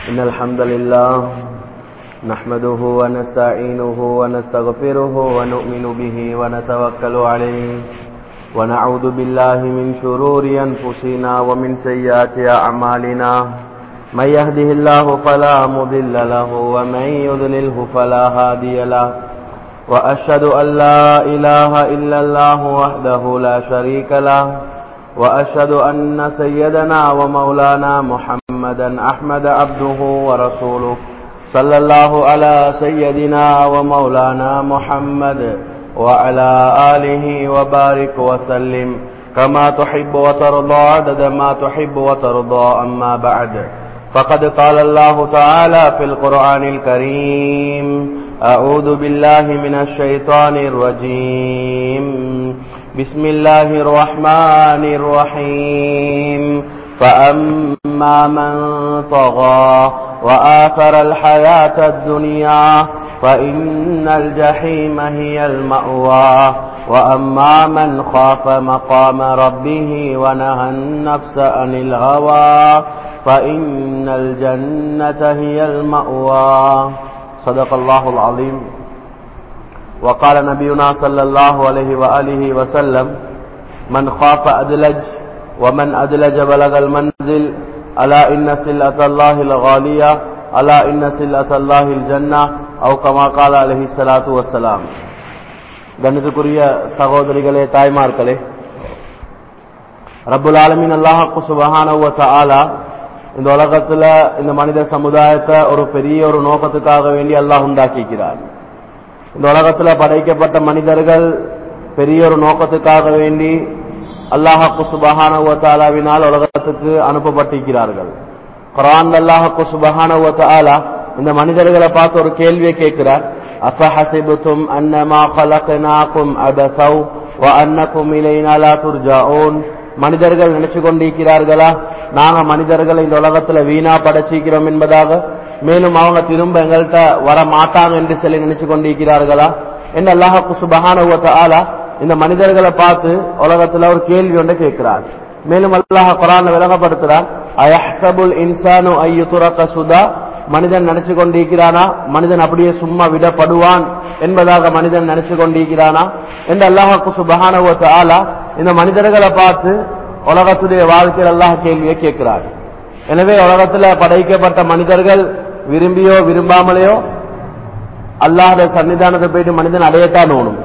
إن الحمد لله نحمده ونستعينه ونستغفره ونؤمن به ونتوكل عليه ونعوذ بالله من شرور أنفسنا ومن سيئات أعمالنا من يهده الله فلا مضل له ومن يضلله فلا هادي له وأشهد أن لا إله إلا الله وحده لا شريك له وأشهد أن سيدنا ومولانا محمدا أحمد عبده ورسوله صلى الله على سيدنا ومولانا محمد وعلى آله وبارك وسلم كما تحب وترضى عدد ما تحب وترضى أما بعد فقد قال الله تعالى في القرآن الكريم أعوذ بالله من الشيطان الرجيم بسم الله الرحمن الرحيم فأما من طغى وآثر الحياة الدنيا فإن الجحيم هي المأوى وأما من خاف مقام ربه ونهى النفس عن الهوى فإن الجنة هي المأوى صدق الله العظيم وقال نبينا صلى الله عليه وآله وسلم من خاف أدلج ومن أدلج بلغ المنزل ألا إن سلة الله الغالية ألا إن سلة الله الجنة أو كما قال عليه الصلاة والسلام கண்ணுக்குரிய சகோதரிகளே தாய்மார்களே ரப்புல் ஆலமின் அல்லாஹு சுபஹானவ ஆலா இந்த உலகத்துல இந்த மனித சமுதாயத்தை ஒரு பெரிய ஒரு நோக்கத்துக்காக வேண்டி அல்லாஹ் உண்டாக்கிக்கிறார் இந்த உலகத்துல படைக்கப்பட்ட மனிதர்கள் பெரிய ஒரு நோக்கத்துக்காக வேண்டி அல்லாஹாக்கு சுபஹானவினால் உலகத்துக்கு அனுப்பப்பட்டிருக்கிறார்கள் குரான் அல்லாஹாக்கு சுபஹானவத்தாலா இந்த மனிதர்களை பார்த்து ஒரு கேள்வியை கேட்கிறார் அஃபஹசிபுத்தும் அன்னமா கலக்கனாக்கும் அபசௌ வ அன்னக்கும் இலைனா லா துர்ஜாஊன் மனிதர்கள் நினைச்சு கொண்டிருக்கிறார்களா நாங்க மனிதர்கள் இந்த உலகத்துல வீணா படைச்சிக்கிறோம் என்பதாக மேலும் அவங்க திரும்ப எங்கள்கிட்ட வர மாட்டாங்க என்று சொல்லி நினைச்சு கொண்டிருக்கிறார்களா என்ன அல்லாஹாக்கு சுபஹானவத்த ஆலா இந்த மனிதர்களை பார்த்து உலகத்துல ஒரு கேள்வி ஒன்று கேட்கிறார் மேலும் அல்லாஹ் குரான் விளங்கப்படுத்துறார் அயஹ்சபுல் இன்சானு ஐயுதுரக சுதா மனிதன் நினைச்சு கொண்டிருக்கிறானா மனிதன் அப்படியே சும்மா விடப்படுவான் என்பதாக மனிதன் நினைச்சு கொண்டிருக்கிறானா என்று அல்லாஹாக்கு சுபஹானவத்த ஆலா இந்த மனிதர்களை பார்த்து உலகத்துடைய வாழ்க்கையில் அல்லாஹ் கேள்வியை கேட்கிறார் எனவே உலகத்துல படைக்கப்பட்ட மனிதர்கள் விரும்பியோ விரும்பாமலையோ அல்லாஹ் சன்னிதானத்தை போயிட்டு மனிதன் அடையத்தான் ஓணும்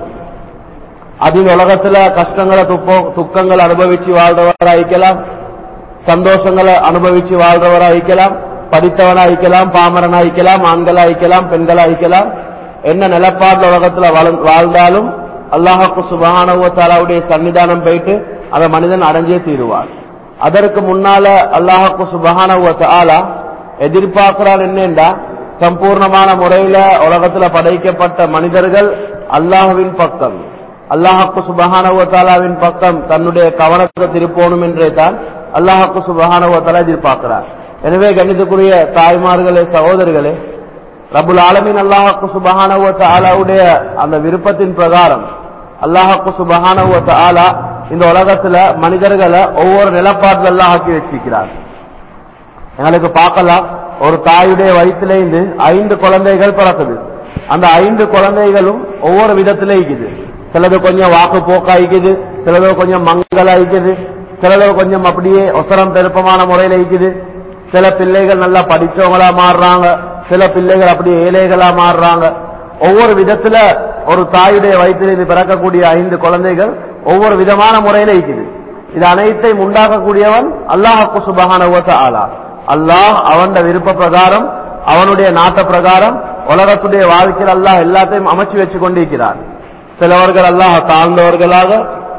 அதில் உலகத்துல கஷ்டங்களை துப்போ துக்கங்களை அனுபவிச்சு வாழ்றவரா ஐக்கலாம் சந்தோஷங்களை அனுபவிச்சு வாழ்றவரா ஐக்கலாம் படித்தவனா ஐக்கலாம் பாமரனா ஐக்கலாம் ஆண்களா ஐக்கலாம் பெண்களா ஐக்கலாம் என்ன நிலப்பாடு உலகத்துல வாழ்ந்தாலும் அல்லாஹாக்கு சுபஹானவுடைய சன்னிதானம் போயிட்டு அதை மனிதன் அடைஞ்சே தீருவார் அதற்கு முன்னால அல்லாஹாக்கு சுபஹானவத்த ஆலா எதிர்பார்க்கிறான் என்னண்டா சம்பூர்ணமான முறையில உலகத்துல படைக்கப்பட்ட மனிதர்கள் அல்லாஹுவின் பக்கம் அல்லாஹாக்கு சுபஹானவத்தாலாவின் பக்கம் தன்னுடைய கவனத்தை திருப்போணும் என்றே தான் அல்லாஹாக்கு சுபஹானவத்தாலா எதிர்பார்க்கிறார் எனவே கணிதக்குரிய தாய்மார்களே சகோதரர்களே ரபுல் ஆலமின் அல்லாஹாக்கு சுபஹானவத்த ஆலாவுடைய அந்த விருப்பத்தின் பிரகாரம் அல்லாஹாக்கு சுபஹானவத்த ஆலா இந்த உலகத்துல மனிதர்களை ஒவ்வொரு நிலப்பாட்டில் எல்லாம் ஆக்கி வச்சிருக்கிறார் எங்களுக்கு பார்க்கலாம் ஒரு தாயுடைய வயிற்றுலேருந்து ஐந்து குழந்தைகள் பிறக்குது அந்த ஐந்து குழந்தைகளும் ஒவ்வொரு விதத்திலே இருக்குது சிலது கொஞ்சம் வாக்கு போக்காய்க்குது சிலது கொஞ்சம் மங்களாய்க்குது சிலது கொஞ்சம் அப்படியே ஒசரம் பெருப்பமான முறையில் இருக்குது சில பிள்ளைகள் நல்லா படிச்சவங்களா மாறுறாங்க சில பிள்ளைகள் அப்படியே ஏழைகளா மாறுறாங்க ஒவ்வொரு விதத்துல ஒரு தாயுடைய வயிற்றிலிருந்து பிறக்கக்கூடிய ஐந்து குழந்தைகள் ஒவ்வொரு விதமான முறையில இருக்குது இது அனைத்தையும் உண்டாக்கக்கூடியவன் அல்லாஹாக்கு சுபகான ஆளா அல்லாஹ் அவன் விருப்ப பிரகாரம் அவனுடைய நாட்ட பிரகாரம் உலகத்துடைய வாழ்க்கையில் அல்லாஹ் எல்லாத்தையும் அமைச்சு வச்சு கொண்டிருக்கிறார் சிலவர்கள் அல்லாஹ் தாழ்ந்தவர்களாக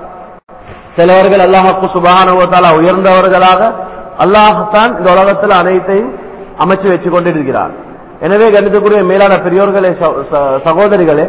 சிலவர்கள் அல்லாஹாக்கு சுபகானுவத்தாலா உயர்ந்தவர்களாக அல்லாஹத்தான் இந்த உலகத்தில் அனைத்தையும் அமைச்சு வச்சு கொண்டிருக்கிறார் எனவே கணிதக்குரிய மேலான பெரியோர்களே சகோதரிகளே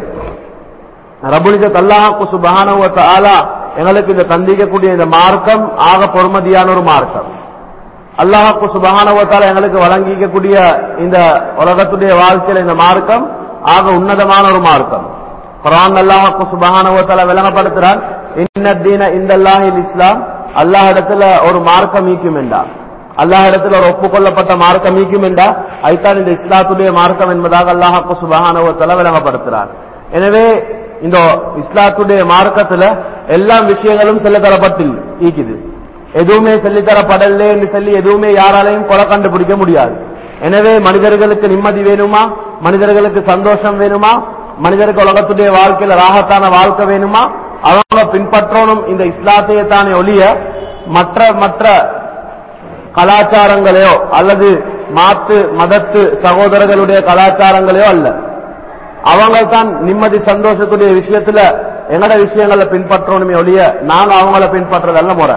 ரபுலிஜத் அல்லாஹாக்கு சுபகானுவத்த ஆலா எங்களுக்கு இந்த தந்திக்கக்கூடிய இந்த மார்க்கம் ஆக பொறுமதியான ஒரு மார்க்கம் அல்லாஹாக்கு சுபகானவத்தால எங்களுக்கு வழங்கிக்கக்கூடிய இந்த உலகத்துடைய வாழ்க்கையில இந்த மார்க்கம் ஆக உன்னதமான ஒரு மார்க்கம் குரான் அல்லாஹாக்கு சுபகானவத்தால விளங்கப்படுத்துறான் இன்னத்தீன இந்த அல்லாஹில் இஸ்லாம் அல்லாஹ் இடத்துல ஒரு மார்க்கம் ஈக்கும் என்றார் அல்லாஹ் இடத்துல ஒரு ஒப்புக்கொள்ளப்பட்ட மார்க்கம் நீக்கும் என்றா அதுதான் இந்த இஸ்லாத்துடைய மார்க்கம் என்பதாக அல்லாஹாக்கு சுபகானவத்தல விளங்கப்படுத்துறார் எனவே இந்த இஸ்லாத்துடைய மார்க்கத்துல எல்லா விஷயங்களும் செல்லத்தரப்பட்டு ஈக்குது எதுவுமே சொல்லித்தரப்படலே என்று சொல்லி எதுவுமே யாராலையும் கொலை கண்டுபிடிக்க முடியாது எனவே மனிதர்களுக்கு நிம்மதி வேணுமா மனிதர்களுக்கு சந்தோஷம் வேணுமா மனிதருக்கு உலகத்துடைய வாழ்க்கையில ராகத்தான வாழ்க்கை வேணுமா அவங்க பின்பற்றணும் இந்த இஸ்லாத்தையே தானே ஒழிய மற்ற மற்ற கலாச்சாரங்களையோ அல்லது மாத்து மதத்து சகோதரர்களுடைய கலாச்சாரங்களையோ அல்ல அவங்க தான் நிம்மதி சந்தோஷத்துடைய விஷயத்துல எங்கட விஷயங்களை பின்பற்றணுமே ஒழிய நாங்க அவங்கள பின்பற்றதல்ல முறை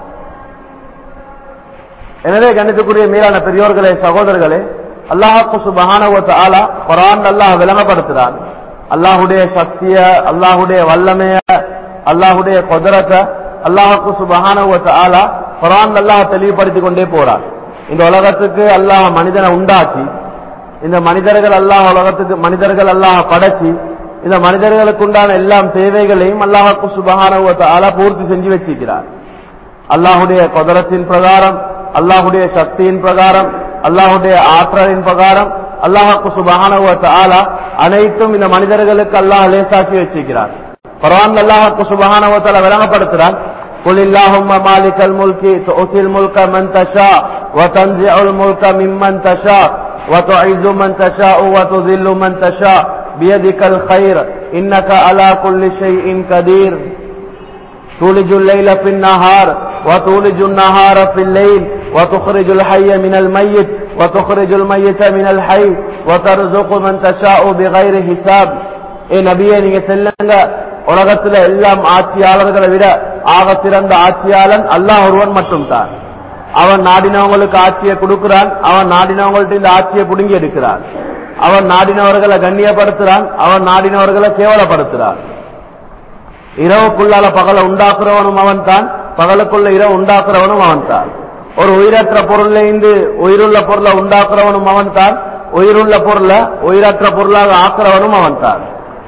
எனவே கணித்துக்குரிய மீதான பெரியோர்களே சகோதரர்களே அல்லாஹாக்கு சுபஹானவத்த ஆலா குரான் அல்லாஹ் விளங்கப்படுத்துறான் அல்லாஹுடைய சக்திய அல்லாஹுடைய வல்லமைய அல்லாஹுடைய கொதரத்தை அல்லாஹாக்கு சுபஹானவத்த ஆலா குரான் அல்லாஹ் தெளிவுபடுத்தி கொண்டே போறார் இந்த உலகத்துக்கு அல்லாஹ் மனிதனை உண்டாக்கி இந்த மனிதர்கள் அல்லாஹ் உலகத்துக்கு மனிதர்கள் அல்லாஹ் படைச்சி இந்த மனிதர்களுக்கு உண்டான எல்லாம் தேவைகளையும் அல்லாஹாக்கு சுபஹானவத்த ஆலா பூர்த்தி செஞ்சு வச்சிருக்கிறார் அல்லாஹுடைய கொதரத்தின் பிரகாரம் அல்லாஹுடைய சக்தியின் பிரகாரம் அல்லாஹுடைய ஆற்றலின் பிரகாரம் அல்லாஹாக்கு சுபஹானவ ஆலா அனைத்தும் இந்த மனிதர்களுக்கு அல்லாஹ் லேசாக்கி வச்சிருக்கிறார் பரவான் அல்லாஹாக்கு சுபஹானவ தாலா விளங்கப்படுத்துறான் قل اللهم مالك الملك تؤتي الملك من تشاء وتنزع الملك ممن تشاء وتعز من تشاء وتذل من تشاء بيدك الخير إنك على كل شيء قدير تولج الليل في النهار وتولج النهار في الليل وتخرج الحي من الميت وتخرج الميت من الحي وترزق من تشاء بغير حساب ஏ நபியே நீங்க செல்லுங்க உலகத்துல எல்லாம் ஆட்சியாளர்களை விட ஆக சிறந்த ஆட்சியாளன் அல்லாஹ் ஒருவன் மட்டும் தான் அவன் நாடினவங்களுக்கு ஆட்சியை கொடுக்கிறான் அவன் நாடினவங்கள்ட்ட இந்த ஆட்சியை புடுங்கி எடுக்கிறான் அவன் நாடினவர்களை கண்ணியப்படுத்துறான் அவன் நாடினவர்களை கேவலப்படுத்துறான் இரவுக்குள்ளால பகலை உண்டாக்குறவனும் அவன் தான் பகலுக்குள்ள இரவு உண்டாக்குறவனும் அவன் தான் ஒரு உயிரற்ற பொருள்ல இருந்து உயிருள்ள பொருளை உண்டாக்குறவனும் அவன் தான் உயிருள்ள பொருளை உயிரற்ற பொருளாக ஆக்குறவனும் அவன் தான்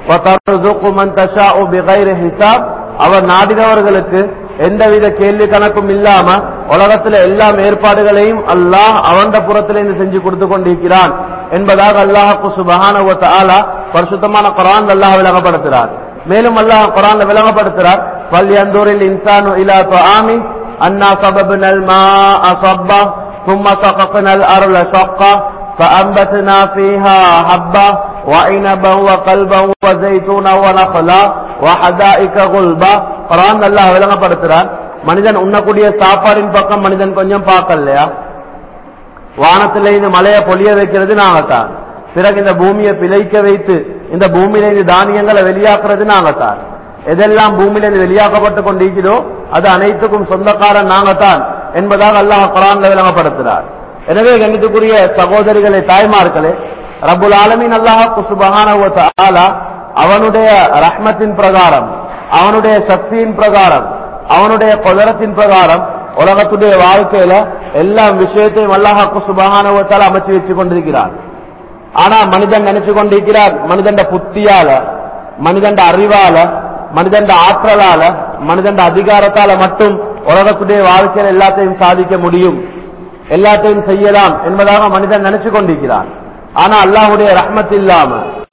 ஹிசாப் அவன் நாடினவர்களுக்கு எந்தவித கேள்வி கணக்கும் இல்லாம உலகத்துல எல்லா ஏற்பாடுகளையும் அல்லாஹ் அவன் புறத்திலிருந்து செஞ்சு கொடுத்து கொண்டிருக்கிறான் என்பதாக அல்லாஹு சுபஹான ஆலா பரிசுத்தமான குரான் அல்லாஹ் விளங்கப்படுத்துகிறார் மேலும் அல்லாஹ் குரான்ல விளங்கப்படுத்துறார் பல்யந்தூரில் இன்சானு இலா துஆமி அன்னா சபப்னா الماء صبا ثم سققنا الارض شقا فانبتنا فيها حبا وعنبا وقلبا وزيتونا ونخلا وحدائق غلبا குரான் அல்லாஹ் விளங்கப்படுத்துறார் மனிதன் உண்ணக்கூடிய சாப்பாடின் பக்கம் மனிதன் கொஞ்சம் பார்க்கலையா வானத்திலே இந்த மலையை பொழிய வைக்கிறது நாங்க தான் பிறகு இந்த பூமியை பிழைக்க வைத்து இந்த பூமியில இந்த தானியங்களை வெளியாக்குறது நாங்க தான் எதெல்லாம் பூமியில இருந்து வெளியாக்கப்பட்டு கொண்டிருக்கிறோ அது அனைத்துக்கும் சொந்தக்காரன் நாங்க தான் என்பதாக அல்லாஹ் குரான்ல விளங்கப்படுத்துறார் எனவே கணித்துக்குரிய சகோதரிகளே தாய்மார்களே ரபுல் ஆலமின் அல்லாஹ் சுபஹான அவனுடைய ரஹ்மத்தின் பிரகாரம் அவனுடைய சக்தியின் பிரகாரம் அவனுடைய கொதரத்தின் பிரகாரம் உலகத்துடைய வாழ்க்கையில எல்லா விஷயத்தையும் அல்லாஹாக்கு சுபகானவத்தால் அமைச்சு வச்சு கொண்டிருக்கிறார் ஆனா மனிதன் நினைச்சு கொண்டிருக்கிறார் மனிதண்ட புத்தியால மனிதண்ட அறிவால மனிதண்ட ஆற்றலால மனிதண்ட அதிகாரத்தால மட்டும் உலகத்துடைய வாழ்க்கையில எல்லாத்தையும் சாதிக்க முடியும் எல்லாத்தையும் செய்யலாம் என்பதாக மனிதன் நினைச்சு கொண்டிருக்கிறான் ஆனா அல்லாஹுடைய ரஹ்மத் இல்லாம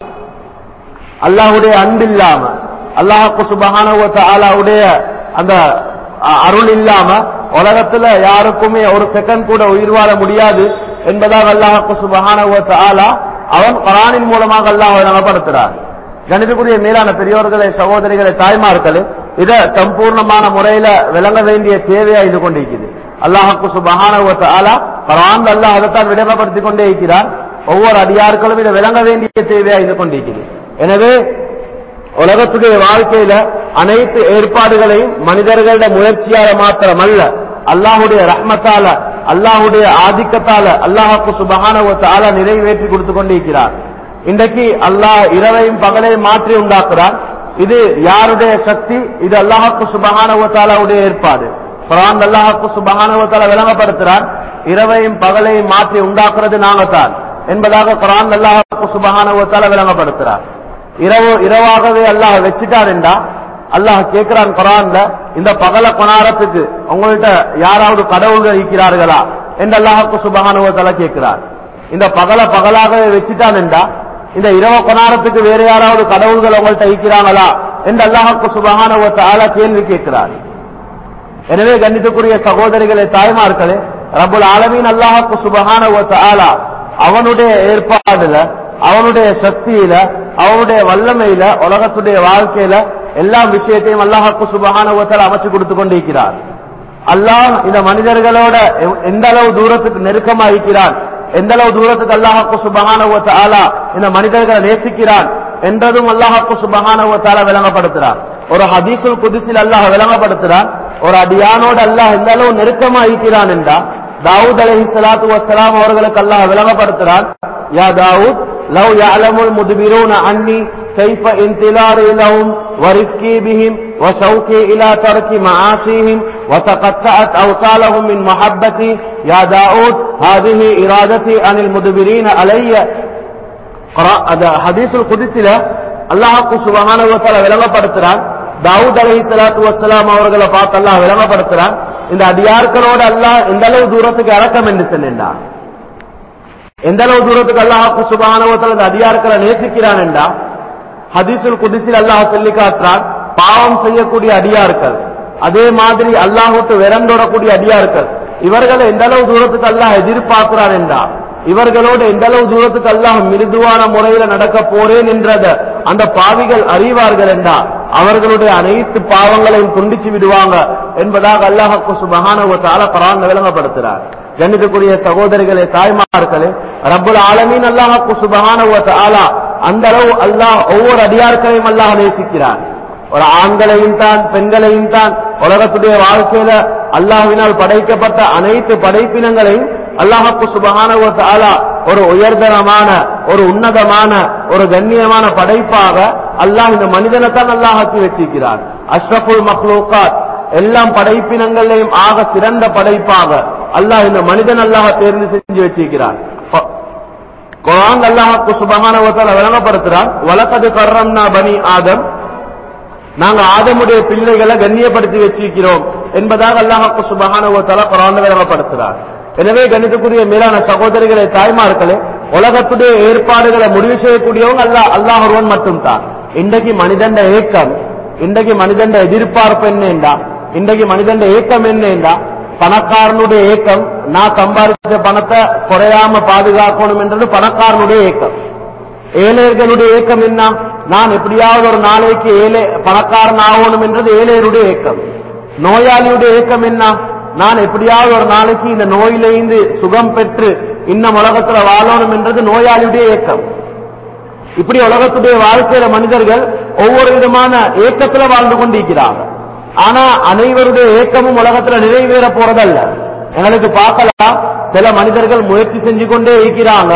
அல்லாஹுடைய அன்பு இல்லாம அல்லாஹாக்கு சுபகானவத்த ஆலாவுடைய அந்த அருள் இல்லாம உலகத்துல யாருக்குமே ஒரு செகண்ட் கூட உயிர் வாழ முடியாது என்பதாக அல்லாஹாக்கு சுபகானவத்த ஆலா அவன் குரானின் மூலமாக அல்லாஹ் வழங்கப்படுத்துறார் கணிதக்குரிய மேலான பெரியோர்களே சகோதரிகளே தாய்மார்களே இத சம்பூர்ணமான முறையில விளங்க வேண்டிய தேவையா இது கொண்டிருக்குது அல்லாஹாக்கு சுபகானவத்த ஆலா குரான் அல்லாஹ் அதைத்தான் விளங்கப்படுத்தி கொண்டே இருக்கிறார் ஒவ்வொரு அடியார்களும் இதை விளங்க வேண்டிய தேவையா இது கொண்டிருக்குது எனவே உலகத்துடைய வாழ்க்கையில அனைத்து ஏற்பாடுகளையும் மனிதர்களோட முயற்சியால மாத்திரமல்ல அல்லாஹுடைய ரஹ்மத்தால அல்லாஹுடைய ஆதிக்கத்தால அல்லாஹாக்கு சுபகானவத்தால நிறைவேற்றி கொடுத்து கொண்டிருக்கிறார் இன்றைக்கு அல்லாஹ் இரவையும் பகலையும் மாற்றி உண்டாக்குறார் இது யாருடைய சக்தி இது அல்லாஹாக்கு சுபகானவத்தாலாவுடைய ஏற்பாடு குரான் அல்லாஹாக்கு சுபகானவத்தால விளங்கப்படுத்துறார் இரவையும் பகலையும் மாற்றி உண்டாக்குறது நாங்கத்தான் என்பதாக குரான் அல்லாஹாக்கு சுபகானவத்தால விளங்கப்படுத்துறார் இரவு இரவாகவே அல்லாஹ் வச்சுட்டார் என்றா அல்லாஹ் கேட்கிறான் குரான்ல இந்த பகல கொணாரத்துக்கு உங்கள்கிட்ட யாராவது கடவுள்கள் இருக்கிறார்களா என்று அல்லாஹுக்கு சுபஹானுவத்தால கேட்கிறார் இந்த பகல பகலாகவே வச்சுட்டான்டா இந்த இரவ கொணாரத்துக்கு வேற யாராவது கடவுள்கள் உங்கள்கிட்ட ஈக்கிறாங்களா என்று அல்லாஹுக்கு சுபஹானுவத்தால கேள்வி கேட்கிறார் எனவே கண்டித்துக்குரிய சகோதரிகளே தாய்மார்களே ரபுல் ஆலமீன் அல்லாஹுக்கு சுபஹானுவத்தால அவனுடைய ஏற்பாடுல அவனுடைய சக்தியில அவனுடைய வல்லமையில உலகத்துடைய வாழ்க்கையில எல்லா விஷயத்தையும் அல்லாஹுக்கு சுபஹானுவத்தால அமைச்சு கொடுத்து கொண்டிருக்கிறார் அல்லாஹ் இந்த மனிதர்களோட எவ்- எந்த அளவு தூரத்துக்கு நெருக்கமா இருக்கிறான் எந்த அளவு தூரத்துக்கு அல்லாஹாக்கு சுபஹானவ தஆலா இந்த மனிதர்களை நேசிக்கிறான் என்றதும் அல்லாஹாக்கு சுபஹானவ தஆலா விளங்கப்படுத்துறான் ஒரு ஹதீஸுல் குதிசில் அல்லாஹ் விளங்கப்படுத்துறான் ஒரு அடியானோடு அல்லாஹ் எந்த அளவு நெருக்கமா இருக்கிறான் என்றா தாவூத் அலைஹி ஸலாத்து வஸ்ஸலாம் அவர்களுக்கு அல்லாஹ் விளங்கப்படுத்துறான் யா தாவூத் லவ் يعلمul مدبرون عني كيف انتظاري لهم ورفقي بهم وشوقي إلى ترك معاصيهم وتقطعت أوصالهم من محبتي يا داود هذه إرادتي عن المدبرين علي قرأ- அது ஹதீஸுல் குதிசில அல்லாஹ்க்கு சுபஹானஹு வ தஆலா விளங்கப்படுத்துறான் தாவூத் அலைஹி ஸலாத்து வஸ்ஸலாம் அவர்களை பார்த்து அல்லாஹ் விளங்கப்படுத்துறான் இந்த அடியார்களோட அல்லாஹ் எந்த அளவு தூரத்துக்கு இறக்கம் என்று சொன்னான் எந்த அளவு தூரத்துக்கு அல்லாஹ்க்கு சுபஹானஹு வ தஆலா இந்த அடியார்களை நேசிக்கிறான் என்றா ஹதீஸுல் குதிஸில் அல்லாஹ் சொல்லி காட்டுறான் பாவம் செய்யக்கூடிய அடியார்கள் அதே மாதிரி அல்லாஹ்வுக்கு விரண்டோடக்கூடிய அடியார்கள் இவர்களை எந்த அளவு தூரத்துக்கு அல்லாஹ் எதிர்பார்க்கிறான் என்றா இவர்களோடு எந்த அளவு தூரத்துக்கு அல்லாஹ் மிருதுவான முறையில நடக்க போறேன் என்றத அந்த பாவிகள் அறிவார்கள் என்றா அவர்களுடைய அனைத்து பாவங்களையும் துண்டிச்சு விடுவாங்க என்பதாக அல்லாஹ்க்கு சுபஹானஹு வ தஆலா குர்ஆன்ல விளங்கப்படுத்துறார் கண்ணியத்துக்குரிய சகோதரிகளே தாய்மார்களே ரப்புல் ஆலமீன் அல்லாஹ்க்கு சுபஹானஹு வ தஆலா அந்த அளவு அல்லாஹ் ஒவ்வொரு அடியார்களையும் அல்லாஹ் நேசிக்கிறான் ஒரு ஆண்களையும் தான் பெண்களையும் தான் உலகத்துடைய வாழ்க்கையில அல்லாஹ்வினால் படைக்கப்பட்ட அனைத்து படைப்பினங்களையும் அல்லாஹ்க்கு சுபஹானஹு வ தஆலா ஒரு உயர்தரமான ஒரு உன்னதமான ஒரு கண்ணியமான படைப்பாக அல்லாஹ் இந்த மனிதனை தான் அல்லாஹாக்கி வச்சிருக்கிறார் அஷ்ரஃபுல் மக்லூகாத் எல்லாம் படைப்பினங்களையும் ஆக சிறந்த படைப்பாக அல்லாஹ் இந்த மனிதன் அல்லாஹ் தேர்ந்து செஞ்சு வச்சிருக்கிறார் ப- குர்ஆன் அல்லாஹ்க்கு சுபஹானஹு வ தஆலா விளங்கப்படுத்துறான் வலகது கர்ரம்னா பனி ஆதம் நாங்க ஆதமுடைய பிள்ளைகளை கண்ணியப்படுத்தி வச்சிருக்கிறோம் என்பதாக அல்லாஹ்க்கு சுபஹானஹு வ தஆலா குர்ஆன்ல விளங்கப்படுத்துறார் எனவே கணிதக்குரிய மேலான சகோதரிகளே தாய்மார்களே உலகத்துடைய ஏற்பாடுகளை முடிவு செய்யக்கூடியவங்க அல்லாஹ் அல்லாஹ் ஒருவன் மட்டும்தான் இன்றைக்கு மனிதண்ட ஏக்கம் இன்றைக்கு மனிதண்ட எதிர்பார்ப்பு என்னண்டா இன்றைக்கு மனிதண்ட ஏக்கம் என்னண்டா பணக்காரனுடைய ஏக்கம் நான் சம்பாதிச்ச பணத்தை குறையாம பாதுகாக்கணும் என்றது பணக்காரனுடைய ஏக்கம் ஏழைகளுடைய ஏக்கம் என்ன நான் எப்படியாவது ஒரு நாளைக்கு ஏழை பணக்காரன் ஆகணும் என்றது ஏழையருடைய ஏக்கம் நோயாளியுடைய ஏக்கம் என்ன நான் எப்படியாவது ஒரு நாளைக்கு இந்த நோயிலிருந்து சுகம் பெற்று இன்னும் உலகத்துல வாழணும் என்றது நோயாளியுடைய ஏக்கம் இப்படி உலகத்துடைய வாழ்க்கையில மனிதர்கள் ஒவ்வொரு விதமான ஏக்கத்துல வாழ்ந்து கொண்டிருக்கிறாங்க ஆனா அனைவருடைய ஏக்கமும் உலகத்துல நிறைவேற போறதல்ல எங்களுக்கு பார்க்கலாம் சில மனிதர்கள் முயற்சி செஞ்சு கொண்டே இருக்கிறாங்க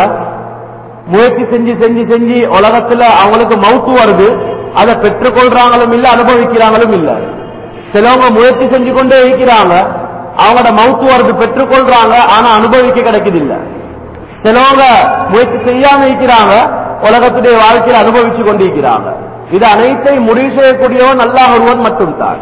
முயற்சி செஞ்சு செஞ்சு செஞ்சு உலகத்துல அவங்களுக்கு மவுத்து வருது அதை பெற்றுக்கொள்றாங்களும் இல்ல அனுபவிக்கிறாங்களும் இல்ல சிலவங்க முயற்சி செஞ்சு கொண்டே இருக்கிறாங்க அவங்களோட மவுத்து வருது பெற்றுக்கொள்றாங்க ஆனா அனுபவிக்க கிடைக்குது இல்ல சிலவங்க முயற்சி செய்யாம இருக்கிறாங்க உலகத்துடைய வாழ்க்கையில் அனுபவிச்சு கொண்டிருக்கிறாங்க இது அனைத்தையும் முடிவு செய்யக்கூடியவன் அல்லாஹ் ஒருவன் மட்டும்தான்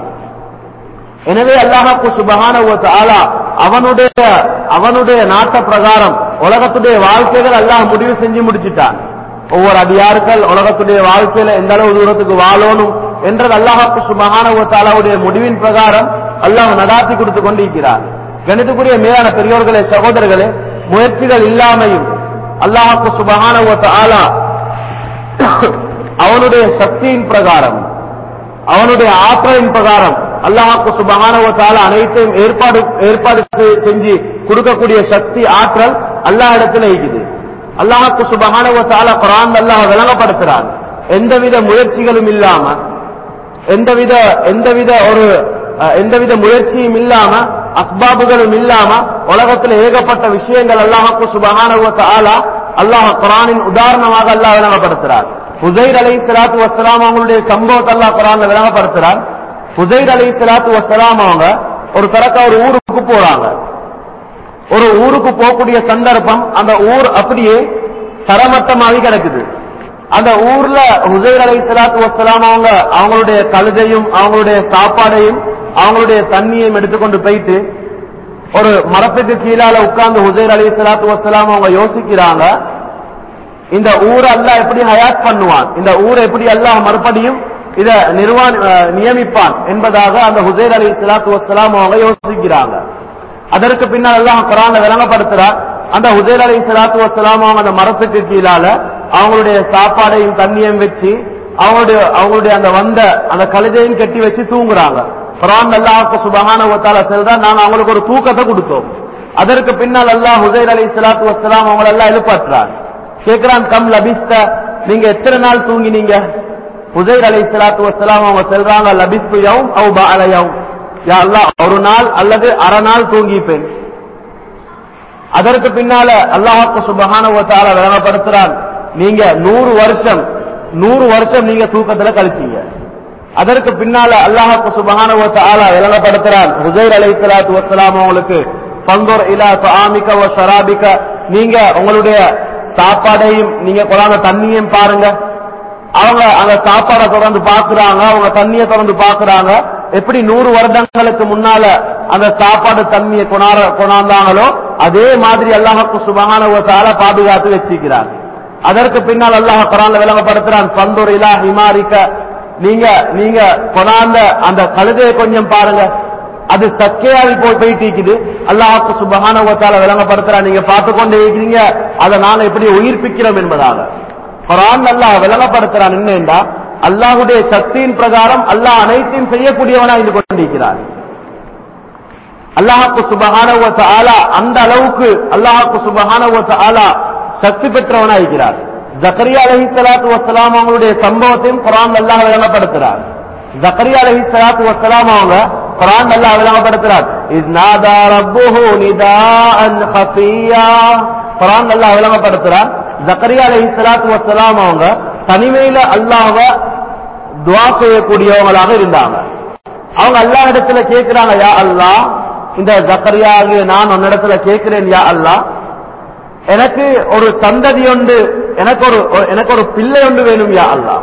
எனவே அல்லாஹாக்கு சுபஹானஹு வ தஆலா அவனுடைய அவனுடைய நாட்ட பிரகாரம் உலகத்துடைய வாழ்க்கைகள் அல்லாஹ் முடிவு செஞ்சு முடிச்சிட்டான் ஒவ்வொரு அடியார்கள் உலகத்துடைய வாழ்க்கையில எந்த அளவு தூரத்துக்கு வாழணும் என்றது அல்லாஹாக்கு சுபஹானஹு வ தஆலாவுடைய முடிவின் பிரகாரம் அல்லாஹ் நடாத்தி கொடுத்து கொண்டிருக்கிறார் கணித்துக்குரிய மேலான பெரியோர்களே சகோதரர்களே முயற்சிகள் இல்லாமையும் அல்லாஹாக்கு சுபஹானஹு வ தஆலா அவனுடைய சக்தியின் பிரகாரம் அவனுடைய ஆற்றலின் பிரகாரம் அல்லாஹாக்கு சுபஹானஹு தஆலா அனைத்தையும் ஏற்பாடு ஏற்பாடு செ- செஞ்சு கொடுக்கக்கூடிய சக்தி ஆற்றல் அல்லாஹ் இடத்துல இருக்குது அல்லாஹாக்கு சுபஹானஹு தஆலா குர்ஆன் அல்லாஹ் விளங்கப்படுத்துறான் எந்தவித முயற்சிகளும் இல்லாம எந்தவித எந்தவித ஒரு அஹ், எந்தவித முயற்சியும் இல்லாம அஸ்பாபுகளும் இல்லாம உலகத்தில் ஏகப்பட்ட விஷயங்கள் அல்லாஹாக்கு சுபஹானஹு தஆலா அல்லாஹ் குர்ஆனின் உதாரணமாக அல்லாஹ் விளங்கப்படுத்துறார் ஹுசைர் அலை சலாத்து வசலாம் அவங்களுடைய சம்பவத்தை அல்லாஹ் குர்ஆன்ல விளங்கப்படுத்துறார் ஹுசைர் அலை சலாத்து வசலாம் அவங்க ஒரு தரக்க ஒரு ஊருக்கு போறாங்க ஒரு ஊருக்கு போகக்கூடிய சந்தர்ப்பம் அந்த ஊர் அப்படியே தரமட்டமாகி கிடக்குது அந்த ஊர்ல ஹுசைர் அலை சலாத்து வசலாம் அவங்க அவங்களுடைய கழுதையும் அவங்களுடைய சாப்பாடையும் அவங்களுடைய தண்ணியையும் எடுத்துக்கொண்டு போயிட்டு ஒரு மரத்துக்கு கீழால உட்கார்ந்து ஹுசைர் அலி சலாத்து வசலாம் அவங்க யோசிக்கிறாங்க இந்த ஊரை அல்லாஹ் எப்படி ஹயாத் பண்ணுவான் இந்த ஊரை எப்படி அல்லாஹ் மறுபடியும் இத நிர்வாண அஹ், நியமிப்பான் என்பதாக அந்த ஹுசைர் அலி சலாத்து வசலாம் அவங்க யோசிக்கிறாங்க அதற்கு பின்னால் அல்லாஹ் குரான விளங்கப்படுத்துறார் அந்த ஹுசைர் அலி சலாத்து வசலாம் அவங்க அந்த மரத்துக்கு கீழால அவங்களுடைய சாப்பாடையும் தண்ணியும் வச்சு அவங்களுடைய அவங்களுடைய அந்த வந்த அந்த கழுதையும் கட்டி வச்சு தூங்குறாங்க குரான் அல்லாஹ் சுபஹான வத்தால செல்றா நாங்க அவங்களுக்கு ஒரு தூக்கத்தை கொடுத்தோம் அதற்கு பின்னால் அல்லாஹ் ஹுசைர் அலி சலாத்து வசலாம் அவங்களை எல்லாம் எழுப்பாற்றார் கேட்கிறான் கம் லபிஸ்த நீங்க எத்தனை நாள் தூங்கினீங்க ஹுசைர் அலை சலாத்து வசலாம் அவங்க சொல்றாங்க லபிஸ்து யவும் அவ் பாலயவும் யா அல்லாஹ் ஒரு நாள் அல்லது அரை நாள் தூங்கிப்பேன் அதற்கு பின்னால அல்லாஹாக்கு சுபஹான வத்தால விளங்கப்படுத்துறான் நீங்க நூறு வருஷம் நூறு வருஷம் நீங்க தூக்கத்துல கழிச்சீங்க அதற்கு பின்னால அல்லாஹாக்கு சுபஹான வத்தால விளங்கப்படுத்துறான் ஹுசைர் அலை சலாத்து வசலாம் அவங்களுக்கு பங்கோர் இலா துஆமிக வ ஷராபிக நீங்க உங்களுடைய சாப்பாடையும் நீங்க கொண்டாந்த தண்ணியையும் பாருங்க அவங்க அந்த சாப்பாடை தொடர்ந்து பாக்குறாங்க அவங்க தண்ணியை தொடர்ந்து பாக்குறாங்க எப்படி நூறு வருடங்களுக்கு முன்னால அந்த சாப்பாடு தண்ணியை கொண்டாட கொண்டாந்தாங்களோ அதே மாதிரி அல்லாஹுக்கு சுபகான பாதுகாத்து வச்சிருக்கிறார் அதற்கு பின்னால் அல்லாஹ் குரான்ல விளங்கப்படுத்துறான் பந்தூர் இலா ஹிமாரிக்க நீங்க நீங்க கொண்டாந்த அந்த கழுதையை கொஞ்சம் பாருங்க அது சக்கையாகி போய் போயிட்டு இருக்குது அல்லாஹுக்கு சுபகான விளங்கப்படுத்துறா நீங்க பார்த்து கொண்டே இருக்கிறீங்க அதை நாங்க எப்படி உயிர்ப்பிக்கிறோம் என்பதாக குரான் அல்லாஹ் விளங்கப்படுத்துறான் என்னண்டா அல்லாஹுடைய சக்தியின் பிரகாரம் அல்லாஹ் அனைத்தையும் செய்யக்கூடியவனா இருந்து கொண்டிருக்கிறார் அல்லாஹுக்கு சுபகான அந்த அளவுக்கு அல்லாஹுக்கு சுபகான சக்தி பெற்றவனா இருக்கிறார் ஜக்கரியா அலஹி சலாத்து வசலாம் அவங்களுடைய சம்பவத்தையும் குரான் அல்லாஹ் விளங்கப்படுத்துறார் ஜக்கரியா அலஹி சலாத்து வசலாம் அவங்க குரான் அல்லாஹ் விளங்கப்படுத்துறார் இஸ் நாதா ரப்புஹு நிதாஅன் ஹஃபியா குரான் அல்லாஹ் விளங்கப்படுத்துறார் ஜக்கரியா அலஹி சலாத்து வசலாம் அவங்க தனிமையில அல்லாஹ்வ துவா செய்யக்கூடியவங்களாக இருந்தாங்க அவங்க அல்லாஹ் இடத்துல கேட்கிறாங்க யா அல்லாஹ் இந்த ஜக்கரியா ஆகிய நான் உன்னிடத்துல கேட்கிறேன் யா அல்லாஹ் எனக்கு ஒரு சந்ததி ஒன்று எனக்கு ஒரு எனக்கு ஒரு பிள்ளை ஒன்று வேணும் யா அல்லாஹ்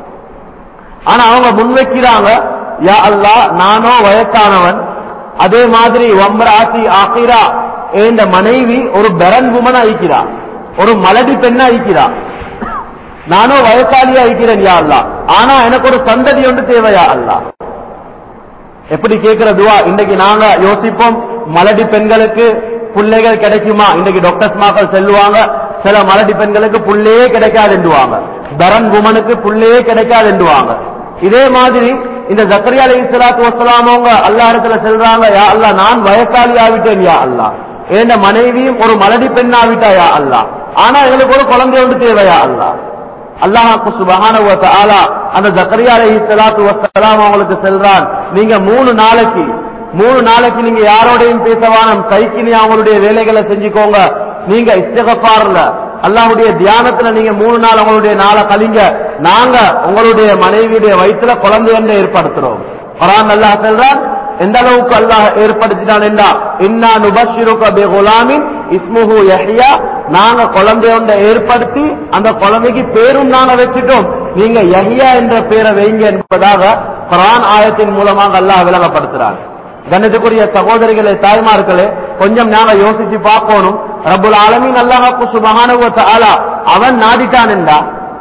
ஆனா அவங்க முன்வைக்கிறாங்க யா அல்லாஹ் நானோ வயசானவன் அதே மாதிரி வம்ராசி ஆகிரா இந்த மனைவி ஒரு பெரன் குமன் அழிக்கிறா ஒரு மலடி பெண்ணா அழிக்கிறா நானோ வயசாலியா அழிக்கிறேன் யா அல்லாஹ் ஆனா எனக்கு ஒரு சந்ததி ஒன்று தேவையா அல்லாஹ் எப்படி கேட்கிற துவா இன்னைக்கு நாங்க யோசிப்போம் மலடி பெண்களுக்கு பிள்ளைகள் கிடைக்குமா இன்னைக்கு டாக்டர்ஸ் மாக்கள் செல்லுவாங்க சில மலடி பெண்களுக்கு புள்ளையே கிடைக்காதுன்றுவாங்க தரன் குமனுக்கு புள்ளையே கிடைக்காதுன்றுவாங்க இதே மாதிரி இந்த ஜக்கரியா அலி இஸ்லாத்து வசலாம் அவங்க அல்லா இடத்துல செல்றாங்க யா அல்லா நான் வயசாளி ஆவிட்டேன் யா அல்லா என் மனைவியும் ஒரு மலடி பெண் ஆவிட்டா யா அல்லா ஆனா எங்களுக்கு ஒரு குழந்தை ஒன்று தேவையா அல்லா அல்லாஹாக்கு சுபஹான ஆலா அந்த ஜக்கரியா அலஹி சலாத்து வசலாம் அவங்களுக்கு செல்றான் நீங்க மூணு நாளைக்கு மூணு நாளைக்கு நீங்க யாரோடையும் பேசவானம் சைக்கினி அவங்களுடைய வேலைகளை செஞ்சுக்கோங்க நீங்க இஸ்தகப்பார்ல அல்லாஹுடைய தியானத்துல நீங்க மூணு நாள் உங்களுடைய நாளை கழிங்க நாங்க உங்களுடைய மனைவியுடைய வயிற்றுல குழந்தை ஒன்றை ஏற்படுத்துறோம் குரான் அல்லாஹ் செல்றான் எந்த அளவுக்கு அல்லாஹ் ஏற்படுத்திட்டான் என்றா இன்னா நுபஷிருக பி குலாமின் இஸ்முஹு யஹ்யா நாங்க குழந்தை ஒன்றை ஏற்படுத்தி அந்த குழந்தைக்கு பேரும் நாங்க வச்சுட்டோம் நீங்க யஹ்யா என்ற பேரை வைங்க என்பதாக குரான் ஆயத்தின் மூலமாக அல்லாஹ் விளங்கப்படுத்துறான் கணிதக்குரிய சகோதரிகளே தாய்மார்களே கொஞ்சம் நாங்க யோசிச்சு பார்க்கணும் ரப்புல் ஆலமீன் அல்லாஹாக்கு சுபஹானஹு தஆலா அவன் நாடிட்டான் என்றா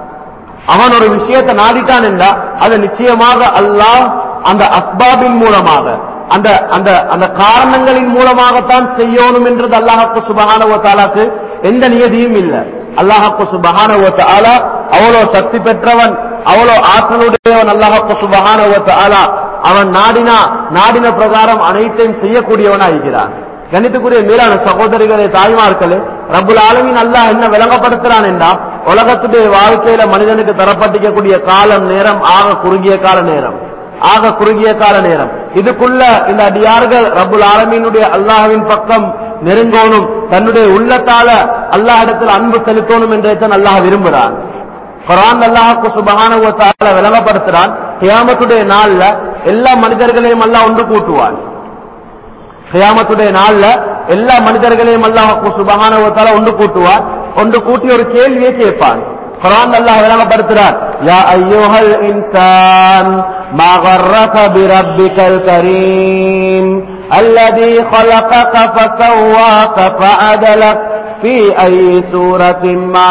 அவன் ஒரு விஷயத்தை நாடிட்டான் என்றா அது நிச்சயமாக அல்லாஹ் அந்த அஸ்பாபின் மூலமாக அந்த அந்த அந்த காரணங்களின் மூலமாகத்தான் செய்யணும் என்றது அல்லாஹாக்கு சுபஹானஹு தஆலாக்கு எந்த நியதியும் இல்லை அல்லாஹாக்கு சுபஹானஹு தஆலா அவ்வளோ சக்தி பெற்றவன் அவ்வளோ ஆற்றலுடையவன் அல்லாஹாக்கு சுபஹானஹு தஆலா அவன் நாடினா நாடின பிரகாரம் அனைத்தையும் செய்யக்கூடியவனா இருக்கிறான் கணித்துக்குரிய மீறான சகோதரிகளே தாய்மார்களே ரப்புல் ஆலமின் அல்லாஹ் என்ன விளங்கப்படுத்துறான் என்றா உலகத்துடைய வாழ்க்கையில மனிதனுக்கு தரப்பட்டிக்கக்கூடிய காலம் நேரம் ஆக குறுகிய கால நேரம் ஆக குறுகிய கால நேரம் இதுக்குள்ள இந்த அடியார்கள் ரப்புல் ஆலமீனுடைய அல்லாஹ்வின் பக்கம் நெருங்கணும் தன்னுடைய உள்ளத்தால அல்லாஹ் இடத்துல அன்பு செலுத்தணும் என்றே தான் அல்லாஹ் விரும்புகிறான் குரான் அல்லாஹுக்கு சுபஹானஹு வ தஆலா விளங்கப்படுத்துறான் கியாமத்துடைய நாள்ல எல்லா மனிதர்களையும் அல்லாஹ் ஒன்று கூட்டுவான் கியாமத்துடைய நாள்ல எல்லா மனிதர்களையும் அல்லாஹுக்கு சுபஹானஹு வ தஆலா ஒன்று கூட்டுவான் ஒன்று கூட்டி ஒரு கேள்வியை கேட்பான் குரான் அல்லாஹ் விளங்கப்படுத்துறான் யா ஐயோஹல் இன்சான் மா கர்ரக பிரப்பிக்கல் கரீம் الذي خلقك فسواك فعدلك في أي سورة ما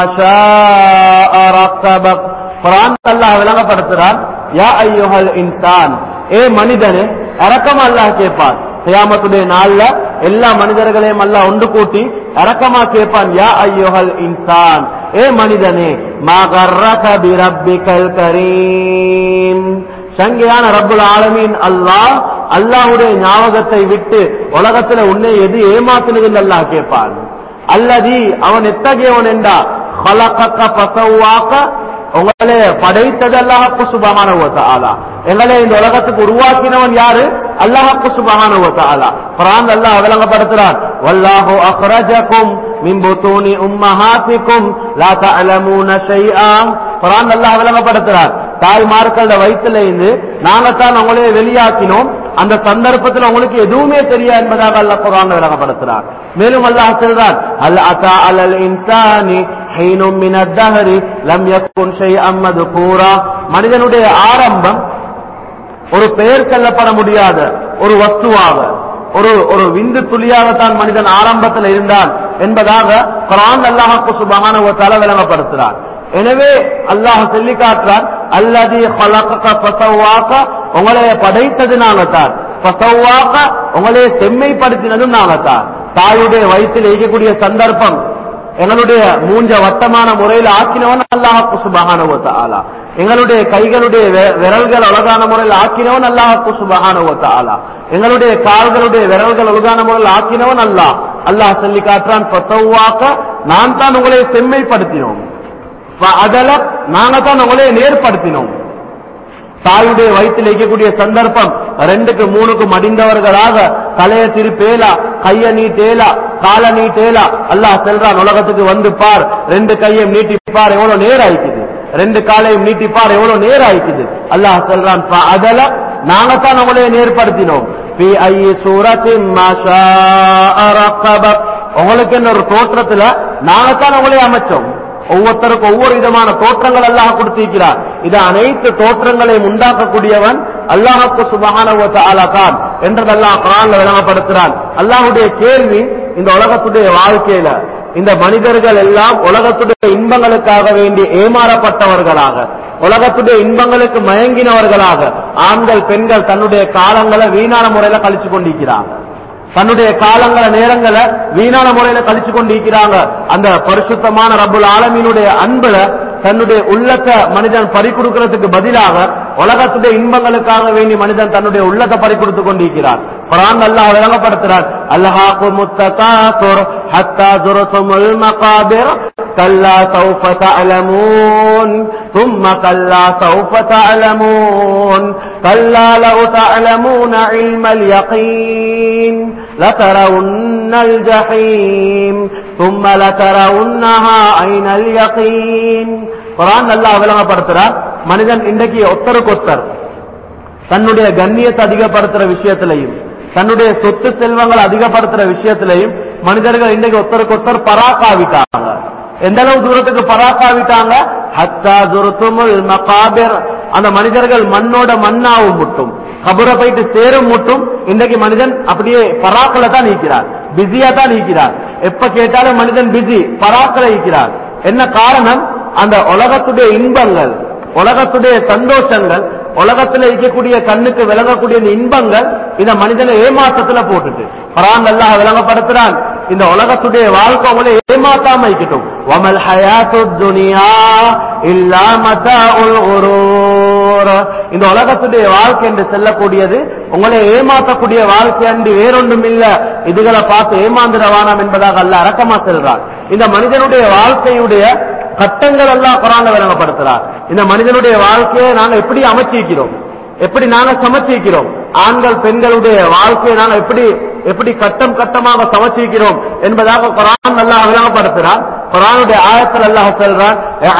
شاء ركبك குரான் அல்லாஹ் விளங்கப்படுத்துறான் யா ஐயுஹல் இன்சான் ஏ மனிதனே இறக்கம் அல்லாஹ் கேட்பான் கியாமத்துடைய நாள்ல எல்லா மனிதர்களையும் அல்லாஹ் ஒன்று கூட்டி இறக்கமா கேட்பான் யா ஐயுஹல் இன்சான் ஏ மனிதனே மகர்ரக பிரப்பிக்கல் கரீம் சங்கையான ரப்புல் ஆலமீன் அல்லாஹ் அல்லாஹ்வுடைய ஞாபகத்தை விட்டு உலகத்துல உன்னை எது ஏமாத்துனதுன்னு அல்லாஹ் கேட்பான் அல்லதி அவன் எத்தகையவன் என்றா خلقك فسواك உங்களை படைத்தது அல்லாஹு சுபஹானஹு வ தஆலா எங்களை இந்த உலகத்துக்கு உருவாக்கினவன் யாரு அல்லாஹு சுபஹானஹு வ தஆலா குர்ஆன் அல்லாஹ் விளங்கப்படுத்துறான் வல்லாஹு அக்ரஜகும் மின் புத்தூனி உம்மஹாத்திக்கும் லா தஅலமூன ஷைஆ குர்ஆன் அல்லாஹ் விளங்கப்படுத்துறான் தாய்மார்களோட வயிற்றுல இருந்து நாங்க தான் உங்களே வெளியாக்கினோம் அந்த சந்தர்ப்பத்தில் உங்களுக்கு எதுவுமே தெரியாது என்பதாக அல்லாஹ் குர்ஆன் விளங்கப்படுத்துறான் மேலும் அல்லாஹ் சொல்றான் அல் அத்தா அலல் இன்சானி ஹீனும் மின தஹரி லம் யக்குன் ஷைஅம் மதுகூரா மனிதனுடைய ஆரம்பம் ஒரு பெயர் செல்லப்பட முடியாத ஒரு வஸ்துவாக ஒரு ஒரு விந்து துளியாகத்தான் மனிதன் ஆரம்பத்தில் இருந்தான் என்பதாக குரான் அல்லாஹாக்கு சுபமான ஒரு தலை விளங்கப்படுத்துறான் எனவே அல்லாஹ் சொல்லி காட்டுறான் அல்லது பசவாக்க உங்களை படைத்தது நாங்கத்தான் பசவாக்க உங்களை செம்மைப்படுத்தினதும் நாங்கத்தான் தாயுடைய வயிற்றில் இருக்கக்கூடிய சந்தர்ப்பம் எங்களுடைய மூஞ்ச வட்டமான முறையில் ஆக்கினவன் அல்லாஹாக்கு சுபகானுவ ஆலா எங்களுடைய கைகளுடைய வெ- விரல்கள் அழகான முறையில் ஆக்கினவன் அல்லாஹாக்கு சுபகானுவ ஆலா எங்களுடைய கால்களுடைய விரல்கள் அழகான முறையில் ஆக்கினவன் அல்லாஹ் அல்லாஹ் சொல்லி காட்டுறான் பசவாக்க நான் தான் உங்களை செம்மைப்படுத்தினோம் அதல நாங்க தான் உங்களை நேர்படுத்தினோம் தாயுடைய வயிற்றில் வைக்கக்கூடிய சந்தர்ப்பம் ரெண்டுக்கு மூணுக்கு மடிந்தவர்களாக தலைய திருப்பேலா கைய நீட்டேலா கால நீட்டேலா அல்லாஹ் செல்றான் உலகத்துக்கு வந்து பார் ரெண்டு கையை நீட்டிப்பார் எவ்வளவு நேரம் ஆயிக்குது ரெண்டு காலையும் நீட்டிப்பார் எவ்வளவு நேரம் ஆயிக்குது அல்லாஹ் செல்றான் அதல நாங்க தான் உங்களை நேர்படுத்தினோம் في أي سورة ما شاء ركبك. உங்களுக்கு என்ன ஒரு தோற்றத்துல நாங்க தான் உங்களை அமைச்சோம் ஒவ்வொருத்தருக்கும் ஒவ்வொரு விதமான தோற்றங்கள் அல்லாஹ் கொடுத்திருக்கிறார் இது அனைத்து தோற்றங்களையும் உண்டாக்கக்கூடியவன் அல்லாஹுக்கு சுபஹான தான் என்றது அல்லாஹ் குரான்ல விளங்கப்படுத்துறான் அல்லாஹுடைய கேள்வி இந்த உலகத்துடைய வாழ்க்கையில இந்த மனிதர்கள் எல்லாம் உலகத்துடைய இன்பங்களுக்காக வேண்டி ஏமாறப்பட்டவர்களாக உலகத்துடைய இன்பங்களுக்கு மயங்கினவர்களாக ஆண்கள் பெண்கள் தன்னுடைய காலங்களை வீணான முறையில கழிச்சு கொண்டிருக்கிறாங்க தன்னுடைய காலங்கள நேரங்களை வீணான முறையில கழிச்சு கொண்டிருக்கிறாங்க அந்த பரிசுத்தமான ரப்புல் ஆலமீனுடைய அன்புல தன்னுடைய உள்ளத்தை மனிதன் பறி கொடுக்கிறதுக்கு பதிலாக உலகத்துடைய இன்பங்களுக்காக வேண்டி மனிதன் தன்னுடைய உள்ளத்தை பறி கொடுத்து கொண்டிருக்கிறார் குரான் அல்லாஹ் விளங்கப்படுத்துறான் அல்லாஹு முத்தகாசுர் ஹத்தா ஜுரதுமுல் மகாபிர் கல்லா சௌஃப தஅலமூன் ثم كلا سوف تعلمون كلا لو تعلمون علم اليقين لترون الجحيم ثم لترونها عين اليقين குரான் அல்லாஹ் விளங்கப்படுத்துறார் மனிதன் இன்றைக்கு ஒத்தருக்கொத்தர் தன்னுடைய கண்ணியத்தை அதிகப்படுத்துற விஷயத்திலையும் தன்னுடைய சொத்து செல்வங்களை அதிகப்படுத்துற விஷயத்திலையும் மனிதர்கள் இன்றைக்கு ஒத்தருக்கொத்தர் பராக்காவிட்டாங்க எந்த அளவு தூரத்துக்கு பராக்காவிட்டாங்க ஹத்தா துருத்துமுல் மகாபிர் அந்த மனிதர்கள் மண்ணோட மண்ணாவும் முட்டும் கபரை போயிட்டு சேரும் முட்டும் இன்றைக்கு மனிதன் அப்படியே பராக்கல தான் நீக்கிறார் பிஸியா தான் நீக்கிறார் எப்ப கேட்டாலும் மனிதன் பிஸி பராக்கல நீக்கிறார் என்ன காரணம் அந்த உலகத்துடைய இன்பங்கள் உலகத்துடைய சந்தோஷங்கள் உலகத்துல இருக்கக்கூடிய கண்ணுக்கு விளங்கக்கூடிய இந்த இன்பங்கள் இந்த மனிதனை ஏமாற்றத்துல போட்டுட்டு குரான் அல்லாஹ் விளங்கப்படுத்துறான் இந்த உலகத்துடைய வாழ்க்கை உங்களை ஏமாத்தாம இருக்கட்டும் வமல் ஹயாத்து துனியா இல்லா மதாஉல் குரூர் இந்த உலகத்துடைய வாழ்க்கை என்று செல்லக்கூடியது உங்களை ஏமாற்றக்கூடிய வாழ்க்கை அன்று வேறொன்றும் இல்ல இதுகளை பார்த்து ஏமாந்திர வேணாம் என்பதாக அல்ல அரக்கமா செல்றான் இந்த மனிதனுடைய வாழ்க்கையுடைய கட்டங்கள் எல்லாம் குரான்ல விளங்கப்படுத்துறார் இந்த மனிதனுடைய வாழ்க்கையை நாங்க எப்படி அமைச்சிருக்கிறோம் எப்படி நாங்க சமைச்சிருக்கிறோம் ஆண்கள் பெண்களுடைய வாழ்க்கையை நாங்க எப்படி எப்படி கட்டம் கட்டமாக சமைச்சிருக்கிறோம் என்பதாக குரான் அல்லாஹ் விளங்கப்படுத்துறான் குரானுடைய ஆயத்தில் அல்லாஹ் சொல்றான்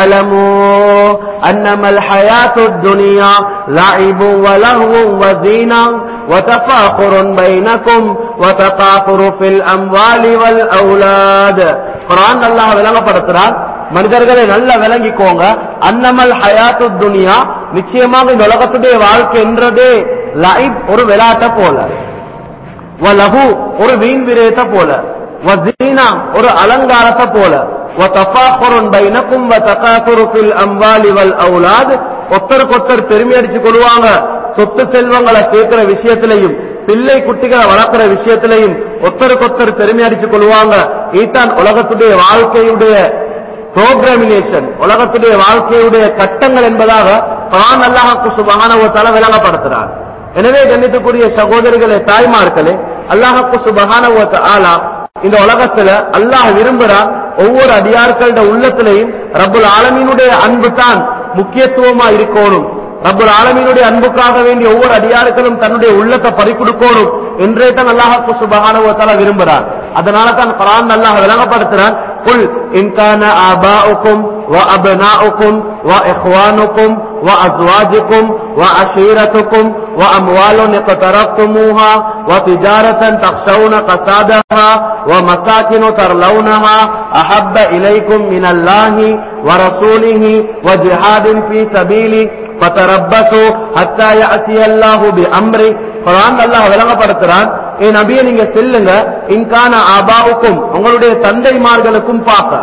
اعلموا انما الحياه الدنيا لعب ولهو وزينه وتفاخر بينكم وتقاطر في الاموال والاولاد குரான் அல்லாஹ் விளங்கப்படுத்துறான் மனிதர்களை நல்லா விளங்கிக்கோங்க அன்னமல் ஹயாத்து துனியா நிச்சயமாக இந்த உலகத்துடைய வாழ்க்கை என்றதே லைஃப் ஒரு விளையாட்ட போல வலகு ஒரு வீண் விரயத்தை போல வசீனா ஒரு அலங்காரத்தை போல وتفاخر بينكم وتكاثر في الاموال والاولاد ஒத்தருக்கொத்தர் பெருமை அடிச்சு கொள்வாங்க சொத்து செல்வங்களை சேர்க்கிற விஷயத்திலையும் பிள்ளை குட்டிகளை வளர்க்கிற விஷயத்திலையும் ஒத்தருக்கொத்தர் பெருமை அடிச்சு கொள்வாங்க இதுதான் உலகத்துடைய வாழ்க்கையுடைய புரோகிராமினேஷன் உலகத்துடைய வாழ்க்கையுடைய கட்டங்கள் என்பதாக குரான் அல்லாஹாக்கு சுபகானவத்தால விளங்கப்படுத்துறார் எனவே கண்ணித்துக்குரிய சகோதரிகளே தாய்மார்களே அல்லாஹாக்கு சுபகானவத்த ஆலா இந்த உலகத்துல அல்லாஹ் விரும்புறான் ஒவ்வொரு அடியார்களோட உள்ளத்திலையும் ரப்புல் ஆலமீனுடைய அன்பு தான் முக்கியத்துவமா இருக்கணும் ரப்புல் ஆலமீனுடைய அன்புக்காக வேண்டிய ஒவ்வொரு அடியார்களும் தன்னுடைய உள்ளத்தை பறிக்கொடுக்கணும் என்றே தான் அல்லாஹாக்கு சுபகானவத்தால விரும்புறான் அதனால தான் குரான் அல்லாஹ் விளங்கப்படுத்துறான் குல் இன்கான ஆபாவுக்கும் وأبناؤكم وإخوانكم وأزواجكم وعشيرتكم وأموال اقترفتموها وتجارة تخشون قصادها ومساكن ترلونها أحب إليكم من الله ورسوله وجهاد في سبيله فتربصوا حتى يأتي الله بأمره குரான் அல்லாஹ் விளங்கப்படுத்துறான் ஏ நபியை நீங்க செல்லுங்க இன்கான ஆபாவுக்கும் உங்களுடைய தந்தைமார்களுக்கும் பார்க்க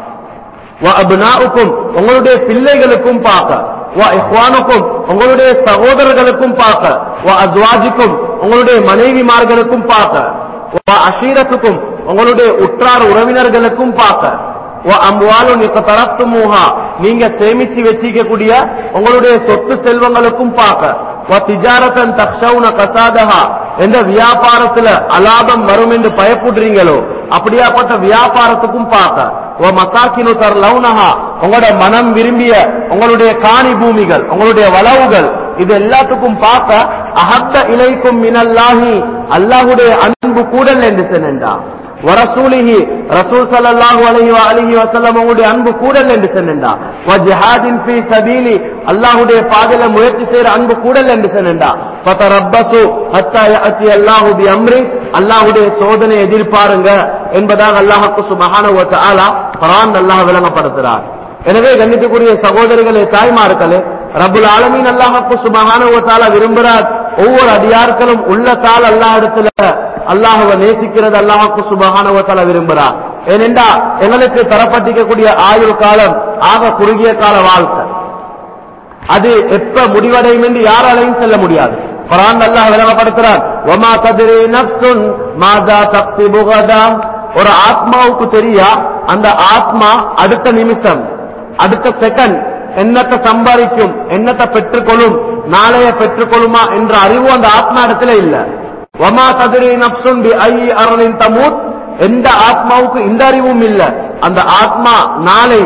அபுனாவுக்கும் உங்களுடைய பிள்ளைகளுக்கும் பார்க்க இஹ்வானுக்கும் உங்களுடைய சகோதரர்களுக்கும் பார்க்க அஸ்வாஜிக்கும் உங்களுடைய மனைவிமார்களுக்கும் பார்க்க அஷீரத்துக்கும் உங்களுடைய உற்றார் உறவினர்களுக்கும் பார்க்க அம்புவாலும் இப்ப தரத்து மூஹா நீங்க சேமிச்சு வச்சிக்கக்கூடிய உங்களுடைய சொத்து செல்வங்களுக்கும் பார்க்க திஜாரத்தன் தக்ஷவுன கசாதஹா எந்த வியாபாரத்துல அலாபம் வரும் என்று பயப்படுறீங்களோ அப்படியாப்பட்ட வியாபாரத்துக்கும் பார்க்க ஓ மசாக்கினு தர்லவுனஹா உங்களோட மனம் விரும்பிய உங்களுடைய காணி பூமிகள் உங்களுடைய வளவுகள் இது எல்லாத்துக்கும் பார்க்க அஹத்த இலைக்கும் மினல்லாஹி அல்லாஹுடைய அன்பு கூடல் என்று சென்றா வரசூலிஹி ரசூல் ஸல்லல்லாஹு அலைஹி வ அலிஹி வஸல்லம் உங்களுடைய அன்பு கூடல் என்று சொன்னா வ ஜிஹாதின் ஃபீ சபீலி அல்லாஹ்வுடைய பாதையில முயற்சி செய்யற அன்பு கூடல் என்று சொன்னா ஃபதரப்பசு ஹத்தா யஅதி அல்லாஹு பி அம்ரி அல்லாஹ்வுடைய சோதனை எதிர்பாருங்க என்பதாக அல்லாஹ்வுக்கு சுப்ஹானஹு வ தஆலா குர்ஆன் அல்லாஹ் விளங்கப்படுத்துறார் எனவே கண்ணியத்துக்குரிய சகோதரிகளே தாய்மார்களே ரப்புல் ஆலமீன் அல்லாஹ்வுக்கு சுப்ஹானஹு வ தஆலா விரும்புகிறார் ஒவ்வொரு அடியார்களும் உள்ளத்தால் அல்லாஹ் இடத்துல அல்லாஹுவை நேசிக்கிறது அல்லாஹுக்கு சுபகானவத்தால விரும்புறார் ஏனென்றா எங்களுக்கு தரப்பட்டிருக்கக்கூடிய ஆயுள் காலம் ஆக குறுகிய கால வாழ்க்கை அது எப்ப முடிவடையும் என்று யாராலையும் செல்ல முடியாது குரான் அல்லாஹ் விளங்கப்படுத்துறார் ஒமா கதிரி நப்சுன் மாதா தப்சி புகதா ஒரு ஆத்மாவுக்கு தெரியா அந்த ஆத்மா அடுத்த நிமிஷம் அடுத்த செகண்ட் என்னத்தை சம்பாதிக்கும் என்னத்தை பெற்றுக்கொள்ளும் நாளைய பெற்றுக்கொள்ளுமா என்ற அறிவு அந்த ஆத்மா இடத்துல இல்ல ஒமா ததிரி நப்சுன் பி ஐ அருளின் தமூத் எந்த ஆத்மாவுக்கு இந்த அறிவும் இல்ல அந்த ஆத்மா நாளை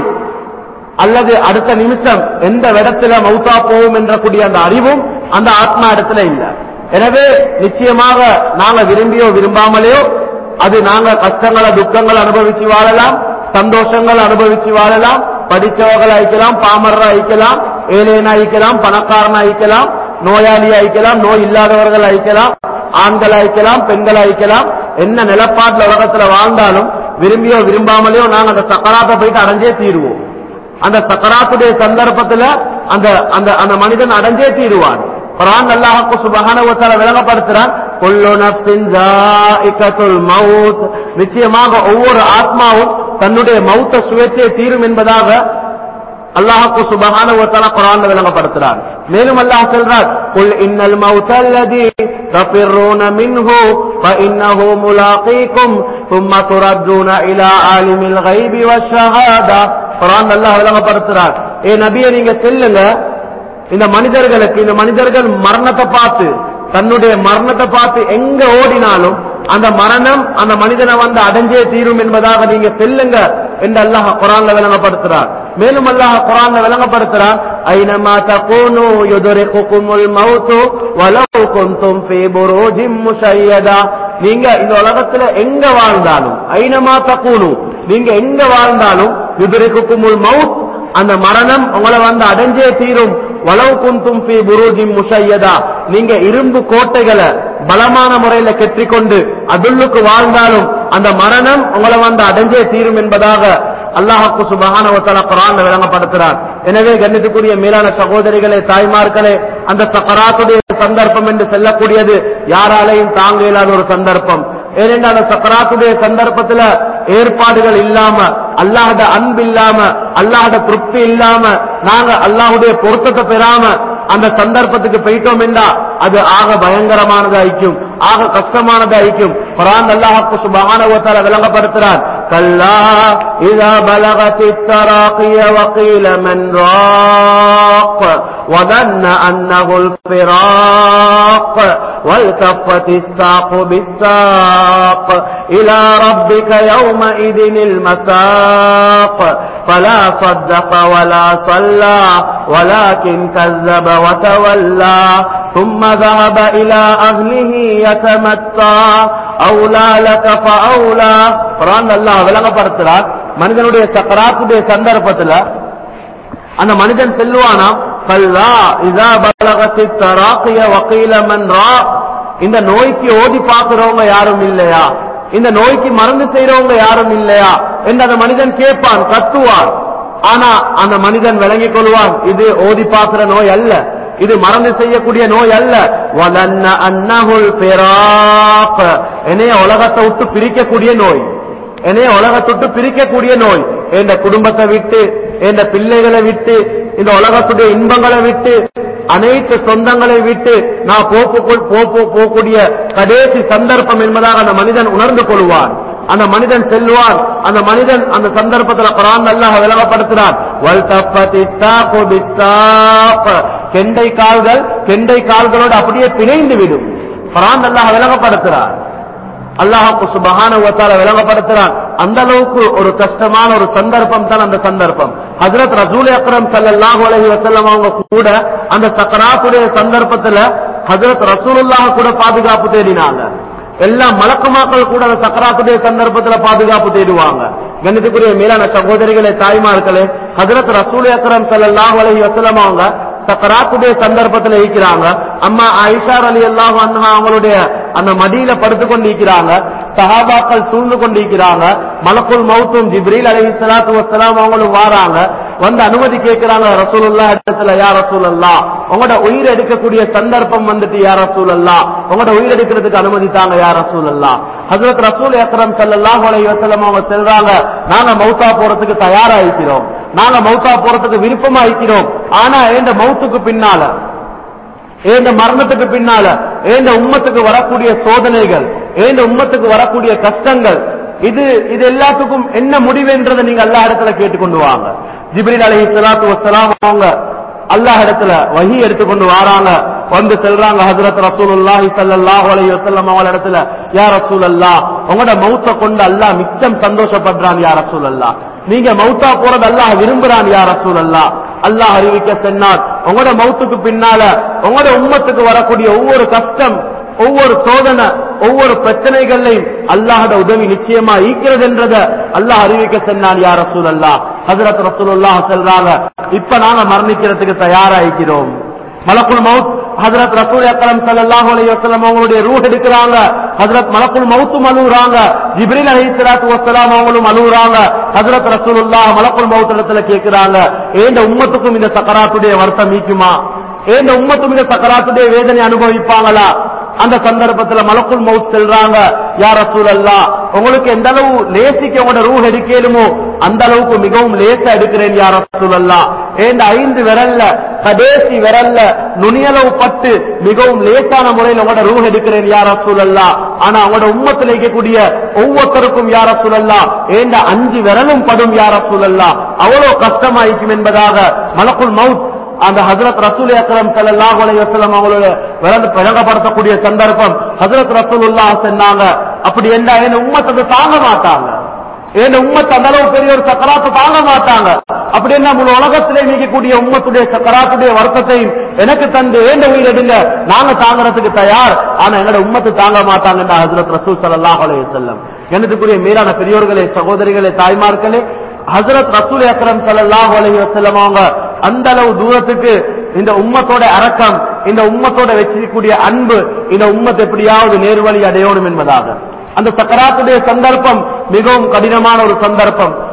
அல்லது அடுத்த நிமிஷம் எந்த இடத்துல மௌத்தா போகும் என்ற கூடிய அந்த அறிவும் அந்த ஆத்மா இடத்துல இல்ல எனவே நிச்சயமாக நாங்க விரும்பியோ விரும்பாமலையோ அது நாங்க கஷ்டங்களை துக்கங்களை அனுபவிச்சு வாழலாம் சந்தோஷங்கள் அனுபவிச்சு வாழலாம் படிச்சவர்கள் அழிக்கலாம் பாமரர் அழிக்கலாம் ஏழையனா அழிக்கலாம் பணக்காரனா அழிக்கலாம் நோயாளி அழிக்கலாம் நோய் இல்லாதவர்கள் அழிக்கலாம் ஆண்கள் அழிக்கலாம் பெண்கள் அழிக்கலாம் என்ன நிலப்பாட்டுல உலகத்துல வாழ்ந்தாலும் விரும்பியோ விரும்பாமலையோ நாங்க அந்த சக்கராத்தை போயிட்டு அடைஞ்சே தீருவோம் அந்த சக்கராத்துடைய சந்தர்ப்பத்துல அந்த அந்த அந்த மனிதன் அடைஞ்சே தீருவான் குரான் அல்லாஹ்க்கு சுபஹானஹு வ தஆலா விளங்கப்படுத்துறான் குல்லு நஃப்ஸின் ஜாயிகத்துல் மவுத் நிச்சயமாக ஒவ்வொரு ஆத்மாவும் தன்னுடைய மௌத்த சுயேட்சையை தீரும் என்பதாக அல்லாஹ்க்கு சுபஹானஹு வ தஆலா குர்ஆன்ல விளங்கப்படுத்துறான் மேலும் அல்லாஹ் சொல்றார் குல் இன்னல் மௌத அல்லதி தஃபிரூன மின்ஹு ஃபஇன்னஹு முலாகீக்கும் ثم تردون الى عالم الغيب والشهاده குர்ஆன் அல்லாஹ் விளங்கப்படுத்துறார் ஏ நபியே நீங்க செல்லுங்க இந்த மனிதர்களுக்கு இந்த மனிதர்கள் மரணத்தை பார்த்து தன்னுடைய மரணத்தை பார்த்து எங்க ஓடினாலும் அந்த மரணம் அந்த மனிதனை வந்து அடைஞ்சே தீரும் என்பதாக நீங்க செல்லுங்க என்று அல்லாஹ் குரான்ல விளங்கப்படுத்துறார் மேலும் அல்லாஹ் குரான்ல விளங்கப்படுத்துறார் ஐனமா தகூனு யுதரிகுகுமுல் மௌத்து வலவ் குன்தும் ஃபீ புரூஜிம் முஷையதா நீங்க இந்த உலகத்துல எங்க வாழ்ந்தாலும் ஐனமா தகூனு நீங்க எங்க வாழ்ந்தாலும் யுதரிகுகுமுல் மவுத் அந்த மரணம் உங்களை வந்து அடைஞ்சே தீரும் வலவு குந்தும் ஃபி புரூஜிம் முஷையதா நீங்க இரும்பு கோட்டைகளை பலமான முறையில கெற்றிக்கொண்டு அதுள்ளுக்கு வாழ்ந்தாலும் அந்த மரணம் உங்களை வந்து அடைஞ்சே தீரும் என்பதாக அல்லாஹுக்கு சுபஹான குரான் விளங்கப்படுத்துறார் எனவே கண்ணியத்துக்குரிய மேலான சகோதரிகளே தாய்மார்களே அந்த சக்கராத்துடைய சந்தர்ப்பம் என்று சொல்லக்கூடியது யாராலையும் தாங்க இயலாத ஒரு சந்தர்ப்பம் ஏனென்றால் அந்த சக்கராத்துடைய சந்தர்ப்பத்துல ஏற்பாடுகள் இல்லாம அல்லாஹ்ட அன்பு இல்லாம அல்லாஹ்ட திருப்தி இல்லாம நாங்க அல்லாஹ்வுடைய பொருத்தத்தை பெறாம அந்த சந்தர்ப்பத்துக்கு போயிட்டோம் என்றா அது ஆக பயங்கரமானதாய்க்கும் ஆக கஷ்டமானதாய்க்கும் குரான் அல்லாஹ்க்கு சுபஹானஹு வ தஆலா விளங்கப்படுத்துறார் கல்லா இதா பலகத் التراقي وقيل من راق وظن أنه الفراق والتفت الساق بالساق إلى ربك يومئذ المساق فلا صدق ولا صلى ولكن كذب وتولى ثم ذهب إلى أهله يتمتع أولى لك فأولى குரான் அல்லாஹ் விளங்கப்படுத்துறார் மனிதனுடைய சக்கராத்துடைய சந்தர்ப்பத்துல அந்த மனிதன் செல்வானாம் கல்லா இதா பலகத்தி தராக்கிய வக்கீல மன்றா இந்த நோய்க்கு ஓதி பார்க்கிறவங்க யாரும் இல்லையா இந்த நோய்க்கு மருந்து செய்யறவங்க யாரும் இல்லையா என்று அந்த மனிதன் கேட்பான் கத்துவான் ஆனா அந்த மனிதன் விளங்கிக் கொள்வான் இது ஓதி பார்க்கிற நோய் அல்ல இது மறந்து செய்யக்கூடிய நோய் அல்ல வதன்ன அன்னஹுல் பிராக் என்னைய உலகத்தை விட்டு பிரிக்கக்கூடிய நோய் என்னைய உலகத்தை விட்டு பிரிக்கக்கூடிய நோய் என் குடும்பத்தை விட்டு என் பிள்ளைகளை விட்டு இந்த உலகத்துடைய இன்பங்களை விட்டு அனைத்து சொந்தங்களை விட்டு நான் போக்கு- போ- போகக்கூடிய கடைசி சந்தர்ப்பம் என்பதாக அந்த மனிதன் உணர்ந்து கொள்வான் அந்த மனிதன் செல்வான் அந்த மனிதன் அந்த சந்தர்ப்பத்தில் குரான் அல்லாஹ் விளங்கப்படுத்துறான் வல் தப்பதி சாக்கு பிஸ்ஸாக். கெண்டை கால்கள் கெண்டை கால்களோடு அப்படியே பிணைந்து விடும் குரான் அல்லாஹ் விளங்கப்படுத்துறான் அல்லாஹுக்கு சுபஹான வத்தால விளங்கப்படுத்துறான் அந்த அளவுக்கு ஒரு கஷ்டமான ஒரு சந்தர்ப்பம் தான் அந்த சந்தர்ப்பம் ஹஜரத் ரசூல் அக்ரம் ஸல்லல்லாஹு அலைஹி வஸல்லம் அவங்க கூட அந்த சக்கராத்துடைய சந்தர்ப்பத்துல ஹஜரத் ரசூலுல்லாஹ் கூட பாதுகாப்பு தேடினாங்க எல்லா மலக்குமாக்கள் கூட அந்த சக்கராத்துடைய சந்தர்ப்பத்துல பாதுகாப்பு தேடுவாங்க கணிதத்துக்குரிய மேலான சகோதரிகளே தாய்மார்களே ஹஜரத் ரசூல் அக்ரம் ஸல்லல்லாஹு அலைஹி வஸல்லம் அவங்க சக்கராத்துடைய சந்தர்ப்பத்தில் இருக்கிறாங்க அம்மா ஐஷார் அலி அல்லாஹ் அவங்களுடைய அந்த மடியில படுத்து கொண்டிருக்கிறாங்க சஹாபாக்கள் சூழ்ந்து கொண்டிருக்கிறாங்க மலக்குல் மௌத்தும் ஜிப்ரீல் அலி சலாத்து வசலாம் அவங்களும் வாராங்க வந்து அனுமதி கேட்கிறாங்க ரசூலுல்லா இடத்துல யா ரசூலல்லா உங்களோட உயிர் எடுக்கக்கூடிய சந்தர்ப்பம் வந்துட்டு யா ரசூலல்லா உங்களோட உயிர் எடுக்கிறதுக்கு அனுமதி தாங்க யா ரசூலல்லா ஹஜரத் ரசூல் அக்ரம் ஸல்லல்லாஹு அலைஹி வஸல்லம் அவங்க சொல்றாங்க நாங்க மௌத்தா போறதுக்கு தயாரா இருக்கிறோம் நாங்க மௌத்தா போறதுக்கு விருப்பமா இருக்கிறோம் ஆனா இந்த மௌத்துக்கு பின்னால ஏந்த மரணத்துக்கு பின்னால ஏந்த உம்மத்துக்கு வரக்கூடிய சோதனைகள் ஏந்த உம்மத்துக்கு வரக்கூடிய கஷ்டங்கள் இது இது எல்லாத்துக்கும் என்ன முடிவுன்றதை நீங்க அல்லாஹ் இடத்துல கேட்டுக்கொண்டு வாங்க ஜிப்ரீல் அலைஹி ஸலாத்து வஸ்ஸலாம் அவங்க அல்லாஹ் இடத்துல வஹி எடுத்துக்கொண்டு வராங்க வந்து செல்றாங்க ஹஜரத் ரசூலுல்லாஹி ஸல்லல்லாஹு அலைஹி வஸல்லம் அவங்க இடத்துல யா ரசூலல்லாஹ் உங்களோட மௌத்த கொண்டு அல்லாஹ் மிச்சம் சந்தோஷப்படுறான் யா ரசூலல்லாஹ் நீங்க மௌத்தா போறது அல்லாஹ் விரும்புறான் யா ரசூலல்லாஹ் அல்லாஹ் அறிவிக்க சொன்னார் உங்களோட மௌத்துக்கு பின்னால உங்களோட உம்மத்துக்கு வரக்கூடிய ஒவ்வொரு கஷ்டம் ஒவ்வொரு சோதனை ஒவ்வொரு பிரச்சனைகளையும் அல்லாஹோட உதவி நிச்சயமா ஈக்கிறது என்றத அல்லாஹ் அறிவிக்க சொன்னான் யா ரசூல் அல்லாஹ் ஹசரத் ரசூலுல்லாஹ் சொல்றாங்க இப்ப நாங்க மரணிக்கிறதுக்கு தயாராகிறோம் மலக்குல் மவுத் ஹஜரத் ரசூல் அக்ரம் ஸல்லல்லாஹு அலைஹி வஸல்லம் அவங்களுடைய ரூஹ் எடுக்கறாங்க ஹஜரத் மலக்குல் மவுத்தும் அழுகுறாங்க ஜிப்ரீல் அலைஹிஸ்ஸலாத்து வஸ்ஸலாம் அவங்களும் அழுகுறாங்க ஹஜரத் ரசூலுல்லாஹ் மலக்குல் மவுத் இடத்துல கேக்குறாங்க ஏண்ட உம்மத்துக்கும் இந்த சக்கராத்துடைய வருத்தம் மீக்குமா ஏண்ட உம்மத்தும் இந்த சக்கராத்துடைய வேதனை அனுபவிப்பாங்களா அந்த சந்தர்ப்பத்துல மலக்குல் மவுத் செல்றாங்க யா ரசூல் அல்லா உங்களுக்கு எந்த அளவு லேசிக்க உங்களோட ரூஹ் எடுக்கலுமோ அந்த அளவுக்கு மிகவும் லேசா எடுக்கிறேன் யா ரசூல் அல்லா ஏண்ட ஐந்து விரல்ல கடைசி விரல்ல நுனியளவு பட்டு மிகவும் லேசான முறையில் உங்களோட ரூஹ் எடுக்கிறேன் யா ரசூல் அல்லா ஆனா அவங்களோட உம்மத்தில் இருக்கக்கூடிய ஒவ்வொருத்தருக்கும் யா ரசூல் அல்லா ஏண்ட அஞ்சு விரலும் படும் யா ரசூல் அல்லா அவ்வளவு கஷ்டமாயிருக்கும் என்பதாக மலக்குல் மவுத் அந்த ஹஜரத் ரசூல் அக்ரம் ஸல்லல்லாஹு அலைஹி வஸல்லம் அவங்களோட விளந்து விளங்கப்படுத்தக்கூடிய சந்தர்ப்பம் ஹஜரத் ரசூலுல்லாஹ் சொன்னாங்க அப்படி என்ன என்ன உம்மத்தை தாங்க மாட்டாங்க ஏன் உம்மத்து அந்த அளவு பெரிய ஒரு சக்கராத்து தாங்க மாட்டாங்க அப்படி என்ன முழு உலகத்திலே நீக்கக்கூடிய உம்மத்துடைய சக்கராத்துடைய வருத்தத்தையும் எனக்கு தந்து ஏண்ட உயிர் எடுங்க நாங்க தாங்கறதுக்கு தயார் ஆனா எங்களோட உம்மத்து தாங்க மாட்டாங்க ஹஜரத் ரசூல் ஸல்லல்லாஹு அலைஹி வஸல்லம் எனதுக்குரிய மீறான பெரியோர்களே சகோதரிகளே தாய்மார்களே ஹஜரத் ரசூல் அக்ரம் ஸல்லல்லாஹு அலைஹி வஸல்லம் அவங்க அந்த அளவு தூரத்துக்கு இந்த உம்மத்தோட அரக்கம் இந்த உம்மத்தோட வச்சிருக்கக்கூடிய அன்பு இந்த உம்மத்தை எப்படியாவது நேர்வழி அடையணும் என்பதாக அந்த சக்கராத்துடைய சந்தர்ப்பம் மிகவும் கடினமான ஒரு சந்தர்ப்பம்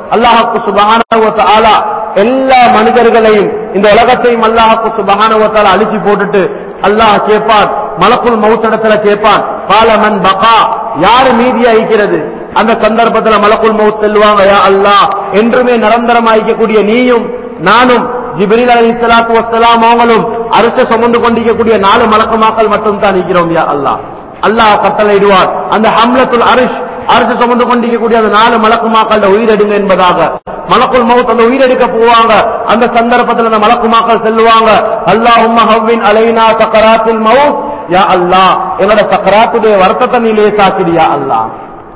அல்லாஹுக்கு சுபஹான எல்லா மனிதர்களையும் இந்த உலகத்தையும் அல்லாஹுக்கு சுபஹான அழிச்சு போட்டுட்டு அல்லாஹ் கேட்பான் மலக்குள் மௌத்திடத்துல கேட்பான் காலமன் பகா யாரு மீதியா இருக்கிறது அந்த சந்தர்ப்பத்துல மலக்குள் மௌத் செல்வாங்க யா அல்லாஹ் என்றுமே நிரந்தரமாயிக்கக்கூடிய நீயும் நானும் ஜிப்ரீல் அலி இஸ்லாத்து வசலாம் அவங்களும் அரச சுமந்து கொண்டிருக்கக்கூடிய நாலு மலக்குமாக்கள் மட்டும் தான் இருக்கிறோம் யா அல்லாஹ் அல்லாஹ் கட்டளையிடுவார் அந்த ஹம்லத்துல் அரிஷ் அரசு சுமந்து கொண்டிருக்கக்கூடிய அந்த நாலு மலக்குமாக்கள் உயிரெடுங்க என்பதாக மலக்குள் மௌத் அந்த உயிரெடுக்க போவாங்க அந்த சந்தர்ப்பத்தில் அந்த மலக்குமாக்கள் செல்லுவாங்க அல்லாஹும்ம ஹவ்வின் அலைனா சக்கராத்தில் மவுத் யா அல்லாஹ் எங்களோட சக்கராத்துடைய வருத்தத்தை நீ லேசாக்கிறியா அல்லாஹ்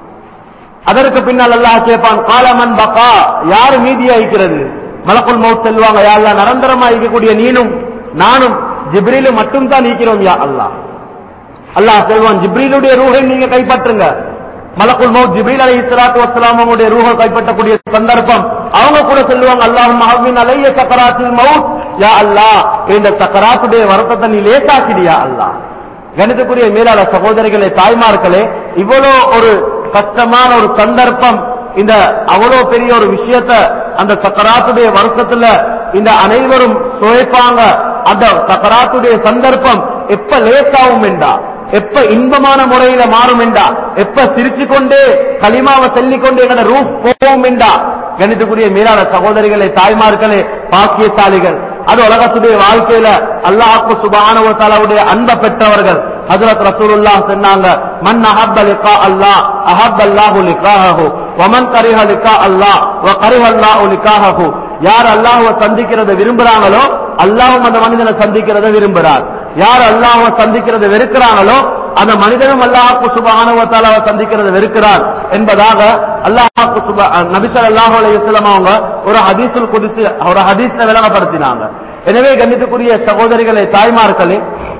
அதற்கு பின்னால் அல்லாஹ் கேட்பான் காலமன் பக்கா யாரு மீதியா இருக்கிறது மலக்குள் மௌத் செல்வாங்க யா அல்லாஹ் நிரந்தரமா இருக்கக்கூடிய நீனும் நானும் ஜிப்ரீலு மட்டும் தான் இருக்கிறோம் யா அல்லாஹ் அல்லாஹ் செல்வான் ஜிப்ரீலுடைய ரூஹை நீங்க கைப்பற்றுங்க மலக்குல் மௌத் ஜிப்ரீல் அலை இஸ்லாத்து வஸ்லாமுடைய ரூஹை கைப்பற்றக்கூடிய சந்தர்ப்பம் அவங்க கூட சொல்லுவாங்க அல்லாஹ் மஹவின் அலைய சக்கராத்தில் மவுத் யா அல்லாஹ் இந்த சக்கராத்துடைய வருத்தத்தை நீ லேசாக்கிடியா அல்லாஹ் கணிதக்குரிய மேலாள சகோதரிகளே தாய்மார்களே இவ்வளோ ஒரு கஷ்டமான ஒரு சந்தர்ப்பம் இந்த அவ்வளவு பெரிய ஒரு விஷயத்த அந்த சக்கராத்துடைய வருத்தத்துல இந்த அனைவரும் சுவைப்பாங்க அந்த சக்கராத்துடைய சந்தர்ப்பம் எப்ப லேசாவும் என்றா எப்ப இன்பமான முறையில மாறும் என்றா எப்ப சிரிச்சு கொண்டே களிமாவை சொல்லிக் கொண்டு எங்கட ரூப் போவோம் என்றா கணித்துக்குரிய மீறான சகோதரிகளே தாய்மார்களே பாக்கியசாலிகள் அது உலகத்துடைய வாழ்க்கையில அல்லாஹு சுபானுடைய அன்பை பெற்றவர்கள் ஹஜரத் ரசூலுல்லாஹ் சொன்னாங்க மன் அஹப்ப லிகா அல்லாஹ் அஹப்ப அல்லாஹு லிகாஹு வமன் கரிஹ லிகா அல்லாஹ் வ கரிஹ அல்லாஹு லிகாஹு யார் அல்லாஹ்வை சந்திக்கிறதை விரும்புறாங்களோ அல்லாஹ்வும் அந்த மனிதனை சந்திக்கிறதை விரும்புறார் யார் அல்லாஹ்வை சந்திக்கிறதை வெறுக்கிறாங்களோ அந்த மனிதனும் அல்லாஹ்க்கு சுபஹானஹு சந்திக்கிறதை வெறுக்கிறார் என்பதாக அல்லாஹ்க்கு சுப நபிசல் அல்லாஹு அலைஹிஸ்ஸலாம் அவங்க ஒரு ஹதீஸுல் குதிசி ஒரு ஹதீஸ்ல விளங்கப்படுத்தினாங்க எனவே கண்ணியத்துக்குரிய சகோதரிகளே தாய்மார்களே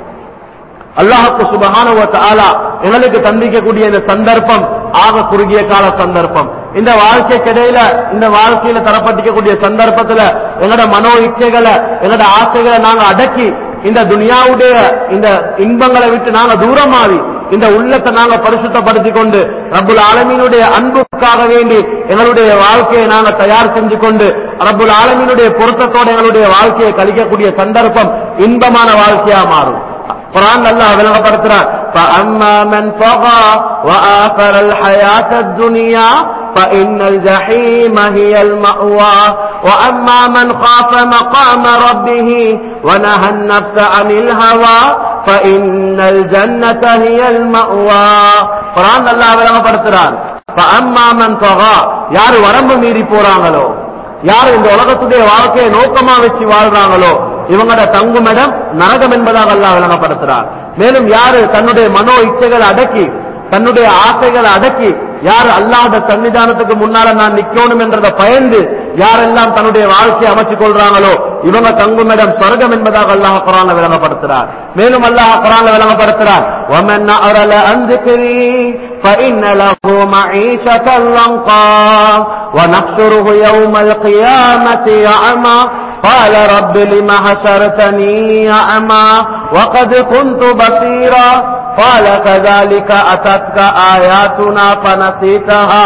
அல்லாஹுக்கு சுபஹானுவ தஆலா எங்களுக்கு தந்திக்கக்கூடிய இந்த சந்தர்ப்பம் ஆக குறுகிய கால சந்தர்ப்பம் இந்த வாழ்க்கைக்கு இடையில இந்த வாழ்க்கையில தரப்பட்டிக்கக்கூடிய சந்தர்ப்பத்துல எங்களோட மனோ இச்சைகளை எங்களோட ஆசைகளை நாங்க அடக்கி இந்த துனியாவுடைய இந்த இன்பங்களை விட்டு நாங்க தூரமாவி இந்த உள்ளத்தை நாங்க பரிசுத்தப்படுத்திக் கொண்டு ரப்புல் ஆலமீனுடைய அன்புக்காக வேண்டி எங்களுடைய வாழ்க்கையை நாங்க தயார் செஞ்சு கொண்டு ரப்புல் ஆலமீனுடைய பொருத்தத்தோட எங்களுடைய வாழ்க்கையை கழிக்கக்கூடிய சந்தர்ப்பம் இன்பமான வாழ்க்கையா மாறும் குரான் அல்லாஹ் விளங்கப்படுத்துறார் فأما من طغى وآثر الحياة الدنيا فإن الجحيم هي المأوى وأما من خاف مقام ربه ونهى النفس عن الهوى فإن الجنة هي المأوى قرآن الله விளங்கப்படுத்துறார் فأما من طغى யார் வரம்பு மீறி போறாங்களோ யார் இந்த உலகத்துடைய வாழ்க்கையை நோக்கமா வச்சு வாழ்றாங்களோ இவங்களோட தங்குமிடம் நரகம் என்பதாக அல்லாஹ் விளங்கப்படுத்துறார் மேலும் யாரு தன்னுடைய மனோ இச்சைகளை அடக்கி தன்னுடைய ஆசைகளை அடக்கி யார் அல்லாத சன்னிதானத்துக்கு முன்னால நான் நிக்கணும் என்றதை பயந்து யாரெல்லாம் தன்னுடைய வாழ்க்கையை அமைச்சுக் கொள்றாங்களோ இவங்க தங்குமிடம் சொர்க்கம் என்பதாக அல்லாஹ் குரான விளங்கப்படுத்துறார் மேலும் அல்லாஹ் குரான விளங்கப்படுத்துறார் وَمَنْ أَعْرَضَ عَنْ ذِكْرِي فَإِنَّ لَهُ مَعِيشَةً ضَنكًا وَنَحْشُرُهُ يَوْمَ الْقِيَامَةِ أَعْمَى قال رب لم حشرتني أعمى وقد كنت بصيرا قال كذلك أتتك آياتنا فنسيتها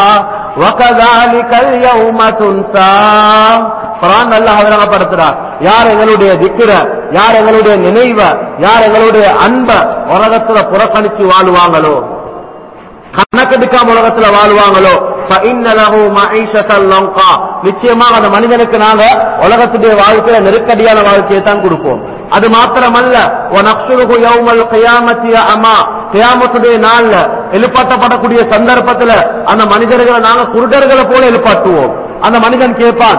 وكذلك اليوم تنسى குரான் அல்லாஹ் விளங்கப்படுத்துறார் யார் எங்களுடைய திக்கிற யார் எங்களுடைய நினைவ யார் எங்களுடைய அன்ப உலகத்துல புறக்கணிச்சு வாழ்வாங்களோ கணக்கெடுக்காம உலகத்துல வாழ்வாங்களோ நிச்சயமாக அந்த மனிதனுக்கு நாங்க உலகத்துடைய வாழ்க்கையில நெருக்கடியான வாழ்க்கையை தான் கொடுப்போம் அது மாத்திரமல்ல அம்மா கியாமத்துடைய நாள்ல எழுப்பாட்டப்படக்கூடிய சந்தர்ப்பத்துல அந்த மனிதர்களை நாங்க குருடர்களை போல எழுப்பாட்டுவோம் அந்த மனிதன் கேட்பான்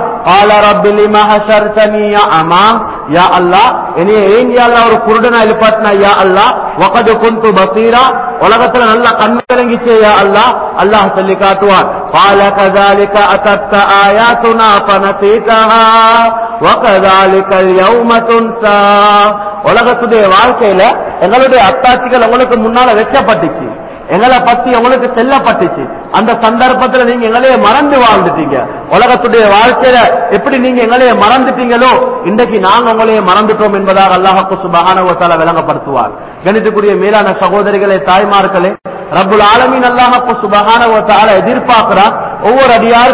அமா யா அல்லா என்னைய ஏன் யா அல்லா ஒரு குருடனா எழுப்பாட்டினா யா அல்லா வகது குந்து பசீரா உலகத்துல நல்லா கண் விளங்கிச்சே யா அல்லா அல்லாஹ் சொல்லி காட்டுவான் قال كذلك أتتك آياتنا فنسيتها وكذلك اليوم تنسى உலகத்துடைய வாழ்க்கையில எங்களுடைய அத்தாட்சிகள் உங்களுக்கு முன்னால வைக்கப்பட்டுச்சு எங்களை பத்தி உங்களுக்கு செல்லப்பட்டுச்சு அந்த சந்தர்ப்பத்துல நீங்க எங்களையே மறந்து வாழ்ந்துட்டீங்க உலகத்துடைய வாழ்க்கையில எப்படி நீங்க எங்களையே மறந்துட்டீங்களோ இன்றைக்கு நாங்க உங்களையே மறந்துட்டோம் என்பதாக அல்லாஹுக்கு சுபகானவத்தால விளங்கப்படுத்துவார் கணித்துக்குரிய மேலான சகோதரிகளே தாய்மார்களே ரப்புல் ஆலமீன் அல்லாஹுக்கு சுபகானவத்தால எதிர்பார்க்கிறார் ஒவ்வொரு அடியார்களும்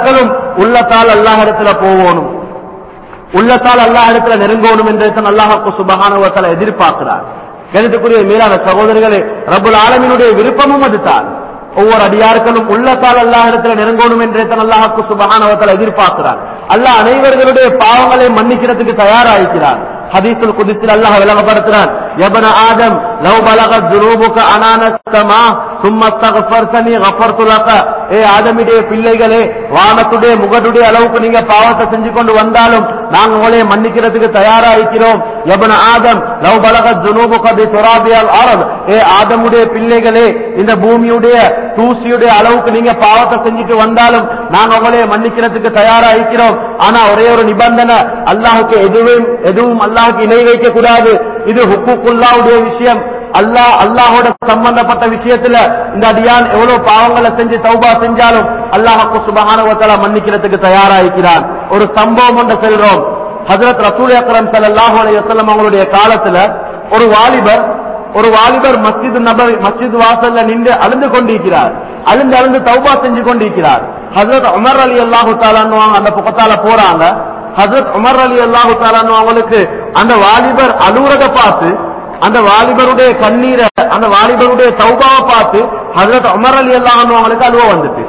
உள்ளத்தால் அல்லாஹ் இடத்துல போகணும் உள்ளத்தால் அல்லாஹ் இடத்துல நெருங்கணும் என்றதை அல்லாஹாக்கு சுபகானுவத்தால் எதிர்பார்க்கிறார் கணிதக்குரிய மீதான சகோதரர்களே ரபுல் ஆலமினுடைய விருப்பமும் அதுதான் ஒவ்வொரு அடியார்களும் உள்ளத்தால் அல்லாஹ் இடத்துல நெருங்கணும் என்றே தன் அல்லாஹாக்கு சுபகானவத்தால் எதிர்பார்க்கிறார் அல்லாஹ் அனைவர்களுடைய பாவங்களை மன்னிக்கிறதுக்கு தயாராகிறார் ஹதீசுல் குதிஸில் அல்லாஹ் விளங்கப்படுத்துறான் யபன ஆதம் லவ் பலகத் ஜுனூபுக அனான ஸமா சும்ம அஸ்தக்ஃபர்தனி கஃபர்து லக ஏ ஆதமிடைய பிள்ளைகளே வானத்துடைய முகடுடைய அளவுக்கு நீங்க பாவத்தை செஞ்சு கொண்டு வந்தாலும் நாங்க உங்களை மன்னிக்கிறதுக்கு தயாரா இருக்கிறோம் யபன ஆதம் லவ் பலகத் ஜுனூபுக பி துராபியல் அரத் ஏ ஆதமுடைய பிள்ளைகளே இந்த பூமியுடைய தூசியுடைய அளவுக்கு நீங்க பாவத்தை செஞ்சுட்டு வந்தாலும் நாங்க உங்களை மன்னிக்கிறதுக்கு தயாரா இருக்கிறோம் ஆனா ஒரே ஒரு நிபந்தனை அல்லாஹுக்கு எதுவும் எதுவும் அல்லாஹுக்கு இணை வைக்க கூடாது இது ஹுக்குக்குல்லாவுடைய விஷயம் அல்லாஹ் அல்லாஹோட சம்பந்தப்பட்ட விஷயத்துல இந்த அடியான் எவ்வளவு பாவங்களை செஞ்சு தௌபா செஞ்சாலும் அல்லாஹுக்கு சுபகானவத்தால மன்னிக்கிறதுக்கு தயாரா இருக்கிறான் ஒரு சம்பவம் ஒன்று செல்றோம் ஹஜரத் ரசூல் அக்ரம் ஸல்லல்லாஹு அலைஹி வஸல்லம் அவங்களுடைய காலத்துல ஒரு வாலிபர் ஒரு வாலிபர் மஸ்ஜித் நபர் மஸ்ஜித் வாசல்ல நின்று அழுந்து கொண்டிருக்கிறார் அழுந்து அழுந்து தௌபா செஞ்சு கொண்டிருக்கிறார் ஹசரத் உமர் அலி அல்லாஹு தாலான்னு அந்த பக்கத்தால போறாங்க ஹசரத் உமர் அலி அல்லாஹு தாலான்னு அவங்களுக்கு அந்த வாலிபர் அழுவுறத பார்த்து அந்த வாலிபருடைய கண்ணீரை அந்த வாலிபருடைய தௌபாவை பார்த்து ஹசரத் உமர் அலி அல்லாஹ் அவங்களுக்கு அழுவ வந்துட்டு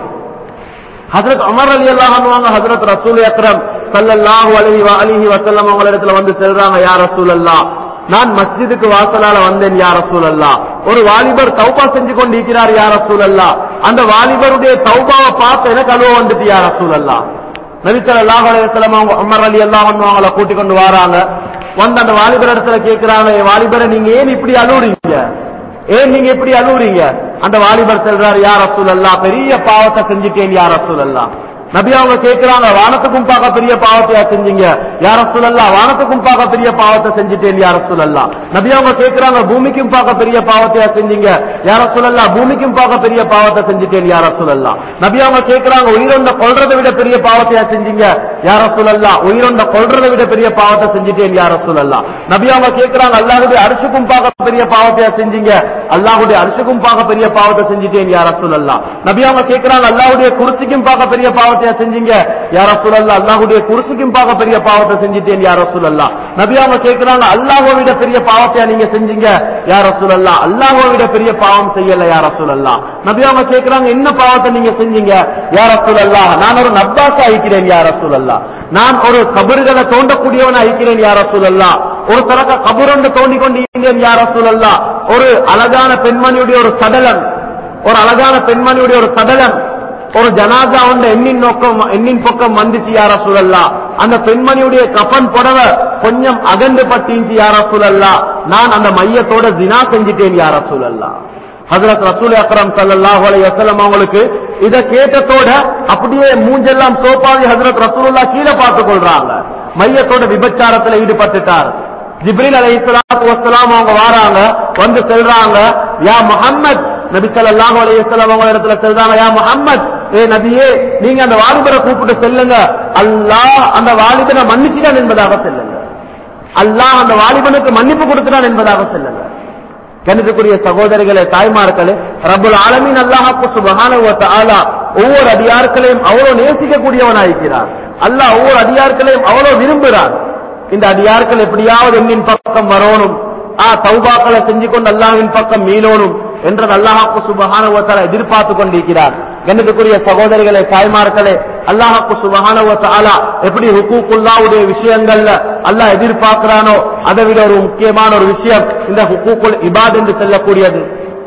ஹசரத் உமர் அலி அல்லாஹ் ஹசரத் ரசூல் அக்ரம் சல்லல்லாஹு அலைஹி அலிஹி வசல்லம் அவங்களிடத்துல வந்து செல்றாங்க யா ரசூல் அல்லாஹ் நான் மஸ்ஜிதுக்கு வாசலால வந்தேன் யார் ரசூல் அல்லா ஒரு வாலிபர் தௌபா செஞ்சு கொண்டு இருக்கிறார் யார் ரசூல் அல்லா அந்த வாலிபருடைய தௌபாவை பார்த்து எனக்கு அழுவ வந்துட்டு யார் ரசூல் அல்லா நபிசல் அல்லாஹ் அலையம் அவங்க அமர் அலி அல்லாஹ் அவங்கள கூட்டிக் கொண்டு வராங்க வந்து அந்த வாலிபர் இடத்துல கேட்கிறாங்க "ஏ வாலிபரை நீங்க ஏன் இப்படி அழுவுறீங்க ஏன் நீங்க இப்படி அழுவுறீங்க அந்த வாலிபர் செல்றாரு யார் ரசூல் அல்லா பெரிய பாவத்தை செஞ்சுட்டேன் யார் ரசூல் அல்லா நபி அவங்க கேட்கிறாங்க வானத்துக்கும் பார்க்க பெரிய பாவத்தையா செஞ்சீங்க யார சொல்லல்லா வானத்துக்கும் பார்க்க பெரிய பாவத்தை செஞ்சுட்டேன் யார சொல்லல்லா நபி அவங்க கேட்கிறாங்க பூமிக்கும் பார்க்க பெரிய பாவத்தையா செஞ்சீங்க யார சொல்லல்லா பூமிக்கும் பார்க்க பெரிய பாவத்தை செஞ்சுட்டேன் யார சொல்லல்லா நபி அவங்க கேட்கிறாங்க உயிரொண்ட கொள்றதை விட பெரிய பாவத்தையா செஞ்சீங்க யார சொல்லல்லா உயிரொண்ட கொள்றதை விட பெரிய பாவத்தை செஞ்சுட்டேன் யார சொல்லல்லா நபி அவங்க கேட்கிறாங்க அல்லாஹுடைய அரிசுக்கும் பார்க்க பெரிய பாவத்தையா செஞ்சீங்க அல்லாஹுடைய அரிசுக்கும் பார்க்க பெரிய பாவத்தை செஞ்சுட்டேன் யார சொல்லல்லா நபி அவங்க கேட்கிறாங்க அல்லாஹுடைய குருசிக்கும் பார்க்க பெரிய பாவத்தையா செஞ்சீங்க யார சொல்லல்லா அல்லாஹுடைய குருசிக்கும் பார்க்க பெரிய பாவத்தை செஞ்சுட்டேன் யார சொல்லல்லா நபி அவங்க கேட்கிறாங்க அல்லாஹை விட பெரிய பாவத்தையா நீங்க செஞ்சீங்க யார சொல்லல்லா அல்லாஹை விட பெரிய பாவம் செய்யல யார சொல்லல்லா நபி அவங்க கேட்கிறாங்க என்ன பாவத்தை நீங்க செஞ்சீங்க யார சொல்லல்லா நான் ஒரு நப்பாசா ஆயிக்கிறேன் யார சொல்லல்லா நான் ஒரு கபறுகளை தோண்டக்கூடியவன் ஆயிக்கிறேன் யார சொல்லல்லா ஒரு தரக்க கபுரண்டு தோண்டி கொண்டிருந்தேன் யார சொல்லல்லா ஒரு அழகான பெண்மணியுடைய ஒரு சடலம் ஒரு அழகான பெண்மணியுடைய ஒரு சடலம் ஒரு ஜனாதா உண்ட எண்ணின் நோக்கம் எண்ணின் பக்கம் வந்துச்சு யார சூழல்லா அந்த பெண்மணியுடைய கஃன் புடவை கொஞ்சம் அகண்டு பட்டிச்சு யார சூழல்லா நான் அந்த மையத்தோட ஜினா செஞ்சிட்டேன் யார சூழல்லா ஹசரத் ரசூல் அக்ரம் சல்லாஹ் அலையம் அவங்களுக்கு இத கேட்டத்தோட அப்படியே மூஞ்செல்லாம் சோப்பாவி ஹசரத் ரசூலுல்லா கீழே பார்த்து கொள்றாங்க மையத்தோட விபச்சாரத்துல ஈடுபட்டுட்டார் ஜிப்ரில் அலை இஸ்லாத்து வசலாம் அவங்க வாராங்க வந்து செல்றாங்க யா முஹம்மத் நபி ஸல்லல்லாஹு அலைஹி வஸல்லம் அவங்க இடத்துல செல்றாங்க யா முஹம்மத் ஏ நபியே நீங்க அந்த வாலிபரை கூப்பிட்டு செல்லுங்க அல்லாஹ் அந்த வாலிபனை மன்னிச்சிட்டான் என்பதாக செல்லுங்க அல்லாஹ் அந்த வாலிபனுக்கு மன்னிப்பு கொடுக்கிறான் என்பதாக செல்லுங்க கணிதக்குரிய சகோதரிகளே தாய்மார்களே ரபுல் ஆலமீன் அல்லாஹாக்கு சுபஹானஹு வ தஆலா ஒவ்வொரு அடியார்களையும் அவ்வளவு நேசிக்கக்கூடியவனாயிருக்கிறார் அல்லாஹ் ஒவ்வொரு அடியார்களையும் அவ்வளவு விரும்புகிறார் இந்த அடியார்கள் எப்படியாவது என்னின் பக்கம் வரணும் ஆ தௌபாக்களை செஞ்சு கொண்டு அல்லாஹ்வின் பக்கம் மீளோனும் என்றது அல்லாஹாக்கு சுபஹானுவத்தால எதிர்பார்த்து கொண்டிருக்கிறார் கண்ணுக்குரிய சகோதரிகளே தாய்மார்களே அல்லாஹாக்கு சுபஹானுவத்தாலா எப்படி ஹுக்கூக்குல்லாவுடைய விஷயங்கள்ல அல்லாஹ் எதிர்பார்க்கிறானோ அதை விட ஒரு முக்கியமான ஒரு விஷயம் இந்த ஹுக்கூக்குல் இபாத் என்று செல்லக்கூடியது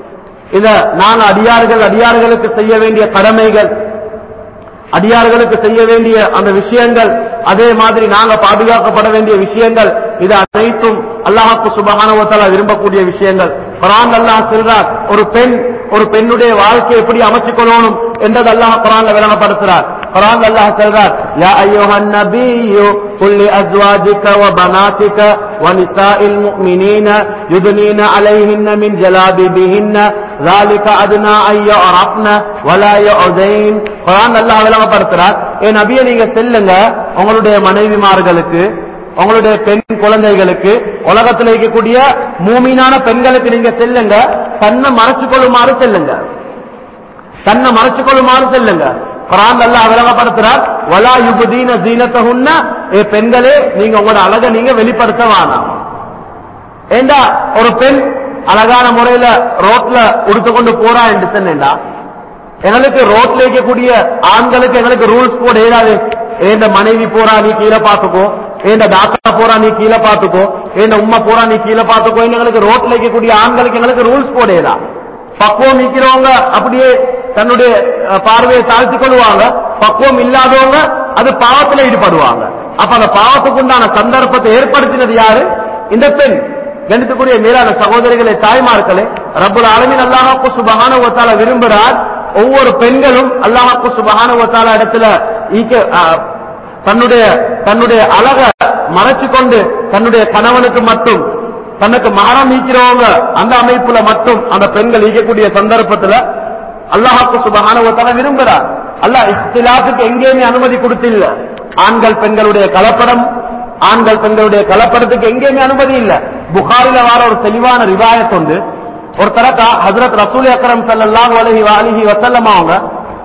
இத நாங்க அடியார்கள் அடியார்களுக்கு செய்ய வேண்டிய கடமைகள் அடியார்களுக்கு செய்ய வேண்டிய அந்த விஷயங்கள் அதே மாதிரி நாங்க பாதுகாக்கப்பட வேண்டிய விஷயங்கள் இது அனைத்தும் அல்லாஹாக்கு சுபகானவத்தால விரும்பக்கூடிய விஷயங்கள் குரான் அல்லாஹ் சொல்றார் ஒரு பெண் ஒரு பெண்ணுடைய வாழ்க்கை எப்படி அமைச்சுக் கொள்ளணும் என்றது அல்லாஹ் குரான்ல விளங்கப்படுத்துறார் குரான் அல்லாஹ் சொல்றார் யா அய்யுஹன் நபியு قل لأزواجك وبناتك ونساء المؤمنين يدنين عليهن من جلابيبهن ذلك أدنى أن يعرفن ولا يؤذين குரான் அல்லாஹ் விளங்கப்படுத்துறார் ஏ நபியை நீங்க செல்லுங்க உங்களுடைய மனைவிமார்களுக்கு உங்களுடைய பெண் குழந்தைகளுக்கு உலகத்தில் இருக்கக்கூடிய மூமீனான பெண்களுக்கு நீங்க செல்லுங்க தன்னை மறைச்சு கொள்ளுமாறு செல்லுங்க தன்னை மறைச்சு கொள்ளுமாறு செல்லுங்க குரான் அல்லாஹ் விளங்கப்படுத்துறார் வலா யுபதீன ஜீனத்தஹுன்ன ஏ பெண்களே நீங்க உங்களோட அழக நீங்க வெளிப்படுத்த வேணாம் ஏண்டா ஒரு பெண் அழகான முறையில ரோட்ல உடுத்துக்கொண்டு போறா என்று சொன்னேன்டா எங்களுக்கு ரோட்ல இருக்கக்கூடிய ஆண்களுக்கு எங்களுக்கு ரூல்ஸ் போட ஏதாவது ஏண்ட மனைவி போறா நீ கீழே பாத்துக்கோ ஏண்ட டாக்டா போறா நீ கீழே பாத்துக்கோ ஏண்ட உம்மா போறா நீ கீழே பாத்துக்கோ எங்களுக்கு ரோட்ல இருக்கக்கூடிய ஆண்களுக்கு எங்களுக்கு ரூல்ஸ் போடேதா பக்குவம் நிக்கிறவங்க அப்படியே தன்னுடைய அஹ், பார்வையை தாழ்த்தி கொள்வாங்க பக்குவம் இல்லாதவங்க அது பாவத்துல ஈடுபடுவாங்க அப்ப அந்த பாவத்துக்கு உண்டான சந்தர்ப்பத்தை ஏற்படுத்தினது யாரு இந்த பெண் கணித்துக்குரிய மேலான சகோதரிகளே தாய்மார்களே ரப்புல் ஆலமீன் அல்லாஹாக்கு சுபஹான ஒத்தால விரும்புகிறார் ஒவ்வொரு பெண்களும் அல்லாஹாக்கு சுபஹான ஒத்தால இடத்துல ஈக்க- ஆ, தன்னுடைய தன்னுடைய அழக மறைச்சு கொண்டு தன்னுடைய கணவனுக்கு மட்டும் தனக்கு மகரம் ஈக்கிறவங்க அந்த அமைப்புல மட்டும் அந்த பெண்கள் ஈக்கக்கூடிய சந்தர்ப்பத்துல அல்லாஹாக்கு சுபஹான ஒத்தால விரும்புகிறார் அல்லாஹ் இஃப்திலாத்துக்கு எங்கேயுமே அனுமதி கொடுத்தில்ல ஆண்கள் பெண்களுடைய கலப்படம் ஆண்கள் பெண்களுடைய கலப்படத்துக்கு எங்கேயுமே அனுமதி இல்ல புகாரில வர ஒரு தெளிவான ரிவாயத் உண்டு ஒரு தரக்கா ஹஜரத் ரசூல் அக்ரம் ஸல்லல்லாஹு அலைஹி வஅலிஹி வஸல்லம் அவங்க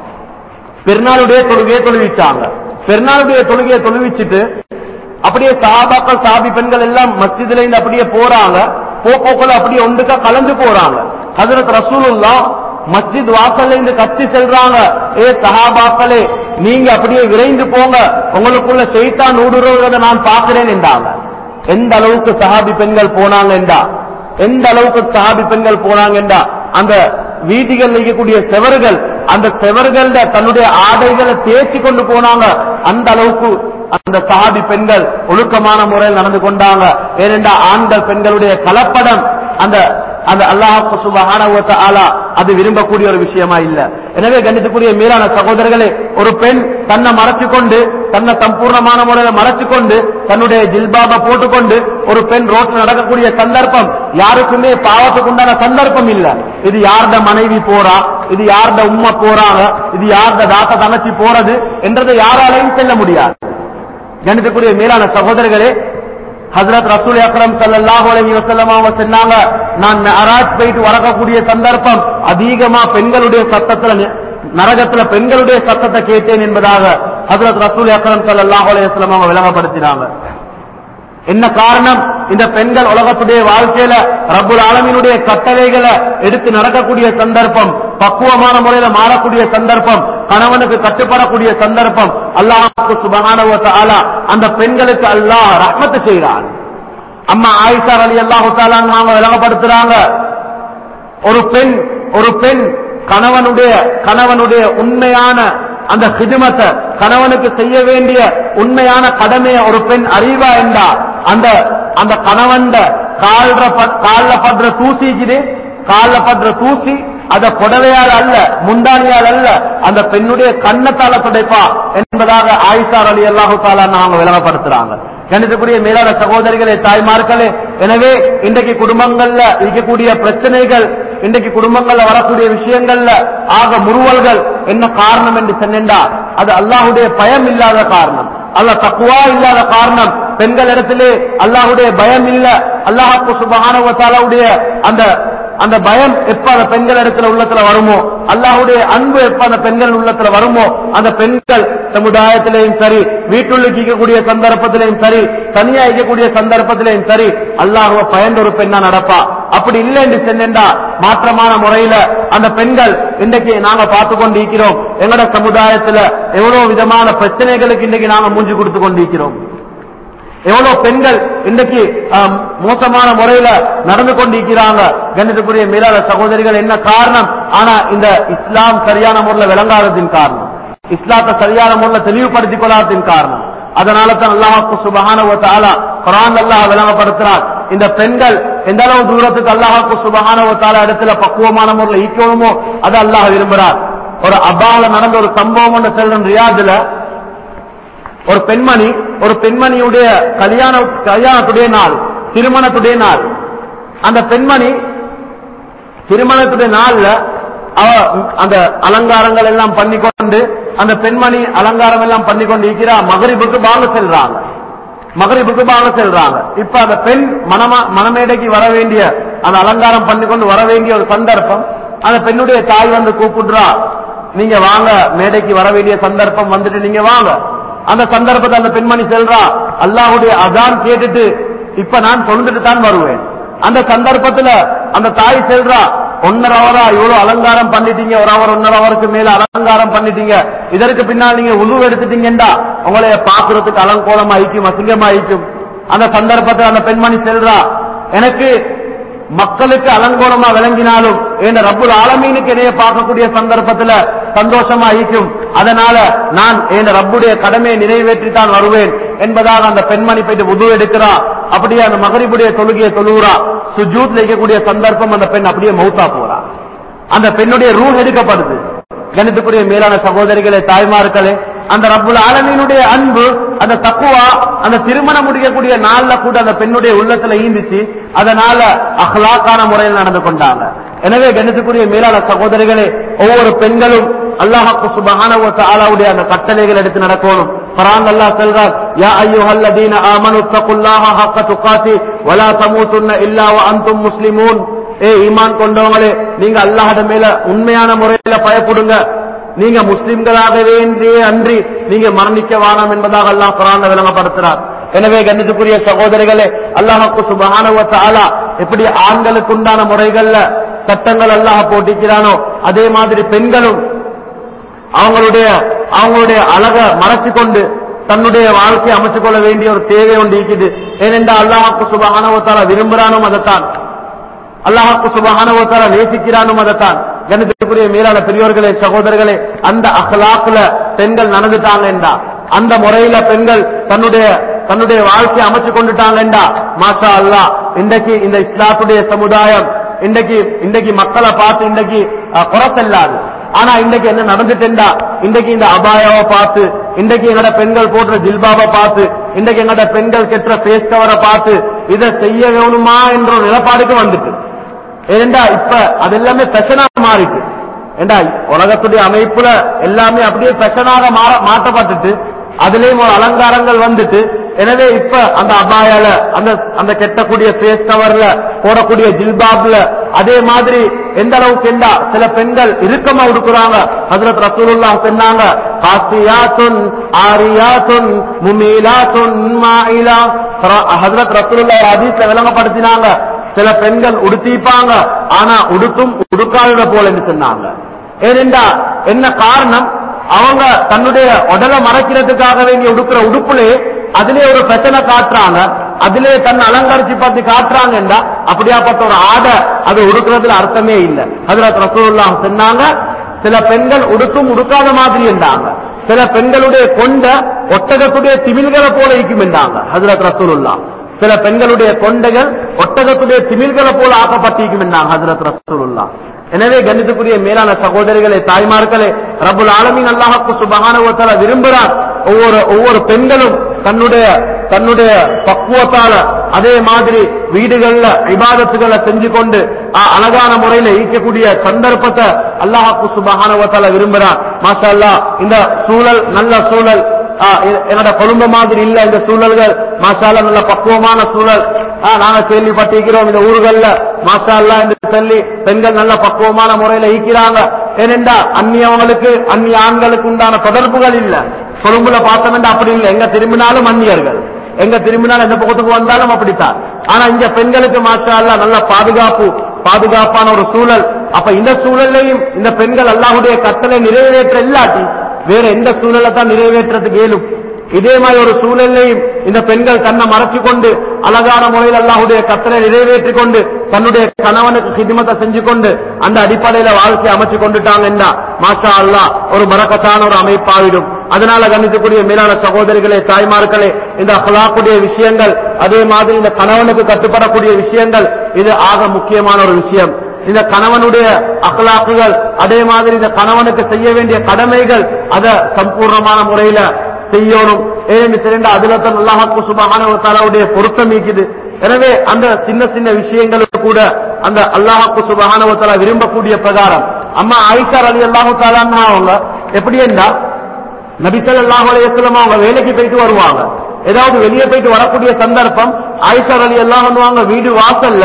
பெருநாளுடைய தொழுகையை தொழுவிச்சாங்க பெருநாளுடைய தொழுகையை தொழுவிச்சிட்டு அப்படியே சஹாபாக்கள் சாபி பெண்கள் எல்லாம் மஸ்ஜிதுல இருந்து அப்படியே போறாங்க போக்குல அப்படியே ஒன்றுக்கா கலந்து போறாங்க ஹஜரத் ரசூலுல்லா மஸ்ஜித் வாசல்ல இருந்து கத்தி செல்றாங்க ஏ சஹாபாக்களே நீங்க அப்படியே விரைந்து போங்க உங்களுக்குள்ள ஷைத்தான் ஊடுருவதை நான் பார்க்கிறேன் என்றாங்க எந்த அளவுக்கு சஹாபி பெண்கள் போனாங்க என்றா எந்த அளவுக்கு சஹாபி பெண்கள் போனாங்க என்றா அந்த வீதிகள் இருக்கக்கூடிய செவர்கள் அந்த செவர்கள தன்னுடைய ஆடைகளை தேய்ச்சி கொண்டு போனாங்க அந்த அளவுக்கு அந்த சஹாபி பெண்கள் ஒழுக்கமான முறையில் நடந்து கொண்டாங்க ஏனென்றா ஆண்கள் பெண்களுடைய கலப்படம் அந்த அந்த அல்லாஹ் சுபஹானஹு வ தஆலா அது விரும்பக்கூடிய ஒரு விஷயமா இல்ல எனவே கண்டித்துக்குரிய மீறான சகோதரர்களே ஒரு பெண் தன்னை மறைச்சுக்கொண்டு தன்னை சம்பூர்ணமான முறையில் மறைச்சுக்கொண்டு தன்னுடைய ஜில்பாப போட்டுக்கொண்டு ஒரு பெண் ரோட்ல நடக்கக்கூடிய சந்தர்ப்பம் யாருக்குமே பாவத்துக்கு உண்டான சந்தர்ப்பம் இல்ல இது யார்ட மனைவி போறா இது யார்ட உம்மா போறாங்க இது யார்ட தாத்த தங்கச்சி போறது என்றதை யாராலையும் செல்ல முடியாது கணிதக்குரிய மேலான சகோதரர்களே ஹஜரத் ரசூல் அக்ரம் ஸல்லல்லாஹு அலைஹி வஸல்லம் அவங்க சொன்னாங்க நான் மெஹராஜ் போயிட்டு வரக்கூடிய சந்தர்ப்பம் அதிகமா பெண்களுடைய சத்தத்துல நி- நரகத்துல பெண்களுடைய சத்தத்தை கேட்டேன் என்பதாக ஹஜரத் ரசூல் அக்ரம் ஸல்லல்லாஹு அலைஹி வஸல்லம் அவங்க விளங்கப்படுத்தினாங்க என்ன காரணம் இந்த பெண்கள் உலகத்துடைய வாழ்க்கையில ரப்புல் ஆலமீனுடைய கட்டளைகளை எடுத்து நடக்கக்கூடிய சந்தர்ப்பம் பக்குவமான முறையில மாறக்கூடிய சந்தர்ப்பம் கணவனுக்கு கட்டுப்படக்கூடிய சந்தர்ப்பம் அல்லாஹ்வுக்கு சுபஹானஹு வ தஆலா அந்த பெண்களுக்கு அல்லாஹ் ரஹ்மத்து செய்கிறான் அம்மா ஆயிஷா ரலியல்லாஹு தஆலா அவங்க விளங்கப்படுத்துறாங்க ஒரு பெண் ஒரு பெண் கணவனுடைய கணவனுடைய உண்மையான அந்த ஹிதுமத்தை கணவனுக்கு செய்ய வேண்டிய உண்மையான கடமையை ஒரு பெண் அறிவா என்றா அந்த அந்த கணவன் கால்ற கால்ல படுற தூசிக்குது கால்ல படுற தூசி அத புடவையால் அல்ல முந்தானியால் அல்ல அந்த பெண்ணுடைய கண்ணத்தால துடைப்பா என்பதாக ஆயிஷார் அலி அல்லாஹு தாலா அவங்க விளங்கப்படுத்துறாங்க கணிதக்கூடிய மேலான சகோதரிகளே தாய்மார்களே எனவே இன்றைக்கு குடும்பங்கள்ல இருக்கக்கூடிய பிரச்சனைகள் இன்றைக்கு குடும்பங்கள்ல வரக்கூடிய விஷயங்கள்ல ஆக முறுவல்கள் என்ன காரணம் என்று சொன்னா அது அல்லாஹுடைய பயம் இல்லாத காரணம் அல்ல தக்குவா இல்லாத காரணம் பெண்கள் இடத்திலே அல்லாஹுடைய பயம் இல்ல அல்லாஹாக்கு சுபஹானவத்தாலாவுடைய அந்த அந்த பயம் எப்ப அந்த பெண்கள் இடத்துல உள்ளத்துல வருமோ அல்லாஹுடைய அன்பு எப்ப அந்த பெண்கள் உள்ளத்துல வருமோ அந்த பெண்கள் சமுதாயத்திலையும் சரி வீட்டுள்ள இருக்கக்கூடிய சந்தர்ப்பத்திலையும் சரி தனியா இருக்கக்கூடிய சந்தர்ப்பத்திலையும் சரி அல்லாஹுவ பயந்த ஒரு பெண்ணா நடப்பா அப்படி இல்லை என்று சென்றா மாற்றமான முறையில அந்த பெண்கள் இன்றைக்கு நாங்க பார்த்து கொண்டு இருக்கிறோம் எங்கட சமுதாயத்துல எவ்வளவு விதமான பிரச்சனைகளுக்கு இன்றைக்கு நாங்க மூஞ்சி கொடுத்து கொண்டு இருக்கிறோம் எவ்வளவு பெண்கள் இன்றைக்கு ஆம், மோசமான முறையில நடந்து கொண்டிருக்கிறாங்க கணிதக்குரிய மீறாத சகோதரிகள் என்ன காரணம் ஆனா இந்த இஸ்லாம் சரியான முறையில் விளங்காததின் காரணம் இஸ்லாத்தை சரியான முறையில் தெளிவுபடுத்திக் கொள்ளாததின் காரணம் அதனால தான் அல்லாஹாக்கு சுபஹான தாலா குரான் அல்லாஹ் விளங்கப்படுத்துறான் இந்த பெண்கள் எந்த அளவு தூரத்துக்கு அல்லாஹாக்கு சுபஹான தாலா இடத்துல பக்குவமான முறையில் ஈக்கணுமோ அதை அல்லாஹ் விரும்புறார் ஒரு அப்பால நடந்த ஒரு சம்பவம் ஒன்று செல்லும் ரியாதுல ஒரு பெண்மணி ஒரு பெண்மணியுடைய கல்யாண கல்யாணத்துடைய நாள் திருமணத்துடைய நாள் அந்த பெண்மணி திருமணத்துடைய நாள்ல அவ அந்த அலங்காரங்கள் எல்லாம் பண்ணிக்கொண்டு அந்த பெண்மணி அலங்காரம் எல்லாம் பண்ணிக்கொண்டு இருக்கிறா மகரிபுக்கு வாங்க செல்றாங்க மகரிபுக்கு வாங்க செல்றாங்க இப்ப அந்த பெண் மனமா மனமேடைக்கு வர வேண்டிய அந்த அலங்காரம் பண்ணிக்கொண்டு வர வேண்டிய ஒரு சந்தர்ப்பம் அந்த பெண்ணுடைய தாய் வந்து கூப்பிடுறா நீங்க வாங்க மேடைக்கு வர வேண்டிய சந்தர்ப்பம் வந்துட்டு நீங்க வாங்க அந்த சந்தர்ப்பத்தை அந்த பெண்மணி செல்றா அல்லாஹ்வுடைய அதான் கேட்டுட்டு இப்ப நான் தொழுந்துட்டு தான் வருவேன் அந்த சந்தர்ப்பத்துல அந்த தாய் செல்றா ஒன்னரை ஹவரா இவ்வளவு அலங்காரம் பண்ணிட்டீங்க ஒரு அவர் ஒன்னரை ஹவருக்கு மேல அலங்காரம் பண்ணிட்டீங்க இதற்கு பின்னால் நீங்க உணவு எடுத்துட்டீங்கடா உங்களை பாக்குறதுக்கு அலங்கோலமா ஐக்கும் அசிங்கமா ஐக்கும் அந்த சந்தர்ப்பத்தில் அந்த பெண்மணி செல்றா எனக்கு மக்களுக்கு அலங்கோலமா விளங்கினாலும் என் ரப்புல் ஆலமீனுக்கு இடையே பார்க்கக்கூடிய சந்தர்ப்பத்துல சந்தோஷமா இருக்கும் அதனால நான் என் ரப்புடைய கடமையை நிறைவேற்றித்தான் வருவேன் என்பதாக அந்த பெண்மணி போயிட்டு உதவு எடுக்கிறா அப்படியே அந்த மகரிபுடைய தொழுகையை தொழுகிறா சுஜூத் இருக்கக்கூடிய சந்தர்ப்பம் அந்த பெண் அப்படியே மௌத்தா போறா அந்த பெண்ணுடைய ரூ எடுக்கப்படுது கணித்துக்குரிய மேலான சகோதரிகளே தாய்மார்களே அந்த ரப்புல் ஆலமீனுடைய அன்பு அந்த தக்குவா அந்த திருமணம் முடிக்கக்கூடிய நாள்ல கூட அந்த பெண்ணுடைய உள்ளத்துல ஈந்துச்சு அதனால அஹ்லாக்கான முறையில் நடந்து கொண்டாங்க எனவே கணித்துக்குரிய மேலான சகோதரிகளே ஒவ்வொரு பெண்களும் அல்லாஹாக்கு சுபஹானஹு வ தஆலாவுடைய அந்த கட்டளைகள் எடுத்து நடக்கணும் குர்ஆன் அல்லாஹ் சொல்றார் யா அய்யுஹல்லதீன ஆமனு தக்குல்லாஹ ஹக்க துகாத்தி வலா தமூதுன்ன இல்லா வ அன்தும் முஸ்லிமூன் ஏ ஈமான் கொண்டவங்களே நீங்க அல்லாஹ்ட மேல உண்மையான முறையில பயப்படுங்க நீங்க முஸ்லிம்களாகவே என்றே அன்றி நீங்க மரணிக்க வானம் என்பதாக அல்லாஹ் குரான் விளங்கப்படுத்துறார் எனவே கண்ணியத்துக்குரிய சகோதரிகளே அல்லாஹாக்கு சுபஹானஹு வ தஆலா எப்படி ஆண்களுக்கு உண்டான முறைகள்ல சட்டங்கள் அல்லாஹ் போட்டிக்கிறானோ அதே மாதிரி பெண்களும் அவங்களுடைய அவங்களுடைய அழக மறைச்சு கொண்டு தன்னுடைய வாழ்க்கையை அமைச்சுக் கொள்ள வேண்டிய ஒரு தேவை ஒன்று இருக்குது ஏனென்றால் அல்லாஹாக்கு சுபஹானவத்தால விரும்புகிறானும் அதைத்தான் அல்லாஹாக்கு சுபஹானவத்தால நேசிக்கிறானும் அதைத்தான் கணிதத்துக்குரிய மேலான பெரியோர்களே சகோதரர்களே அந்த அஹ்லாக்குல பெண்கள் நடந்துட்டாங்க என்றா அந்த முறையில பெண்கள் தன்னுடைய தன்னுடைய வாழ்க்கையை அமைச்சு கொண்டுட்டாங்கண்டா மாஷா அல்லாஹ் இன்றைக்கு இந்த இஸ்லாத்துடைய சமுதாயம் இன்றைக்கு இன்றைக்கு மக்களை பார்த்து இன்றைக்கு அஹ், குறை செல்லாது ஆனா இன்றைக்கு என்ன நடந்துட்டேன்டா இன்றைக்கு இந்த அபாயாவை பார்த்து இன்றைக்கு எங்கட பெண்கள் போடுற ஜில்பாவை பார்த்து இன்றைக்கு எங்கட பெண்கள் கெட்டுற ஃபேஸ் கவரை பார்த்து இதை செய்ய வேணுமா என்ற ஒரு நிலப்பாடுக்கு வந்துட்டு ஏண்டா இப்ப அது எல்லாமே ஃபேஷனா மாறிட்டு ஏண்டா உலகத்துடைய அமைப்புல எல்லாமே அப்படியே ஃபேஷனாக மாற மாற்றப்பட்டுட்டு அதுலயும் ஒரு அலங்காரங்கள் வந்துட்டு எனவே இப்ப அந்த அபாயால அந்த அந்த கெட்டக்கூடிய ஃபேஸ் கவர்ல போடக்கூடிய ஜில்பாப்ல அதே மாதிரி எந்த அளவுக்கு என்றா சில பெண்கள் இறுக்கமா உடுக்குறாங்க ஹஜரத் ரசூலுல்லாஹ் சொன்னாங்க காசியாத்துன் ஆரியாத்துன் முமீலாத்துன் மாயிலா ஹஜரத் ரசூலுல்லாஹ் ஒரு ஹதீஸ்ல விளங்கப்படுத்தினாங்க சில பெண்கள் உடுத்திப்பாங்க ஆனா உடுத்தும் உடுக்காதத போல என்று சொன்னாங்க ஏனென்றா என்ன காரணம் அவங்க தன்னுடைய உடலை மறைக்கிறதுக்காக வேண்டி உடுக்கிற உடுப்புலே அதிலே ஒரு பிரச்சனை காட்டுறாங்க அதிலே தன்னை அலங்கரிச்சு பார்த்து காட்டுறாங்கன்னா அப்படியாப்பட்ட ஒரு ஆடை அது உடுக்கிறதுல அர்த்தமே இல்லை ஹஜரத் ரசூலுல்லாஹ் சொன்னாங்க சில பெண்கள் உடுக்கும் உடுக்காத மாதிரி என்றாங்க சில பெண்களுடைய கொண்ட ஒட்டகத்துடைய திமில்களை போல இருக்கும் என்றாங்க ஹஜரத் ரசூலுல்லாஹ் சில பெண்களுடைய கொண்டைகள் ஒட்டகத்துடைய திமில்களை போல ஆக்கப்பட்டிருக்கும் என்றாங்க ஹஜரத் ரசூலுல்லாஹ் எனவே கணிதத்துக்குரிய மேலான சகோதரிகளே தாய்மார்களே ரப்புல் ஆலமீன் அல்லாஹ்வுக்கு சுபஹானஹு வ தஆலா விரும்புகிறார் ஒவ்வொரு ஒவ்வொரு பெண்களும் தன்னுடைய தன்னுடைய பக்குவத்தால அதே மாதிரி வீடுகள்ல இபாதத்துகளை செஞ்சு கொண்டு அ- அழகான முறையில ஈக்கக்கூடிய சந்தர்ப்பத்தை அல்லாஹ்வுக்கு சுபஹானஹு வ தஆலா விரும்புகிறார் மாஷா அல்லாஹ் இந்த சூழல் நல்ல சூழல் ஆ, எ- என்னோட கொழும்பு மாதிரி இல்ல இந்த சூழல்கள் மாஷால நல்ல பக்குவமான சூழல் ஆ, நாங்க கேள்விப்பட்டிருக்கிறோம் இந்த ஊர்கள்ல மாஷால்லா என்று சொல்லி பெண்கள் நல்ல பக்குவமான முறையில ஈக்கிறாங்க ஏனென்றா அந்நியவங்களுக்கு அந்நிய ஆண்களுக்கு உண்டான தொடர்புகள் இல்ல கொழும்புல பார்த்தோம்னா அப்படி இல்லை எங்க திரும்பினாலும் அந்நியர்கள் எங்க திரும்பினாலும் எந்த பக்கத்துக்கு வந்தாலும் அப்படித்தான் ஆனா இங்க பெண்களுக்கு மாஷா அல்லாஹ் நல்ல பாதுகாப்பு பாதுகாப்பான ஒரு சூழல் அப்ப இந்த சூழல்லையும் இந்த பெண்கள் அல்லாஹ்வுடைய கட்டளை நிறைவேற்ற இல்லாட்டி வேற எந்த சூழலை தான் நிறைவேற்றதுக்கு இயலும் இதே மாதிரி ஒரு சூழலையும் இந்த பெண்கள் தன்னை மறைச்சு கொண்டு அழகான முறையில் அல்லாஹ்வுடைய கட்டளை நிறைவேற்றி கொண்டு தன்னுடைய கணவனுக்கு ஹிதிமத்தை செஞ்சு கொண்டு அந்த அடிப்படையில வாழ்க்கையை அமைச்சு கொண்டுட்டாங்கன்னா மாஷா அல்லாஹ் ஒரு மரக்கத்தான ஒரு அமைப்பாகிடும் அதனால கணிக்கக்கூடிய மேலான சகோதரிகளே தாய்மார்களே இந்த அஹ்லாக்குடைய விஷயங்கள் அதே மாதிரி இந்த கணவனுக்கு கட்டுப்படக்கூடிய விஷயங்கள் இது ஆக முக்கியமான ஒரு விஷயம் இந்த கணவனுடைய அகலாக்குகள் அதே மாதிரி இந்த கணவனுக்கு செய்ய வேண்டிய கடமைகள் அதை சம்பூர்ணமான முறையில செய்யணும் ஏன்னு சிறந்த அதுல தான் அல்லாஹாக்கு சுபஹான தாலாவுடைய பொருத்தம் இருக்குது எனவே அந்த சின்ன சின்ன விஷயங்களுக்கு கூட அந்த அல்லாஹாக்கு சுபஹான தாலா விரும்பக்கூடிய பிரகாரம் அம்மா ஆயிஷா அலி அல்லாஹு தாலான்னா அவங்க எப்படி என்ன நபிசல்லாஹு அலையம் அவங்க வேலைக்கு போயிட்டு வருவாங்க ஏதாவது வெளியே போயிட்டு வரக்கூடிய சந்தர்ப்பம் ஆயிஷா அலி எல்லாம் பண்ணுவாங்க வீடு வாசல்ல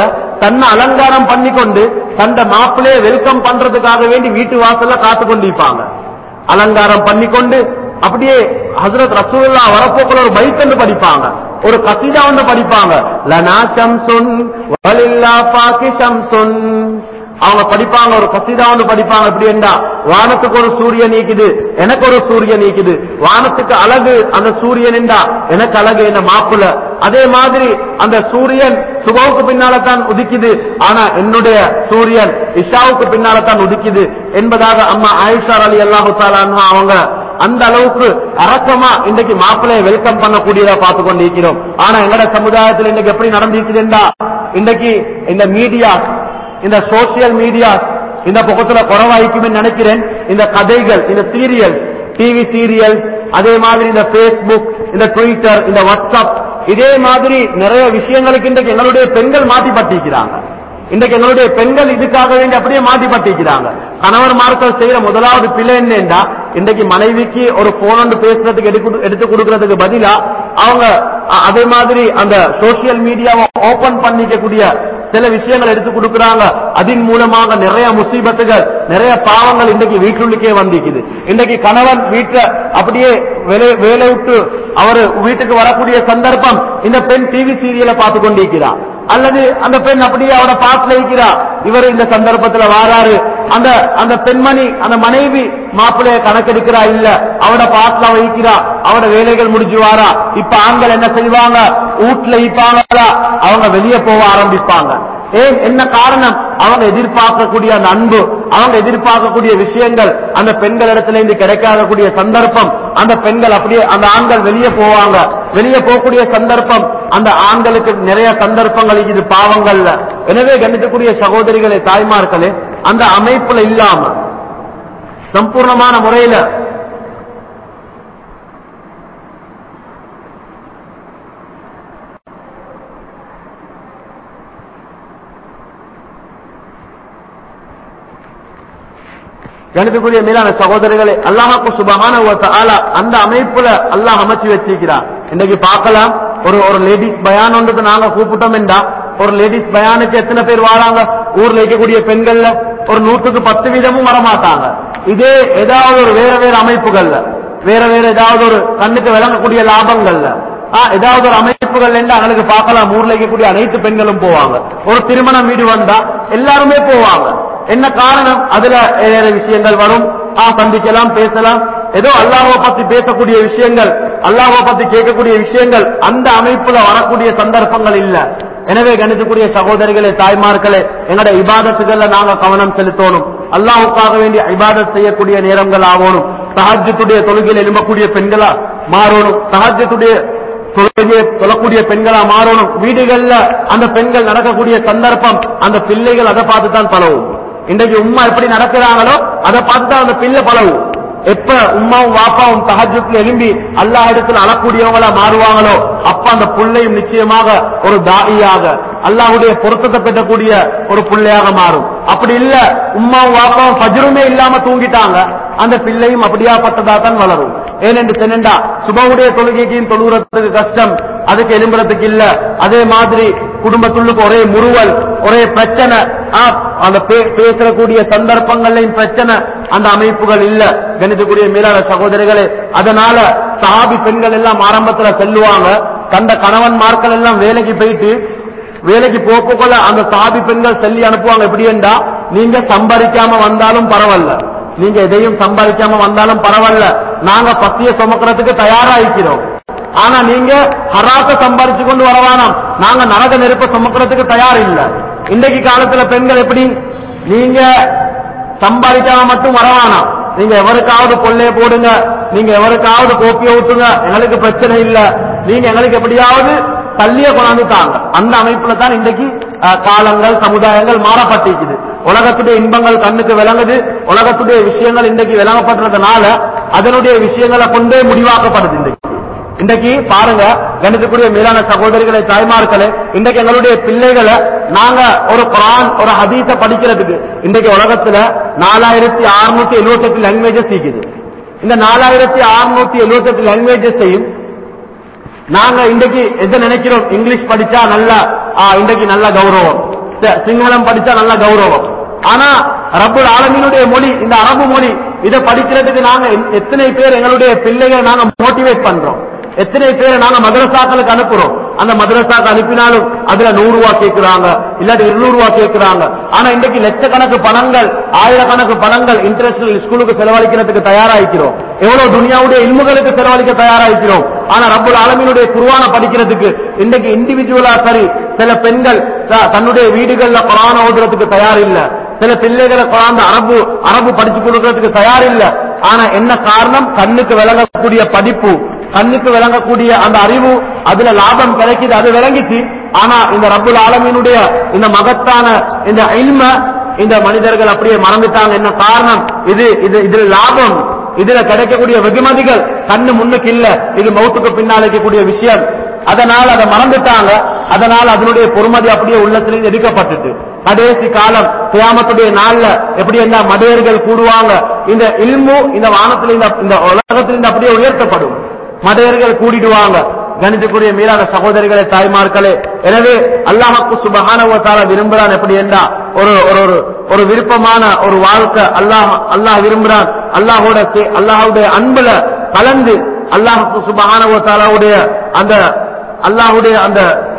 தன்னை அலங்காரம் பண்ணிக்கொண்டு தந்த மாப்பிள்ளைய வெல்கம் பண்றதுக்காக வேண்டி வீட்டு வாசல்ல காத்து கொண்டிருப்பாங்க அலங்காரம் பண்ணிக்கொண்டு அப்படியே ஹசரத் ரசூலுல்லா வரப்போக்குள்ள ஒரு பைத்தன்னு படிப்பாங்க ஒரு கசீதா ஒன்று படிப்பாங்க லனா ஷம்சுன் வலில்லா பாக்கி ஷம்சுன் அவங்க படிப்பாங்க ஒரு கசீதா ஒன்று படிப்பாங்க எப்படி என்றா வானத்துக்கு ஒரு சூரியன் நீக்குது எனக்கு ஒரு சூரியன் நீக்குது வானத்துக்கு அழகு அந்த சூரியன் என்றா எனக்கு அழகு என்ன மாப்புல அதே மாதிரி அந்த சூரியன் சுபவுக்கு பின்னால தான் உதிக்குது ஆனா என்னுடைய சூரியன் இஷாவுக்கு பின்னால தான் உதிக்குது என்பதாக அம்மா ஆயிஷா அலி அல்லாஹு தாலான்னு அவங்க அந்த அளவுக்கு அரக்கமா இன்றைக்கு மாப்பிள்ளைய வெல்கம் பண்ணக்கூடியதா பார்த்து கொண்டிருக்கிறோம் ஆனா எங்கட சமுதாயத்தில் இன்னைக்கு எப்படி நடந்திருக்குதுண்டா இன்றைக்கு இந்த மீடியா இந்த சோசியல் மீடியா இந்த பக்கத்துல குறவாய்க்குமே நினைக்கிறேன் இந்த கதைகள் இந்த சீரியல்ஸ் டிவி சீரியல்ஸ் அதே மாதிரி இந்த பேஸ்புக் இந்த ட்விட்டர் இந்த வாட்ஸ்அப் இதே மாதிரி நிறைய விஷயங்களுக்கு இன்றைக்கு எங்களுடைய பெண்கள் மாட்டிப்பட்டிருக்கிறாங்க இன்றைக்கு எங்களுடைய பெண்கள் இதுக்காக வேண்டி அப்படியே மாட்டிப்பட்டிருக்கிறாங்க கணவன்மார்கள் செய்யற முதலாவது பிள்ளை என்னன்னா இன்றைக்கு மனைவிக்கு ஒரு போன் ஒன்று பேசுறதுக்கு எடுத்து எடுத்து கொடுக்கறதுக்கு பதிலா அவங்க அ- அதே மாதிரி அந்த சோசியல் மீடியாவை ஓபன் பண்ணிக்கக்கூடிய சில விஷயங்கள் எடுத்து கொடுக்கறாங்க அதன் மூலமாக நிறைய முசீபத்துகள் நிறைய பாவங்கள் இன்றைக்கு வீட்டுள்ளுக்கே வந்திருக்குது இன்றைக்கு கணவன் வீட்டுல அப்படியே வேலை வேலை விட்டு அவர் வீட்டுக்கு வரக்கூடிய சந்தர்ப்பம் இந்த பெண் டிவி சீரியலை பார்த்து கொண்டிருக்கிறார் அல்லது அந்த பெண் அப்படியே அவட பாட்டுல இருக்கிறா இவர் இந்த சந்தர்ப்பத்துல வாராரு அந்த அந்த பெண்மணி அந்த மனைவி மாப்பிள்ளைய கணக்கெடுக்கிறா இல்ல அவட பாட்டுல வைக்கிறா அவட வேலைகள் முடிஞ்சு வாரா இப்ப ஆண்கள் என்ன செய்வாங்க வீட்டுல இருப்பாங்களா அவங்க வெளியே போக ஆரம்பிப்பாங்க ஏன் என்ன காரணம் அவங்க எதிர்பார்க்கக்கூடிய அந்த அன்பு அவங்க எதிர்பார்க்கக்கூடிய விஷயங்கள் அந்த பெண்கள் இடத்துல இருந்து கிடைக்காதக்கூடிய சந்தர்ப்பம் அந்த பெண்கள் அப்படியே அந்த ஆண்கள் வெளியே போவாங்க வெளியே போகக்கூடிய சந்தர்ப்பம் அந்த ஆண்களுக்கு நிறைய சந்தர்ப்பங்கள் இது பாவங்கள்ல எனவே கண்டிக்கக்கூடிய சகோதரிகளே தாய்மார்களே அந்த அமைப்புல இல்லாம சம்பூர்ணமான முறையில கணிதக்குரிய மேலான சகோதரர்களே அல்லாஹாக்கு சுபஹான அந்த அமைப்புல அல்லாஹ் அமைச்சு வச்சிருக்கிறார் இன்னைக்கு பார்க்கலாம் ஒரு ஒரு லேடிஸ் பயான் ஒன்றுக்கு நாங்க கூப்பிட்டோம் என்றா ஒரு லேடிஸ் பயானுக்கு எத்தனை பேர் வராங்க ஊர்ல இருக்கக்கூடிய பெண்கள்ல ஒரு நூற்றுக்கு பத்து வீதமும் வரமாட்டாங்க இதே ஏதாவது ஒரு வேற வேற அமைப்புகள்ல வேற வேற ஏதாவது ஒரு கண்ணுக்கு விளங்கக்கூடிய லாபங்கள்ல ஆ, ஏதாவது ஒரு அமைப்புகள் என்று அங்களுக்கு பார்க்கலாம் ஊர்ல இருக்கக்கூடிய அனைத்து பெண்களும் போவாங்க ஒரு திருமண வீடு வந்தா எல்லாருமே போவாங்க என்ன காரணம் அதுல வேற விஷயங்கள் வரும் ஆ சந்திக்கலாம் பேசலாம் ஏதோ அல்லாஹ்வை பத்தி பேசக்கூடிய விஷயங்கள் அல்லாஹ்வை பத்தி கேட்கக்கூடிய விஷயங்கள் அந்த அமைப்புல வரக்கூடிய சந்தர்ப்பங்கள் இல்ல எனவே கணிதக்கூடிய சகோதரிகளே தாய்மார்களே எங்கட இபாதத்துகள்ல நாங்க கவனம் செலுத்தணும் அல்லாஹ்வுக்காக வேண்டிய இபாதத் செய்யக்கூடிய நேரங்கள் ஆகணும் தஹஜ்ஜுடைய தொழுகையில் எழும்பக்கூடிய பெண்களா மாறணும் தஹஜ்ஜுடைய தொழுகையை தொழக்கூடிய பெண்களா மாறணும் வீடுகள்ல அந்த பெண்கள் நடக்கக்கூடிய சந்தர்ப்பம் அந்த பிள்ளைகள் அதை பார்த்து தான் பழவும் இன்றைக்கு உம்மா எப்படி நடக்கிறாங்களோ அதை பார்த்து தான் அந்த பிள்ளை பழவும் எப்ப உம்மாவும் வாப்பாவும் தஹஜத்துல எழும்பி அல்லாஹ் இடத்துல அழக்கூடியவங்களா மாறுவாங்களோ அப்ப அந்த புள்ளையும் நிச்சயமாக ஒரு தாயியாக அல்லாஹ்வுடைய பொருத்தத்தை பெற்றக்கூடிய ஒரு புள்ளையாக மாறும் அப்படி இல்ல உம்மாவும் வாப்பாவும் ஃபஜ்ருமே இல்லாம தூங்கிட்டாங்க அந்த பிள்ளையும் அப்படியாப்பட்டதா தான் வளரும் ஏனென்று சொன்னா சுபவுடைய தொழுகைக்கும் தொழுகிறதுக்கு கஷ்டம் அதுக்கு எலும்புறதுக்கு இல்ல அதே மாதிரி குடும்பத்துள்ளுக்கு ஒரே முறுவல் ஒரே பிரச்சனை ஆ, அந்த பே- பேசக்கூடிய சந்தர்ப்பங்கள்லையும் பிரச்சனை அந்த அமைப்புகள் இல்ல கணிதக்கூடிய மேலான சகோதரிகளே அதனால சஹாபி பெண்கள் எல்லாம் ஆரம்பத்துல செல்லுவாங்க கண்ட கணவன்மார்கள் எல்லாம் வேலைக்கு போயிட்டு வேலைக்கு போக்குள்ள அந்த சாபி பெண்கள் சொல்லி அனுப்புவாங்க எப்படி என்றா நீங்க சம்பாதிக்காம வந்தாலும் பரவாயில்ல நீங்க எதையும் சம்பாதிக்காம வந்தாலும் பரவாயில்ல நாங்க பசிய சுமக்கிறதுக்கு தயாரா இருக்கிறோம் ஆனா நீங்க ஹராத்த சம்பாதிச்சு கொண்டு வரவானாம் நாங்க நரக நெருப்ப சுமக்கிறதுக்கு தயார் இல்ல இன்றைக்கு காலத்துல பெண்கள் எப்படி நீங்க சம்பாதிக்காம மட்டும் வரவானாம் நீங்க எவருக்காவது கொள்ளைய போடுங்க நீங்க எவருக்காவது கோப்பிய ஊத்துங்க எங்களுக்கு பிரச்சனை இல்ல நீங்க எங்களுக்கு எப்படியாவது தள்ளிய கொண்டாந்து தாங்க அந்த அமைப்புல தான் இன்றைக்கு அஹ், காலங்கள் சமுதாயங்கள் மாறப்பட்டிருக்குது உலகத்துடைய இன்பங்கள் கண்ணுக்கு விளங்குது உலகத்துடைய விஷயங்கள் இன்றைக்கு விளங்கப்படுறதுனால அதனுடைய விஷயங்களை கொண்டே முடிவாக்கப்படுது இன்றைக்கு இன்றைக்கு பாருங்க கணிதக்கூடிய மேலான சகோதரிகளை தாய்மார்களே இன்றைக்கு எங்களுடைய பிள்ளைகளை நாங்க ஒரு குரான் ஒரு ஹதீஸ படிக்கிறதுக்கு இன்றைக்கு உலகத்துல நாலாயிரத்தி அறுநூத்தி எழுபத்தி எட்டு லாங்குவேஜஸ் இருக்குது இந்த நாலாயிரத்தி அறுநூத்தி எழுபத்தி எட்டு லாங்குவேஜஸையும் நாங்க இன்றைக்கு எதை நினைக்கிறோம் இங்கிலீஷ் படிச்சா நல்ல ஆ, இன்றைக்கு நல்ல கௌரவம் ச- சிங்களம் படிச்சா நல்ல கௌரவம் ஆனா ரப்புல் ஆலமீனுடைய மொழி இந்த அரபு மொழி இதை படிக்கிறதுக்கு நாங்க எத்- எத்தனை பேர் எங்களுடைய பிள்ளைகளை நாங்க மோட்டிவேட் பண்றோம் எத்தனை பேரை நாங்க மதரசாக்களுக்கு அனுப்புறோம் அந்த மதரசாக்கு அனுப்பினாலும் அதுல நூறு ரூபா கேட்கிறாங்க இல்லாட்டி இருநூறு ரூபா கேட்கிறாங்க ஆனா இன்றைக்கு லட்சக்கணக்கு பணங்கள் ஆயிரக்கணக்கு பணங்கள் இன்டர்நேஷனல் ஸ்கூலுக்கு செலவழிக்கிறதுக்கு தயாராகிறோம் எவ்வளவு துனியாவுடைய இல்முகளுக்கு செலவழிக்க தயாராகிறோம் ஆனா ரப்புல் ஆலமீனுடைய குர்ஆனை படிக்கிறதுக்கு இன்றைக்கு இண்டிவிஜுவலா சரி சில பெண்கள் த- தன்னுடைய வீடுகள்ல குரான ஓதுறதுக்கு தயார் இல்ல சில பிள்ளைகளை குழாந்து அரபு அரபு படிச்சு கொடுக்கறதுக்கு தயார் இல்ல ஆனா என்ன காரணம் கண்ணுக்கு விளங்கக்கூடிய படிப்பு கண்ணுக்கு விளங்கக்கூடிய அந்த அறிவு அதுல லாபம் கிடைக்குது அது விளங்கிச்சு ஆனா இந்த ரப்புல் ஆலமீனுடைய இந்த மகத்தான இந்த இல்ம இந்த மனிதர்கள் அப்படியே மறந்துட்டாங்க என்ன காரணம் இது இது இதுல லாபம் இதுல கிடைக்கக்கூடிய வெகுமதிகள் கண்ணு முன்னுக்கு இல்ல இது மௌத்துக்கு பின்னால் இருக்கக்கூடிய விஷயம் அதனால் அதை மறந்துட்டாங்க அதனால் அதனுடைய பொறுமதி அப்படியே உள்ளத்திலிருந்து எடுக்கப்பட்டுட்டு கடைசி காலம் கியாமத்துடைய நாள்ல எப்படி என்ன மடையர்கள் கூடுவாங்க இந்த இல்மு இந்த வானத்தில் இந்த இந்த உலகத்திலிருந்து அப்படியே உயர்த்தப்படும் மடையர்கள் கூடிடுவாங்க கணிதக்குரிய மீறான சகோதரிகளே தாய்மார்களே எனவே அல்லாஹ்வுக்கு சுபஹானஹு தஆலா விரும்புறான் எப்படி என்றா ஒரு ஒரு ஒரு ஒரு விருப்பமான ஒரு வாழ்க்கை அல்லாஹ் அல்லாஹ் விரும்புறான் அல்லாஹோட சே- அல்லாஹ்வுடைய அன்புல கலந்து அல்லாஹ்வுக்கு சுபஹானஹு தஆலாவுடைய அந்த அல்லாஹ்வுடைய அந்த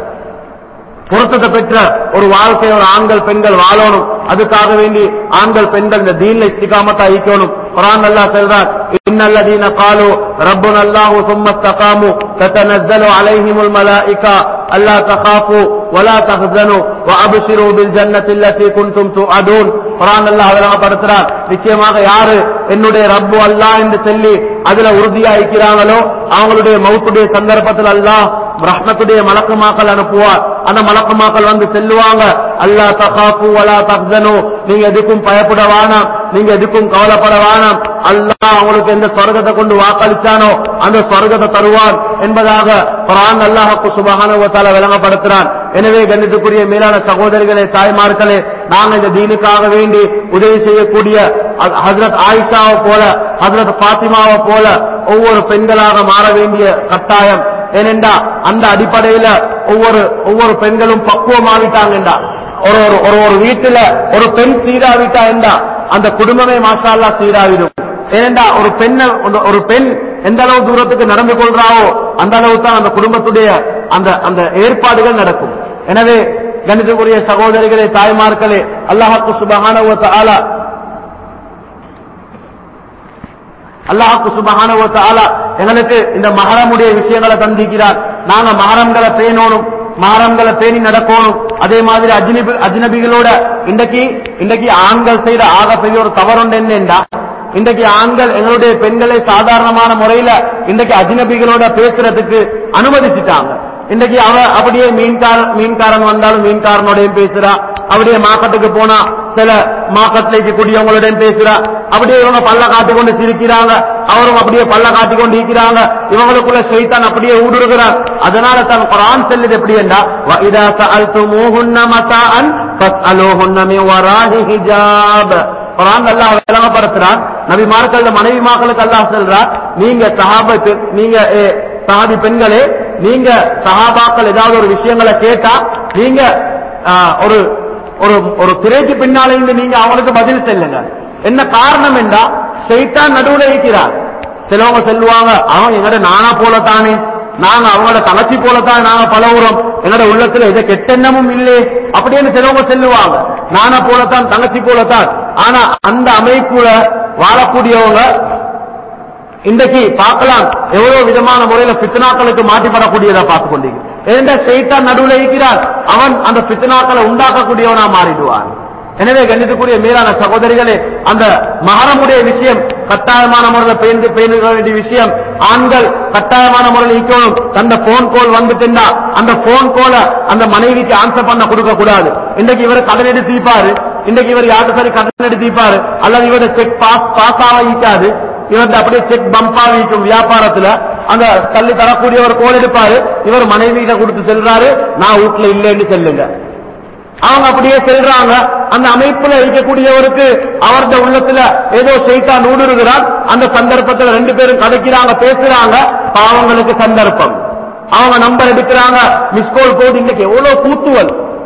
பொருத்தத்தை பெற்ற ஒரு வாழ்க்கை ஒரு ஆண்கள் பெண்கள் வாழணும் அதுக்காக வேண்டி ஆண்கள் பெண்கள் இந்த தீன்ல இஸ்திகாமத்தா ஈக்கணும் குரான் அல்லாஹ் சொல்றான் இன்னல்லதீன காலு ரப்புன அல்லாஹு ثم استقاموا تتنزل عليهم الملائكه الا تخافوا ولا تحزنوا وابشروا بالجنه التي كنتم توعدون குரான் அல்லாஹ் விளங்கப்படுத்துறார் நிச்சயமாக யாரு என்னுடைய ரப்பு அல்லாஹ் என்று சொல்லி அதுல உறுதியா இருக்கிறாங்களோ அவங்களுடைய மௌத்துடைய சந்தர்ப்பத்தில் அல்லாஹ் ரஹ்மத்துடைய மலக்குமாக்கள் அனுப்புவார் அந்த மலக்குமாக்கள் வந்து செல்லுவாங்க அல்லா தகாப்பு வலா தஹ்சனு நீங்க எதுக்கும் பயப்பட வேணாம் நீங்க எதுக்கும் கவலைப்பட வேணாம் அல்லாஹ் அவங்களுக்கு எந்த சொர்க்கத்தை கொண்டு வாக்களிச்சானோ அந்த சொர்க்கத்தை தருவான் என்பதாக குரான் அல்லாஹ்க்கு சுபஹானஹு வ தஆலா விளங்கப்படுத்துறான் எனவே கண்ணியத்துக்குரிய மேலான சகோதரிகளே தாய்மார்களே நாங்க இந்த தீனுக்காக வேண்டி உதவி செய்யக்கூடிய ஹ- ஹஜ்ரத் ஆயிஷாவை போல ஹஜ்ரத் பாத்திமாவை போல ஒவ்வொரு பெண்களாக மாற வேண்டிய கட்டாயம் ஏனென்றா அந்த அடிப்படையில ஒவ்வொரு ஒவ்வொரு பெண்களும் பக்குவமாவிட்டாங்கண்டா ஒரு ஒரு ஒரு ஒரு வீட்டுல ஒரு பெண் சீராவிட்டா என்றா அந்த குடும்பமே மாஷா அல்லாஹ் சீராவிடும் ஏனென்றா ஒரு பெண்ணை ஒரு- ஒரு பெண் எந்த அளவு தூரத்துக்கு நடந்து கொள்றாவோ அந்த அளவு தான் அந்த குடும்பத்துடைய அந்த அந்த ஏற்பாடுகள் நடக்கும் எனவே கணிதக்குரிய சகோதரிகளே தாய்மார்களே அல்லாஹாக்கு சுபஹானஹு வ தஆலா அல்லாஹ்க்கு சுபஹானஹு வ தஆலா எங்களுக்கு இந்த மஹரமுடைய விஷயங்களை தந்திக்கிறார் நாங்க மஹரம்களை பேணணும் மஹரம்களை பேணி நடக்கணும் அதே மாதிரி அஜ்னபி அஜ்னபிகளோட இன்றைக்கு இன்றைக்கு ஆண்கள் செய்த ஆக பெரிய ஒரு தவறுண்டு என்னென்றா இன்றைக்கு ஆண்கள் எங்களுடைய பெண்களை சாதாரணமான முறையில இன்றைக்கு அஜ்னபிகளோட பேசுறதுக்கு அனுமதிச்சுட்டாங்க இன்றைக்கு அவ அப்படியே மீன்கார மீன்காரன் வந்தாலும் மீன்காரனோடையும் பேசுறா அப்படியே மார்க்கெட்டுக்கு போனா சில மார்க்கெட்ல இருக்கக்கூடியவங்களோடையும் பேசுறா அப்படியே இவங்க பல்ல காட்டி கொண்டு சிரிக்கிறாங்க அவரும் அப்படியே பல்ல காட்டி கொண்டு இருக்கிறாங்க இவங்களுக்குள்ள ஷைத்தான் அப்படியே ஊடுருகிறார் அதனால தான் குரான் செல்லுது எப்படி என்றா وَإِذَا سَأَلْتُمُوهُنَّ مَتَاعًا فَاسْأَلُوهُنَّ مِنْ وَرَاءِ حِجَابٍ குரான் அல்லாஹ் விளங்கப்படுத்துறான் நபிமார்கள் மனைவி மார்களுக்கு அல்லாஹ் சொல்றார் நீங்க சஹாபத்து நீங்க ஏ, சஹாபி பெண்களே நீங்க சஹாபாக்கள் ஏதாவது ஒரு விஷயங்களை கேட்டா நீங்க ஆ, ஒரு ஒரு ஒரு திரைக்கு பின்னால இருந்து நீங்க அவனுக்கு பதில் செல்லுங்க என்ன காரணம் என்றா ஷைத்தான் நடுவுல இருக்கிறார் சிலவங்க சொல்லுவாங்க அவன் எங்கட நானா போலத்தானே நாங்க அவங்களோட தங்கச்சி போலத்தான் நாங்க பழகுறோம் எங்களோட உள்ளத்துல எதை கெட்டெண்ணமும் இல்லையே அப்படின்னு சிலவங்க சொல்லுவாங்க நானா போலத்தான் தங்கச்சி போலத்தான் ஆனா அந்த அமைப்புல வாழக்கூடியவங்க இன்றைக்கு பார்க்கலாம் எவ்வளவு விதமான முறையில பித்தனாக்களுக்கு மாட்டிப்படக்கூடியதை பார்த்து கொண்டீங்க ஏனென்ற செய்தான் நடுவில் இருக்கிறார் அவன் அந்த பித்தனாக்களை உண்டாக்கக்கூடியவனா மாறிடுவான் எனவே கண்டித்துக்குரிய மீதான சகோதரிகளே அந்த மகரமுடைய விஷயம் கட்டாயமான முறையில் பேர்ந்து பேணுக வேண்டிய விஷயம் ஆண்கள் கட்டாயமான முறையில் இருக்கணும் தந்த போன் கால் வந்துட்டுண்டா அந்த போன் கால அந்த மனைவிக்கு ஆன்சர் பண்ண கொடுக்க கூடாது இன்றைக்கு இவர் கடன் எடுத்தீப்பாரு இன்றைக்கு இவர் யாருக்கு சரி கடன் எடுத்தீப்பாரு அல்லது இவரோட செக் பாஸ் பாஸ் ஆக ஈக்காது இவர்கிட்ட அப்படியே செக் பம்பா வைக்கும் வியாபாரத்துல அந்த தள்ளி தரக்கூடிய ஒரு கோல் எடுப்பாரு இவர் மனைவியிட கொடுத்து செல்றாரு நான் வீட்டுல இல்லைன்னு சொல்லுங்க அவங்க அப்படியே செல்றாங்க அந்த அமைப்புல இருக்கக்கூடியவருக்கு அவருடைய உள்ளத்துல ஏதோ செய்தா நூடுருகிறார் அந்த சந்தர்ப்பத்துல ரெண்டு பேரும் கதைக்கிறாங்க பேசுறாங்க பாவங்களுக்கு சந்தர்ப்பம் அவங்க நம்பர் எடுக்கிறாங்க மிஸ்கோல் போட்டு இன்னைக்கு எவ்வளவு கூத்துவல்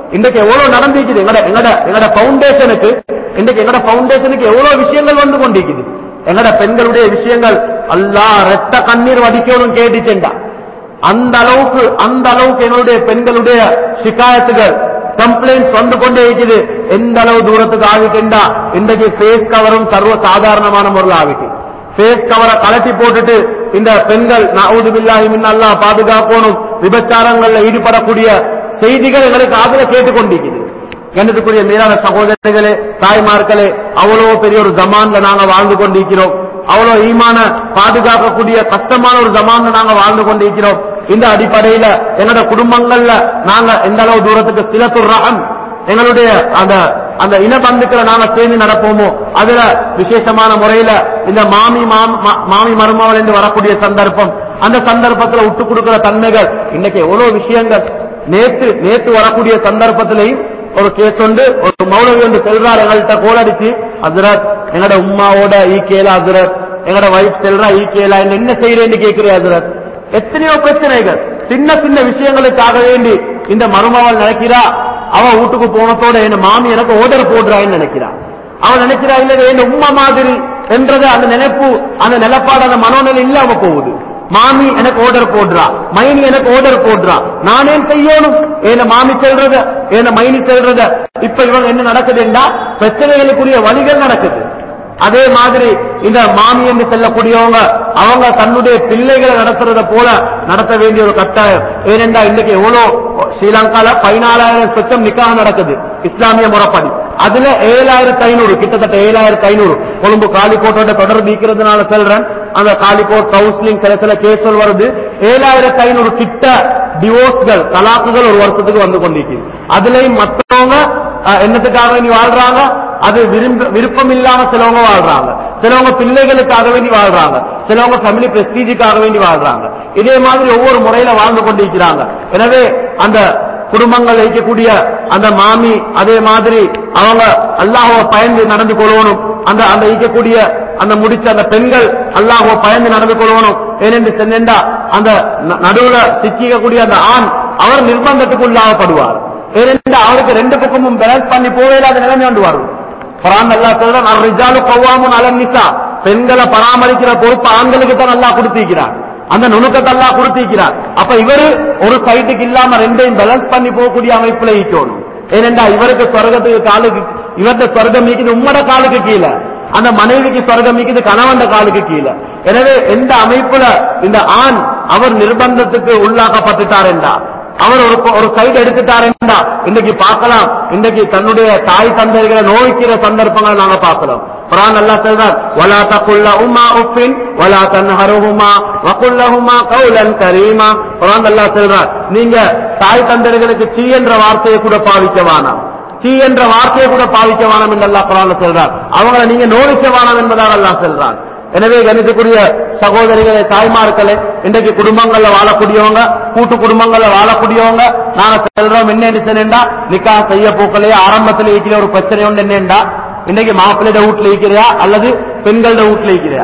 இன்றைக்கு எவ்வளவு நடந்திருக்குது எங்கட எங்கட எங்கட பவுண்டேஷனுக்கு இன்றைக்கு எங்கட பவுண்டேஷனுக்கு எவ்வளவு விஷயங்கள் வந்து கொண்டிருக்குது எங்கட பெண்களுடைய விஷயங்கள் அல்லாஹ் ரத்த கண்ணீர் வடிக்கணும் கேட்டுச்சேண்டா அந்த அளவுக்கு அந்த அளவுக்கு எங்களுடைய பெண்களுடைய சிகாயத்துகள் கம்ப்ளைண்ட்ஸ் வந்து கொண்டே இருக்குது எந்த அளவு தூரத்துக்கு ஆகிட்டுண்டா இன்றைக்கு ஃபேஸ் கவரும் சர்வ சாதாரணமான முறையில் ஆகிட்டு ஃபேஸ் கவரை கலட்டி போட்டுட்டு இந்த பெண்கள் நவுது பில்லாஹி மின் அல்லாஹ் பாதுகாக்கணும் விபச்சாரங்கள்ல ஈடுபடக்கூடிய செய்திகள் எங்களுக்கு காதுல கேட்டுக்கொண்டிருக்குது கண்ணுக்குரிய மீதான சகோதரர்களே தாய்மார்களே அவ்வளவு பெரிய ஒரு ஜமான்ல நாங்க வாழ்ந்து கொண்டிருக்கிறோம் அவ்வளவு ஈமான பாதுகாக்கக்கூடிய கஷ்டமான ஒரு ஜமான்ல நாங்க வாழ்ந்து கொண்டிருக்கிறோம் இந்த அடிப்படையில எங்களோட குடும்பங்கள்ல நாங்க எந்த அளவு தூரத்துக்கு சிலத்துர் ரகம் எங்களுடைய அந்த அந்த இனபந்துக்களை நாங்க சேர்ந்து நடப்போமோ அதுல விசேஷமான முறையில இந்த மாமி மாம்- மா- மாமி மருமகள் என்று வரக்கூடிய சந்தர்ப்பம் அந்த சந்தர்ப்பத்துல விட்டு கொடுக்கிற தன்மைகள் இன்னைக்கு எவ்வளவு விஷயங்கள் நேத்து நேத்து வரக்கூடிய சந்தர்ப்பத்திலையும் ஒரு கேஸ் உண்டு ஒரு மௌலவி வந்து செல்றார் எங்கள்கிட்ட கோலடிச்சு ஹசரத் எங்கட உம்மாவோட ஈகேல ஹசரத் எங்கட வைஃப் செல்றா ஈகேலா என்ன செய்யறேன்னு கேட்கிறேன் ஹசரத் எத்தனையோ பிரச்சனைகள் சின்ன சின்ன விஷயங்களுக்காக வேண்டி இந்த மருமகள் நினைக்கிறா அவ வீட்டுக்கு போனதோட என் மாமி எனக்கு ஓர்டர் போடுறான்னு நினைக்கிறா அவன் நினைக்கிறா இல்ல என் உம்மா மாதிரி என்றது அந்த நினைப்பு அந்த நிலப்பாடு அந்த மனோநிலை இல்லாம போகுது மாமி எனக்கு ஆர்டர் போடுறா மைனி எனக்கு ஆர்டர் போடுறா நான் ஏன் செய்யணும் என்ன மாமி செல்றத என்ன மைனி செல்றத இப்ப இவங்க என்ன நடக்குதுன்னா பிரச்சனைகளுக்குரிய வழிகள் நடக்குது அதே மாதிரி இந்த மாமி என்று செல்லக்கூடியவங்க அவங்க தன்னுடைய பிள்ளைகளை நடத்துறத போல நடத்த வேண்டிய ஒரு கட்டாயம் ஏனென்றா இன்னைக்கு எவ்வளவு ஸ்ரீலங்கால பதினாலாயிரம் சொச்சம் நிக்காக நடக்குது இஸ்லாமிய முறைப்படி அதுல ஏழாயிரத்தி ஐநூறு கிட்டத்தட்ட ஏழாயிரத்தி ஐநூறு கொழும்பு காலிக்கோட்டோட தொடர்பு இருக்கிறதுனால சொல்றேன் அந்த காலிக்கோட் கவுன்சிலிங் சில சில கேஸ்கள் வருது ஏழாயிரத்தி ஐநூறு கிட்ட டிவோர்ஸ்கள் தலாக்குகள் ஒரு வருஷத்துக்கு வந்து கொண்டிருக்கு அதுலயும் மற்றவங்க அஹ், என்னத்துக்காக வேண்டி வாழ்றாங்க அது விரும்ப விருப்பம் இல்லாம சிலவங்க வாழ்றாங்க சிலவங்க பிள்ளைகளுக்காக வேண்டி வாழ்றாங்க சிலவங்க ஃபேமிலி பிரஸ்டீஜுக்காக வேண்டி வாழ்றாங்க இதே மாதிரி ஒவ்வொரு முறையில வாழ்ந்து கொண்டிருக்கிறாங்க எனவே அந்த குடும்பங்கள் வைக்கக்கூடிய அந்த மாமி அதே மாதிரி அவங்க அல்லாஹ்வை பயந்து நடந்து கொள்ளணும் அந்த அந்த ஈக்கக்கூடிய அந்த முடிச்ச அந்த பெண்கள் அல்லாஹ்வை பயந்து நடந்து கொள்ளணும் ஏனென்று சென்றா அந்த ந- நடுவுல சிக்கிக்கக்கூடிய அந்த ஆண் அவர் நிர்பந்தத்துக்கு உள்ளாகப்படுவார் ஏனென்றா அவருக்கு ரெண்டு பக்கமும் பேலன்ஸ் பண்ணி போவே இல்லாத நிலைமை கொண்டு வரும் குரான் அல்லா சொல்றான் அர்ரிஜாலு கவ்வாமுன் அலன் நிசா பெண்களை பராமரிக்கிற பொறுப்பு ஆண்களுக்கு தான் நல்லா கொடுத்திருக்கிறார் அந்த நுணுக்கத்தை எல்லாம் கொடுத்திருக்கிறார் அப்ப இவரு ஒரு சைட்டுக்கு இல்லாம ரெண்டையும் பேலன்ஸ் பண்ணி போகக்கூடிய அமைப்புல ஈக்கணும் ஏனென்றா இவருக்கு சொர்க்கத்துக்கு காலுக்கு இவர்த சொர்க்கம் மீக்குது உம்மட காலுக்கு கீழே அந்த மனைவிக்கு சொர்க்கம் மீக்குது கணவன் காலுக்கு கீழே எனவே எந்த அமைப்புல இந்த ஆண் அவர் நிர்பந்தத்துக்கு உள்ளாக்கப்பட்டுட்டார் என்றா அவர் ஒரு ஒரு சைடு எடுத்துட்டாருன்னா இன்னைக்கு பார்க்கலாம் இன்னைக்கு தன்னுடைய தாய் தந்தைகளை நோய்க்கிற சந்தர்ப்பங்களை நாங்க பார்க்கலாம் குரான் அல்லா சொல்றார் வலா தகுல்ல உம்மா உப்பின் வலா தன்ஹருஹுமா வகுல்லஹுமா கௌலன் கரீமா குரான் அல்லா சொல்றார் நீங்க தாய் தந்தைகளுக்கு சீ என்ற வார்த்தையை கூட பாவிக்க வேணாம் சீ என்ற வார்த்தையை கூட பாவிக்க வேணாம் என்று அல்லாஹ் குரான்ல சொல்றார் அவங்களை நீங்க நோய்க்க வேணாம் என்பதாக அல்லாஹ் சொல்றான் எனவே கணிக்கக்கூடிய சகோதரிகளே தாய்மார்களே இன்றைக்கு குடும்பங்கள்ல வாழக்கூடியவங்க கூட்டு குடும்பங்கள்ல வாழக்கூடியவங்க நாங்க செல்றோம் என்ன சொன்னா நிக்கா செய்ய போக்கலையே ஆரம்பத்தில் இருக்கிற ஒரு பிரச்சனை ஒன்று என்னண்டா இன்னைக்கு மாப்பிள்ளைட வீட்டுல இருக்கிறியா அல்லது பெண்களோட வீட்டுல இருக்கிறியா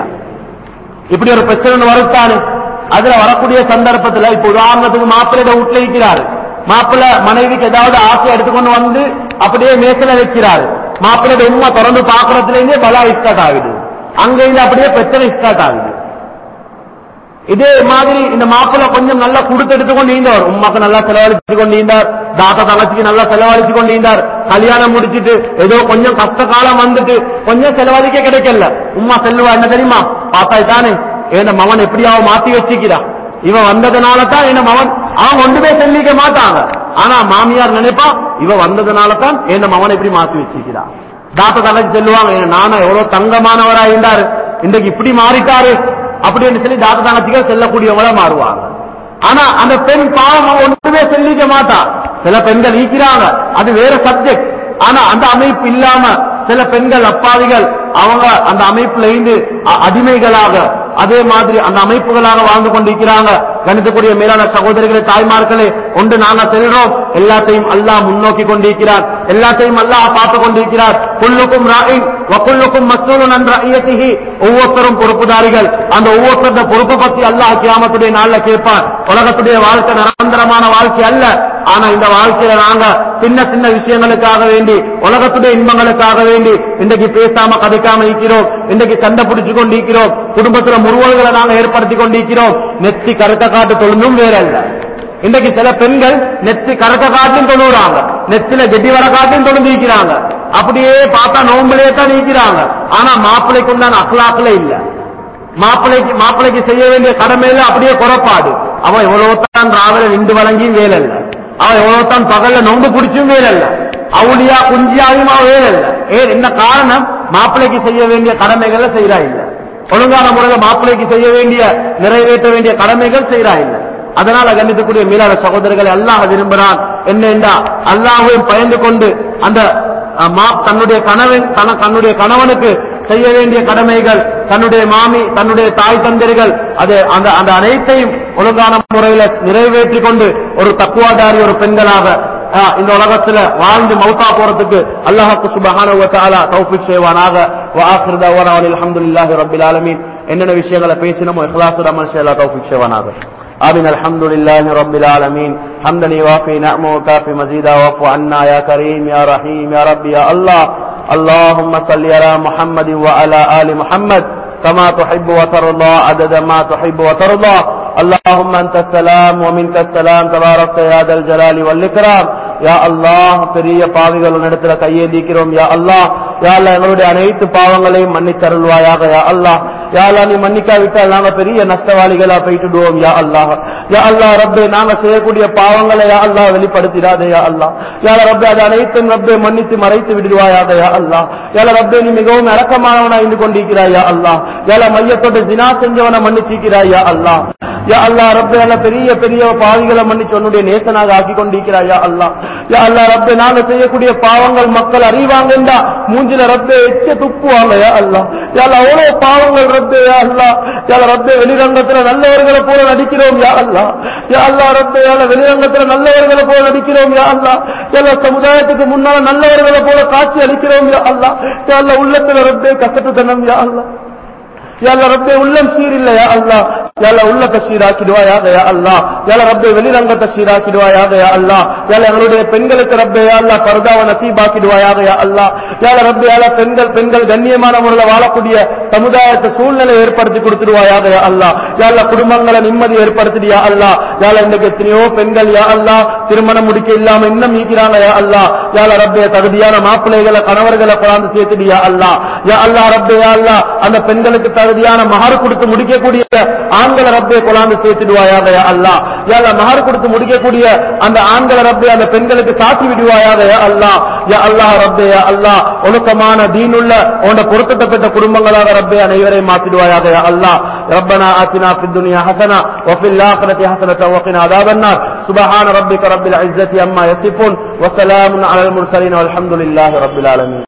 இப்படி ஒரு பிரச்சனை ஒண்ணு வருத்தானு அதுல வரக்கூடிய சந்தர்ப்பத்துல இப்ப உதாரணத்துக்கு மாப்பிள்ளைட வீட்டுல இருக்கிறாரு மாப்பிள்ளை மனைவிக்கு ஏதாவது ஆசை எடுத்துக்கொண்டு வந்து அப்படியே மேசல வைக்கிறாரு மாப்பிள்ளைட உண்மை திறந்து பாக்குறதுல இருந்தே பலா ஸ்டார்ட் ஆகுது அங்க இருந்து அப்படியே பிரச்சனை ஸ்டார்ட் ஆகுது இதே மாதிரி இந்த மாப்பிள்ளை கொஞ்சம் நல்லா கொடுத்து எடுத்துக்கொண்டு இருந்தார் உமாக்கு நல்லா செலவழிச்சு கொண்டு இருந்தார் தாத்தா தங்கச்சிக்கு நல்லா செலவழிச்சு கொண்டு இருந்தார் கல்யாணம் முடிச்சிட்டு ஏதோ கொஞ்சம் கஷ்ட காலம் வந்துட்டு கொஞ்சம் செலவழிக்க கிடைக்கல உம்மா செல்லுவா என்ன தெரியுமா பார்த்தா தானே ஏன் மவன் எப்படி அவன் மாத்தி வச்சுக்கிறா இவன் வந்ததுனால தான் என்ன மவன் அவன் ஒன்றுமே செல்லிக்க மாட்டாங்க ஆனா மாமியார் நினைப்பா இவன் வந்ததுனால தான் என்ன மவன் எப்படி மாத்தி வச்சுக்கிறா தாத்தா தங்கச்சி சொல்லுவாங்க "ஏன் நானா எவ்வளவு தங்கமானவரா இருந்தாரு இன்றைக்கு இப்படி மாறிட்டாரு அப்படின்னு சொல்லி தாத்தா தங்கச்சிகள் செல்லக்கூடியவங்களா மாறுவாங்க ஆனா அந்த பெண் பாவம் அவ ஒன்றுமே சொல்லிக்க மாட்டா சில பெண்கள் ஈக்கிறாங்க அது வேற சப்ஜெக்ட் ஆனா அந்த அமைப்பு இல்லாம சில பெண்கள் அப்பாவிகள் அவங்க அந்த அமைப்புல இருந்து அ- அடிமைகளாக அதே மாதிரி அந்த அமைப்புகளாக வாழ்ந்து கொண்டிருக்கிறாங்க கணிதக்கூடிய மேலான சகோதரிகளே தாய்மார்களே ஒன்று நாங்க செல்றோம் எல்லாத்தையும் அல்லாஹ் முன்னோக்கி கொண்டிருக்கிறார் எல்லாத்தையும் அல்லாஹ் பார்த்து கொண்டிருக்கிறார் குல்லுக்கும் ராயின் வக்குல்லுக்கும் மஸ்னூன் என்ற ஐயத்திகி ஒவ்வொருத்தரும் பொறுப்புதாரிகள் அந்த ஒவ்வொருத்தருடைய பொறுப்பை பத்தி அல்லாஹ் கியாமத்துடைய நாள்ல கேட்பார் உலகத்துடைய வாழ்க்கை நிரந்தரமான வாழ்க்கை அல்ல ஆனா இந்த வாழ்க்கையில நாங்க சின்ன சின்ன விஷயங்களுக்காக வேண்டி உலகத்துடைய இன்பங்களுக்காக வேண்டி இன்றைக்கு பேசாம கதைக்காம இருக்கிறோம் இன்றைக்கு சண்டை பிடிச்சு கொண்டிருக்கிறோம் குடும்பத்துல முருவல்களை நாங்க ஏற்படுத்தி கொண்டிருக்கிறோம் நெத்தி கருத்த காட்டு தொழுந்தும் வேற இல்ல இன்றைக்கு சில பெண்கள் நெத்தி கருத்த காட்டிலும் தொழுகிறாங்க நெத்தில கெட்டி வர காட்டிலும் தொழுந்திருக்கிறாங்க அப்படியே பார்த்தா நோம்பிலே தான் நீக்கிறாங்க ஆனா மாப்பிள்ளைக்கு உண்டான அக்லாக்களே இல்ல மாப்பிள்ளைக்கு மாப்பிள்ளைக்கு செய்ய வேண்டிய கடமையில அப்படியே குறப்பாடு அவன் எவ்வளவுதான் ராவில நின்று வழங்கியும் வேலை இல்ல அவன் எவ்வளவுதான் பகல்ல நொங்கு பிடிச்சும் வேலை இல்ல அவுளியா குஞ்சியாவும் அவன் வேலை இல்ல ஏன் என்ன காரணம் மாப்பிள்ளைக்கு செய்ய வேண்டிய கடமைகளை செய்யறா இல்ல ஒழுங்கான முறையில் மாப்பிள்ளைக்கு செய்ய வேண்டிய நிறைவேற்ற வேண்டிய கடமைகள் செய்யறா இல்ல அதனால கண்டிக்கக்கூடிய மீளாத சகோதரர்களை அல்லாஹ் விரும்புகிறான் என்னென்றா அல்லாஹையும் பயந்து கொண்டு அந்த அஹ், மா தன்னுடைய கணவன் தன- தன்னுடைய கணவனுக்கு செய்ய வேண்டிய கடமைகள் தன்னுடைய மாமி தன்னுடைய தாய் தந்தர்கள் அது அந்த அந்த அனைத்தையும் ஒழுங்கான முறையில நிறைவேற்றி கொண்டு ஒரு தக்குவாதாரி ஒரு பெண்களாக அஹ், இந்த உலகத்துல வாழ்ந்து மௌத்தா போறதுக்கு அல்லாஹுக்கு சுபஹானஹு வ தஆலா தௌஃபீக் செய்வானாக வ ஆখির தஅவானா அல்ஹம்துலில்லாஹி ரப்பில் ஆலமீன் என்னென்ன விஷயங்களை பேசினோமோ இഖ്ലാസ് அமல் செய்ய அல்லாஹ் தௌஃபீக் செய்வானாக آمين الحمد لله رب العالمين حمدا يوافي نعمه وكافي مزيدا واعف عنا يا كريم يا رحيم يا رب يا الله اللهم صل على محمد وعلى آل محمد كما تحب وترضى عدد ما تحب وترضى اللهم أنت السلام ومنك السلام تبارك يا ذا الجلال والإكرام யா அல்லாஹ் பெரிய பாவிகள் உன்னிடத்துல கையேந்திக்கிறோம் யா அல்லாஹ் யா அல்லாஹ் எங்களுடைய அனைத்து பாவங்களையும் மன்னித்தருள்வாயாக யா அல்லாஹ் யா அல்லாஹ் நீ மன்னிக்காவிட்டால் நாங்க பெரிய நஷ்டவாளிகளா போயிட்டுடுவோம் யா அல்லாஹ் யா அல்லாஹ் ரப்பே நாங்க செய்யக்கூடிய பாவங்களை யா அல்லாஹ் வெளிப்படுத்திடாதே யா அல்லாஹ் யா அல்லாஹ் ரப்பே அது அனைத்தும் ரப்பே மன்னித்து மறைத்து விடுவாயாக யா அல்லாஹ் யா அல்லாஹ் ரப்பே நீ மிகவும் இரக்கமானவனா இருந்து கொண்டிருக்கிறாய் யா அல்லாஹ் யா அல்லாஹ் மையத்தோட ஜினா செஞ்சவனை மன்னிச்சிருக்கிறாய் யா அல்லாஹ் யா அல்லாஹ் ரப்பே அல்ல பெரிய பெரிய பாவிகளை மன்னிச்சு உன்னுடைய நேசனாக ஆக்கி கொண்டிருக்கிறாய் யா அல்லாஹ் யா அல்லாஹ் ரப்பே நாங்க செய்யக்கூடிய பாவங்கள் மக்கள் அறிவாங்கண்டா மூஞ்சில ரப்பே எச்ச துப்புவாங்க யா அல்லாஹ் யா அல்லாஹ் அவ்வளவு பாவங்கள் ரப்பே யா அல்லாஹ் யா அல்லாஹ் ரப்பே வெளிரங்கத்துல நல்லவர்களை போல நடிக்கிறோம் யா அல்லாஹ் யா அல்லாஹ் ரப்பே யா அல்லாஹ் வெளிரங்கத்துல நல்லவர்களை போல நடிக்கிறோம் யா அல்லாஹ் யா அல்லாஹ் சமுதாயத்துக்கு முன்னால நல்லவர்களை போல காட்சி அளிக்கிறோம் யா அல்லாஹ் யா அல்லாஹ் உள்ளத்துல ரப்பே கசட்டுத்தனம் யா அல்லாஹ் யால ரப்பே உள்ளம் சீரில்ல யா அல்லாஹ் யால உள்ளத்தை சீராக்கிடுவாயாக யா அல்லாஹ் யால ரப்பே வெளிரங்கத்தை சீராக்கிடுவாயாக யா அல்லாஹ் யால எங்களுடைய பெண்களுக்கு ரப்பே யா அல்லாஹ் பர்தாவை நசீபாக்கிடுவாயாக யா அல்லாஹ் யால ரப்பே யால பெண்கள் பெண்கள் கண்ணியமான முறையில் வாழக்கூடிய சமுதாயத்தை சூழ்நிலை ஏற்படுத்தி கொடுத்துடுவாயாக யா அல்லாஹ் யால குடும்பங்களை நிம்மதி ஏற்படுத்திடியா அல்லாஹ் யால இன்றைக்கு எத்தனையோ பெண்கள் யா அல்லாஹ் திருமணம் முடிக்க இல்லாம இன்னும் மீக்கிறாங்க யா அல்லாஹ் யால ரப்பே தகுதியான மாப்பிள்ளைகளை கணவர்களை கொண்டாந்து சேர்த்துடியா அல்லாஹ் யா அல்லாஹ் ரப்பே யா அல்லாஹ் அந்த பெண்களுக்கு தகுதியான மகர் கொடுத்து முடிக்கக்கூடிய ஆண்களை ரப்பே கொண்டாந்து சேர்த்துடுவாயாக யா அல்லாஹ் யா அல்லாஹ் மகர் கொடுத்து முடிக்கக்கூடிய அந்த ஆண்களை ரப்பே அந்த பெண்களுக்கு சாத்தி விடுவாயாக யா அல்லாஹ் யா அல்லாஹ் ரப்பே யா அல்லாஹ் ஒழுக்கமான தீனுள்ள உன்ட பொருத்தத்தை பெற்ற குடும்பங்களாக ரப்பே அனைவரையும் மாற்றிடுவாயாக யா அல்லாஹ் ربنا آتنا في الدنيا حسنة وفي الآخرة حسنة وقنا عذاب النار سبحان ربك رب العزة عما يصفون وسلام على المرسلين والحمد لله رب العالمين